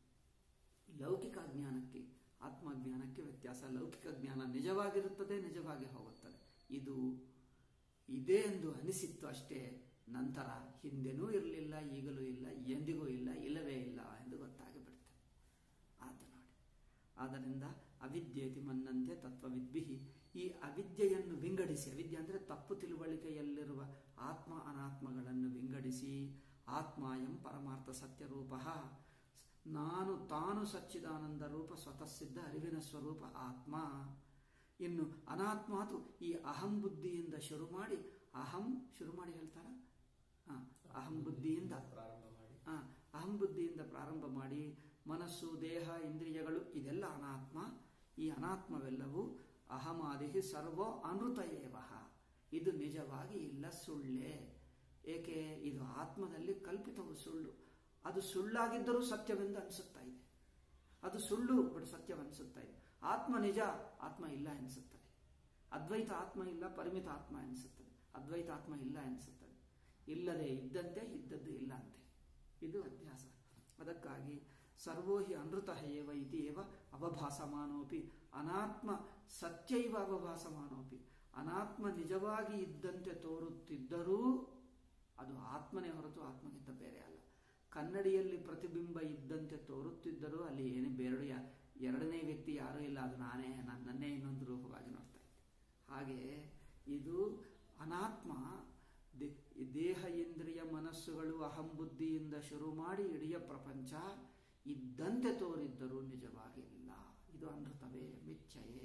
ಲೌಕಿಕ ಜ್ಞಾನಕ್ಕೆ ಆತ್ಮಜ್ಞಾನಕ್ಕೆ ವ್ಯತ್ಯಾಸ ಲೌಕಿಕ ಜ್ಞಾನ ನಿಜವಾಗಿರುತ್ತದೆ ನಿಜವಾಗಿ ಹೋಗುತ್ತದೆ ಇದು ಇದೆ ಎಂದು ಅನಿಸಿತ್ತು ಅಷ್ಟೇ ನಂತರ ಹಿಂದೆನೂ ಇರಲಿಲ್ಲ ಈಗಲೂ ಇಲ್ಲ ಎಂದಿಗೂ ಇಲ್ಲ ಇಲ್ಲವೇ ಇಲ್ಲ ಎಂದು ಗೊತ್ತಾಗಿ ಬಿಡುತ್ತೆ ಆತ ನೋಡಿ ಆದ್ದರಿಂದ ಅವಿದ್ಯೇತಿ ಮನ್ನಂತೆ ತತ್ವವಿದ್ಭಿಹಿ ಈ ಅವಿದ್ಯೆಯನ್ನು ವಿಂಗಡಿಸಿ ಅವಿದ್ಯೆ ಅಂದರೆ ತಪ್ಪು ತಿಳುವಳಿಕೆಯಲ್ಲಿರುವ ಆತ್ಮ ಅನಾತ್ಮಗಳನ್ನು ವಿಂಗಡಿಸಿ ಆತ್ಮ ಎಂ ಪರಮಾರ್ಥ ಸತ್ಯರೂಪ ನಾನು ತಾನು ಸಚ್ಚಿದಾನಂದ ರೂಪ ಸ್ವತಃ ಸಿದ್ಧ ಅರಿವಿನ ಸ್ವರೂಪ ಆತ್ಮ ಇನ್ನು ಅನಾತ್ಮಾತು ಈ ಅಹಂ ಬುದ್ಧಿಯಿಂದ ಶುರು ಮಾಡಿ ಅಹಂ ಶುರು ಮಾಡಿ ಹೇಳ್ತಾರ ಆ, ಅಹಂ ಬುದ್ಧಿಯಿಂದ ಪ್ರಾರಂಭ ಮಾಡಿ ಆ, ಅಹಂ ಬುದ್ಧಿಯಿಂದ ಪ್ರಾರಂಭ ಮಾಡಿ ಮನಸ್ಸು ದೇಹ ಇಂದ್ರಿಯಗಳು ಇದೆಲ್ಲ ಅನಾತ್ಮ ಈ ಅನಾತ್ಮವೆಲ್ಲವೂ ಅಹಮಾದಿ ಸರ್ವೋ ಅನೃತ ಏವ ಇದು ನಿಜವಾಗಿ ಇಲ್ಲ ಸುಳ್ಳೇ ಏಕೆ ಇದು ಆತ್ಮದಲ್ಲಿ ಕಲ್ಪಿತವು ಸುಳ್ಳು ಅದು ಸುಳ್ಳಾಗಿದ್ದರೂ ಸತ್ಯವೆಂದು ಅನಿಸುತ್ತಾ ಇದೆ ಅದು ಸುಳ್ಳು ಬಟ್ ಸತ್ಯವನ್ನಿಸುತ್ತಾ ಇದೆ ಆತ್ಮ ನಿಜ ಆತ್ಮ ಇಲ್ಲ ಎನಿಸುತ್ತದೆ ಅದ್ವೈತ ಆತ್ಮ ಇಲ್ಲ ಪರಿಮಿತ ಆತ್ಮ ಎನಿಸುತ್ತದೆ ಅದ್ವೈತ ಆತ್ಮ ಇಲ್ಲ ಎನಿಸುತ್ತದೆ ಇಲ್ಲದೆ ಇದ್ದಂತೆ ಇದ್ದದ್ದು ಇಲ್ಲ ಅಂತೆ ಇದು ಅಭ್ಯಾಸ ಅದಕ್ಕಾಗಿ ಸರ್ವೋ ಹಿ ಅನೃತ ಏವ ಇತಿ ಏವ ಅವಭಾಸಮಾನೋಪಿ ಅನಾತ್ಮ ಸತ್ಯೈವ ಅವಭಾಸಮಾನೋಪಿ ಅನಾತ್ಮ ನಿಜವಾಗಿ ಇದ್ದಂತೆ ತೋರುತ್ತಿದ್ದರೂ ಅದು ಆತ್ಮನೇ ಹೊರತು ಆತ್ಮಗಿಂತ ಬೇರೆ ಅಲ್ಲ ಕನ್ನಡಿಯಲ್ಲಿ ಪ್ರತಿಬಿಂಬ ಇದ್ದಂತೆ ತೋರುತ್ತಿದ್ದರೂ ಅಲ್ಲಿ ಏನೇ ಬೇರೆ ಯಾ- ಎರಡನೇ ವ್ಯಕ್ತಿ ಯಾರೂ ಇಲ್ಲ ಅದು ನಾನೇ ನಾನು ನನ್ನೇ ಇನ್ನೊಂದು ರೂಪವಾಗಿ ನೋಡ್ತಾ ಇದ್ದೆ ಹಾಗೆ ಇದು ಅನಾತ್ಮ ದೇ- ದೇಹ ಇಂದ್ರಿಯ ಮನಸ್ಸುಗಳು ಅಹಂ ಬುದ್ಧಿಯಿಂದ ಶುರು ಮಾಡಿ ಇಡೀ ಪ್ರಪಂಚ ಇದ್ದಂತೆ ತೋರಿದ್ದರೂ ನಿಜವಾಗಿ ಇಲ್ಲ ಇದು ಅನೃತವೇ ಮಿಚ್ಚಯೇ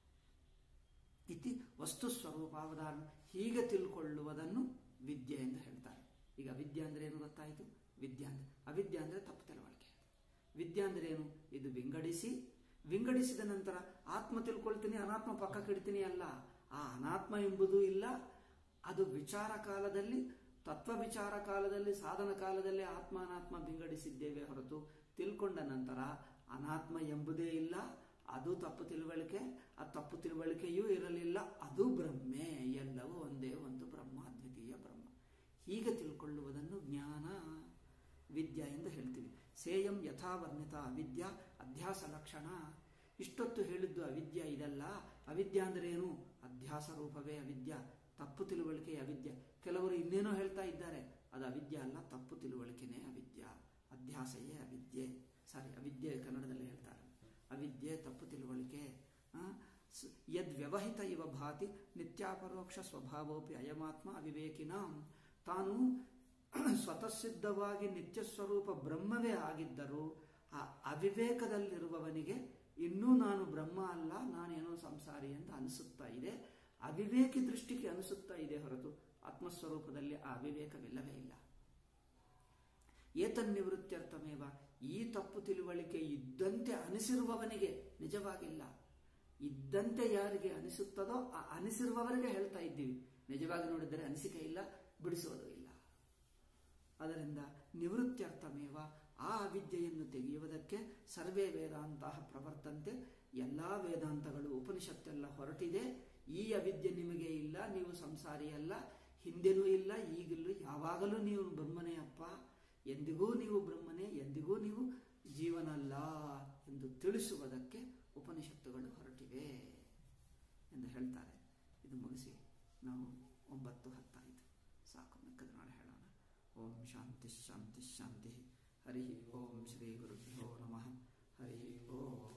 ಇತಿ ವಸ್ತು ಸ್ವರೂಪಾವಧಾರಣ ಹೀಗೆ ತಿಳ್ಕೊಳ್ಳುವುದನ್ನು ವಿದ್ಯೆ ಎಂದು ಹೇಳ್ತಾರೆ ಈಗ ವಿದ್ಯೆ ಅಂದ್ರೆ ಏನು ಗೊತ್ತಾಯಿತು ವಿದ್ಯೆ ಅಂದ್ರೆ ಅವಿದ್ಯೆ ಅಂದ್ರೆ ತಪ್ಪು ತಿಳುವಳಿಕೆ ವಿದ್ಯೆ ಅಂದ್ರೆ ಏನು ಇದು ವಿಂಗಡಿಸಿ ವಿಂಗಡಿಸಿದ ನಂತರ ಆತ್ಮ ತಿಳ್ಕೊಳ್ತೀನಿ ಅನಾತ್ಮ ಪಕ್ಕಕ್ಕೆ ಇಡ್ತೀನಿ ಅಲ್ಲ ಆ ಅನಾತ್ಮ ಎಂಬುದು ಇಲ್ಲ ಅದು ವಿಚಾರ ಕಾಲದಲ್ಲಿ ತತ್ವ ವಿಚಾರ ಕಾಲದಲ್ಲಿ ಸಾಧನ ಕಾಲದಲ್ಲಿ ಆತ್ಮ ಅನಾತ್ಮ ವಿಂಗಡಿಸಿದ್ದೇವೆ ಹೊರತು ತಿಳ್ಕೊಂಡ ನಂತರ ಅನಾತ್ಮ ಎಂಬುದೇ ಇಲ್ಲ ಅದು ತಪ್ಪು ತಿಳುವಳಿಕೆ ಆ ತಪ್ಪು ತಿಳುವಳಿಕೆಯೂ ಇರಲಿಲ್ಲ ಅದು ಬ್ರಹ್ಮೆ ಎಲ್ಲವೂ ಒಂದೇ ಒಂದು ಬ್ರಹ್ಮ ಅದ್ವಿತೀಯ ಬ್ರಹ್ಮ ಹೀಗೆ ತಿಳ್ಕೊಳ್ಳುವುದನ್ನು ಜ್ಞಾನ ವಿದ್ಯಾ ಎಂದು ಹೇಳ್ತೀವಿ ಸೇಯಂ ಯಥಾವರ್ಣಿತ ಅವಿದ್ಯಾ ಅಧ್ಯಾಸ ಲಕ್ಷಣ ಇಷ್ಟೊತ್ತು ಹೇಳಿದ್ದು ಅವಿದ್ಯಾ ಇದಲ್ಲ ಅವಿದ್ಯಾ ಅಂದ್ರೆ ಏನು ಅಧ್ಯಾಸ ರೂಪವೇ ಅವಿದ್ಯಾ ತಪ್ಪು ತಿಳುವಳಿಕೆ ಅವಿದ್ಯೆ ಕೆಲವರು ಇನ್ನೇನೋ ಹೇಳ್ತಾ ಇದ್ದಾರೆ ಅದು ಅವಿದ್ಯೆ ಅಲ್ಲ ತಪ್ಪು ತಿಳುವಳಿಕೆನೇ ಅವಿದ್ಯಾ ಅಧ್ಯಾಸಯೇ ಅವಿದ್ಯೆ ಸಾರಿ ಅವಿದ್ಯೆ ಕನ್ನಡದಲ್ಲಿ ಹೇಳ್ತಾರೆ ಅವಿದ್ಯೆ ತಪ್ಪು ತಿಳುವಳಿಕೆ ಯದ್ ವ್ಯವಹಿತ ಇವ ಭಾತಿ ನಿತ್ಯಾಪರೋಕ್ಷ ಸ್ವಭಾವೋಪಿ ಅಯಮಾತ್ಮ ಅವಿವೇಕಿನ ತಾನು ಸ್ವತಃಸಿದ್ಧವಾಗಿ ನಿತ್ಯ ಸ್ವರೂಪ ಬ್ರಹ್ಮವೇ ಆಗಿದ್ದರೂ ಆ ಅವಿವೇಕದಲ್ಲಿರುವವನಿಗೆ ಇನ್ನೂ ನಾನು ಬ್ರಹ್ಮ ಅಲ್ಲ ನಾನೇನೋ ಸಂಸಾರಿ ಅಂತ ಅನಿಸುತ್ತಾ ಇದೆ ಅವಿವೇಕಿ ದೃಷ್ಟಿಗೆ ಅನಿಸುತ್ತಾ ಇದೆ ಹೊರತು ಆತ್ಮಸ್ವರೂಪದಲ್ಲಿ ಆ ಅವಿವೇಕವಿಲ್ಲವೇ ಇಲ್ಲ ಏತನ್ನಿವೃತ್ತ್ಯರ್ಥಮೇವ ಈ ತಪ್ಪು ತಿಳುವಳಿಕೆ ಇದ್ದಂತೆ ಅನಿಸಿರುವವನಿಗೆ ನಿಜವಾಗಿಲ್ಲ ಇದ್ದಂತೆ ಯಾರಿಗೆ ಅನಿಸುತ್ತದೋ ಆ ಅನಿಸಿರುವವರಿಗೆ ಹೇಳ್ತಾ ಇದ್ದೀವಿ ನಿಜವಾಗಿ ನೋಡಿದರೆ ಅನಿಸಿಕೆ ಇಲ್ಲ ಬಿಡಿಸೋದು ಇಲ್ಲ ಅದರಿಂದ ನಿವೃತ್ತ್ಯರ್ಥಮೇವ ಆ ಅವಿದ್ಯೆಯನ್ನು ತೆಗೆಯುವುದಕ್ಕೆ ಸರ್ವೇ ವೇದಾಂತ ಪ್ರವರ್ತಂತೆ ಎಲ್ಲ ವೇದಾಂತಗಳು ಉಪನಿಷತ್ತೆಲ್ಲ ಹೊರಟಿದೆ ಈ ಅವಿದ್ಯೆ ನಿಮಗೆ ಇಲ್ಲ ನೀವು ಸಂಸಾರಿ ಅಲ್ಲ ಹಿಂದೆನೂ ಇಲ್ಲ ಈಗಲೂ ಯಾವಾಗಲೂ ನೀವು ಬ್ರಹ್ಮನೇ ಅಪ್ಪ ಎಂದಿಗೂ ನೀವು ಬ್ರಹ್ಮನೇ ಎಂದಿಗೂ ನೀವು ಜೀವನಲ್ಲ ಎಂದು ತಿಳಿಸುವುದಕ್ಕೆ ಉಪನಿಷತ್ತುಗಳು ಹೊರಟಿವೆ ಎಂದು ಹೇಳ್ತಾರೆ ಇದು ಮುಗಿಸಿ ನಾವು ಒಂಬತ್ತು ಹತ್ತಾಯಿತು ಸಾಕು ಮಿಕ್ಕದ ನಾಳೆ ಹೇಳೋಣ ಓಂ ಶಾಂತಿ ಶಾಂತಿ ಶಾಂತಿ ಹರಿ ಓಂ ಶ್ರೀ ಗುರುಭ್ಯೋ ನಮಃ ಹರಿ ಓಂ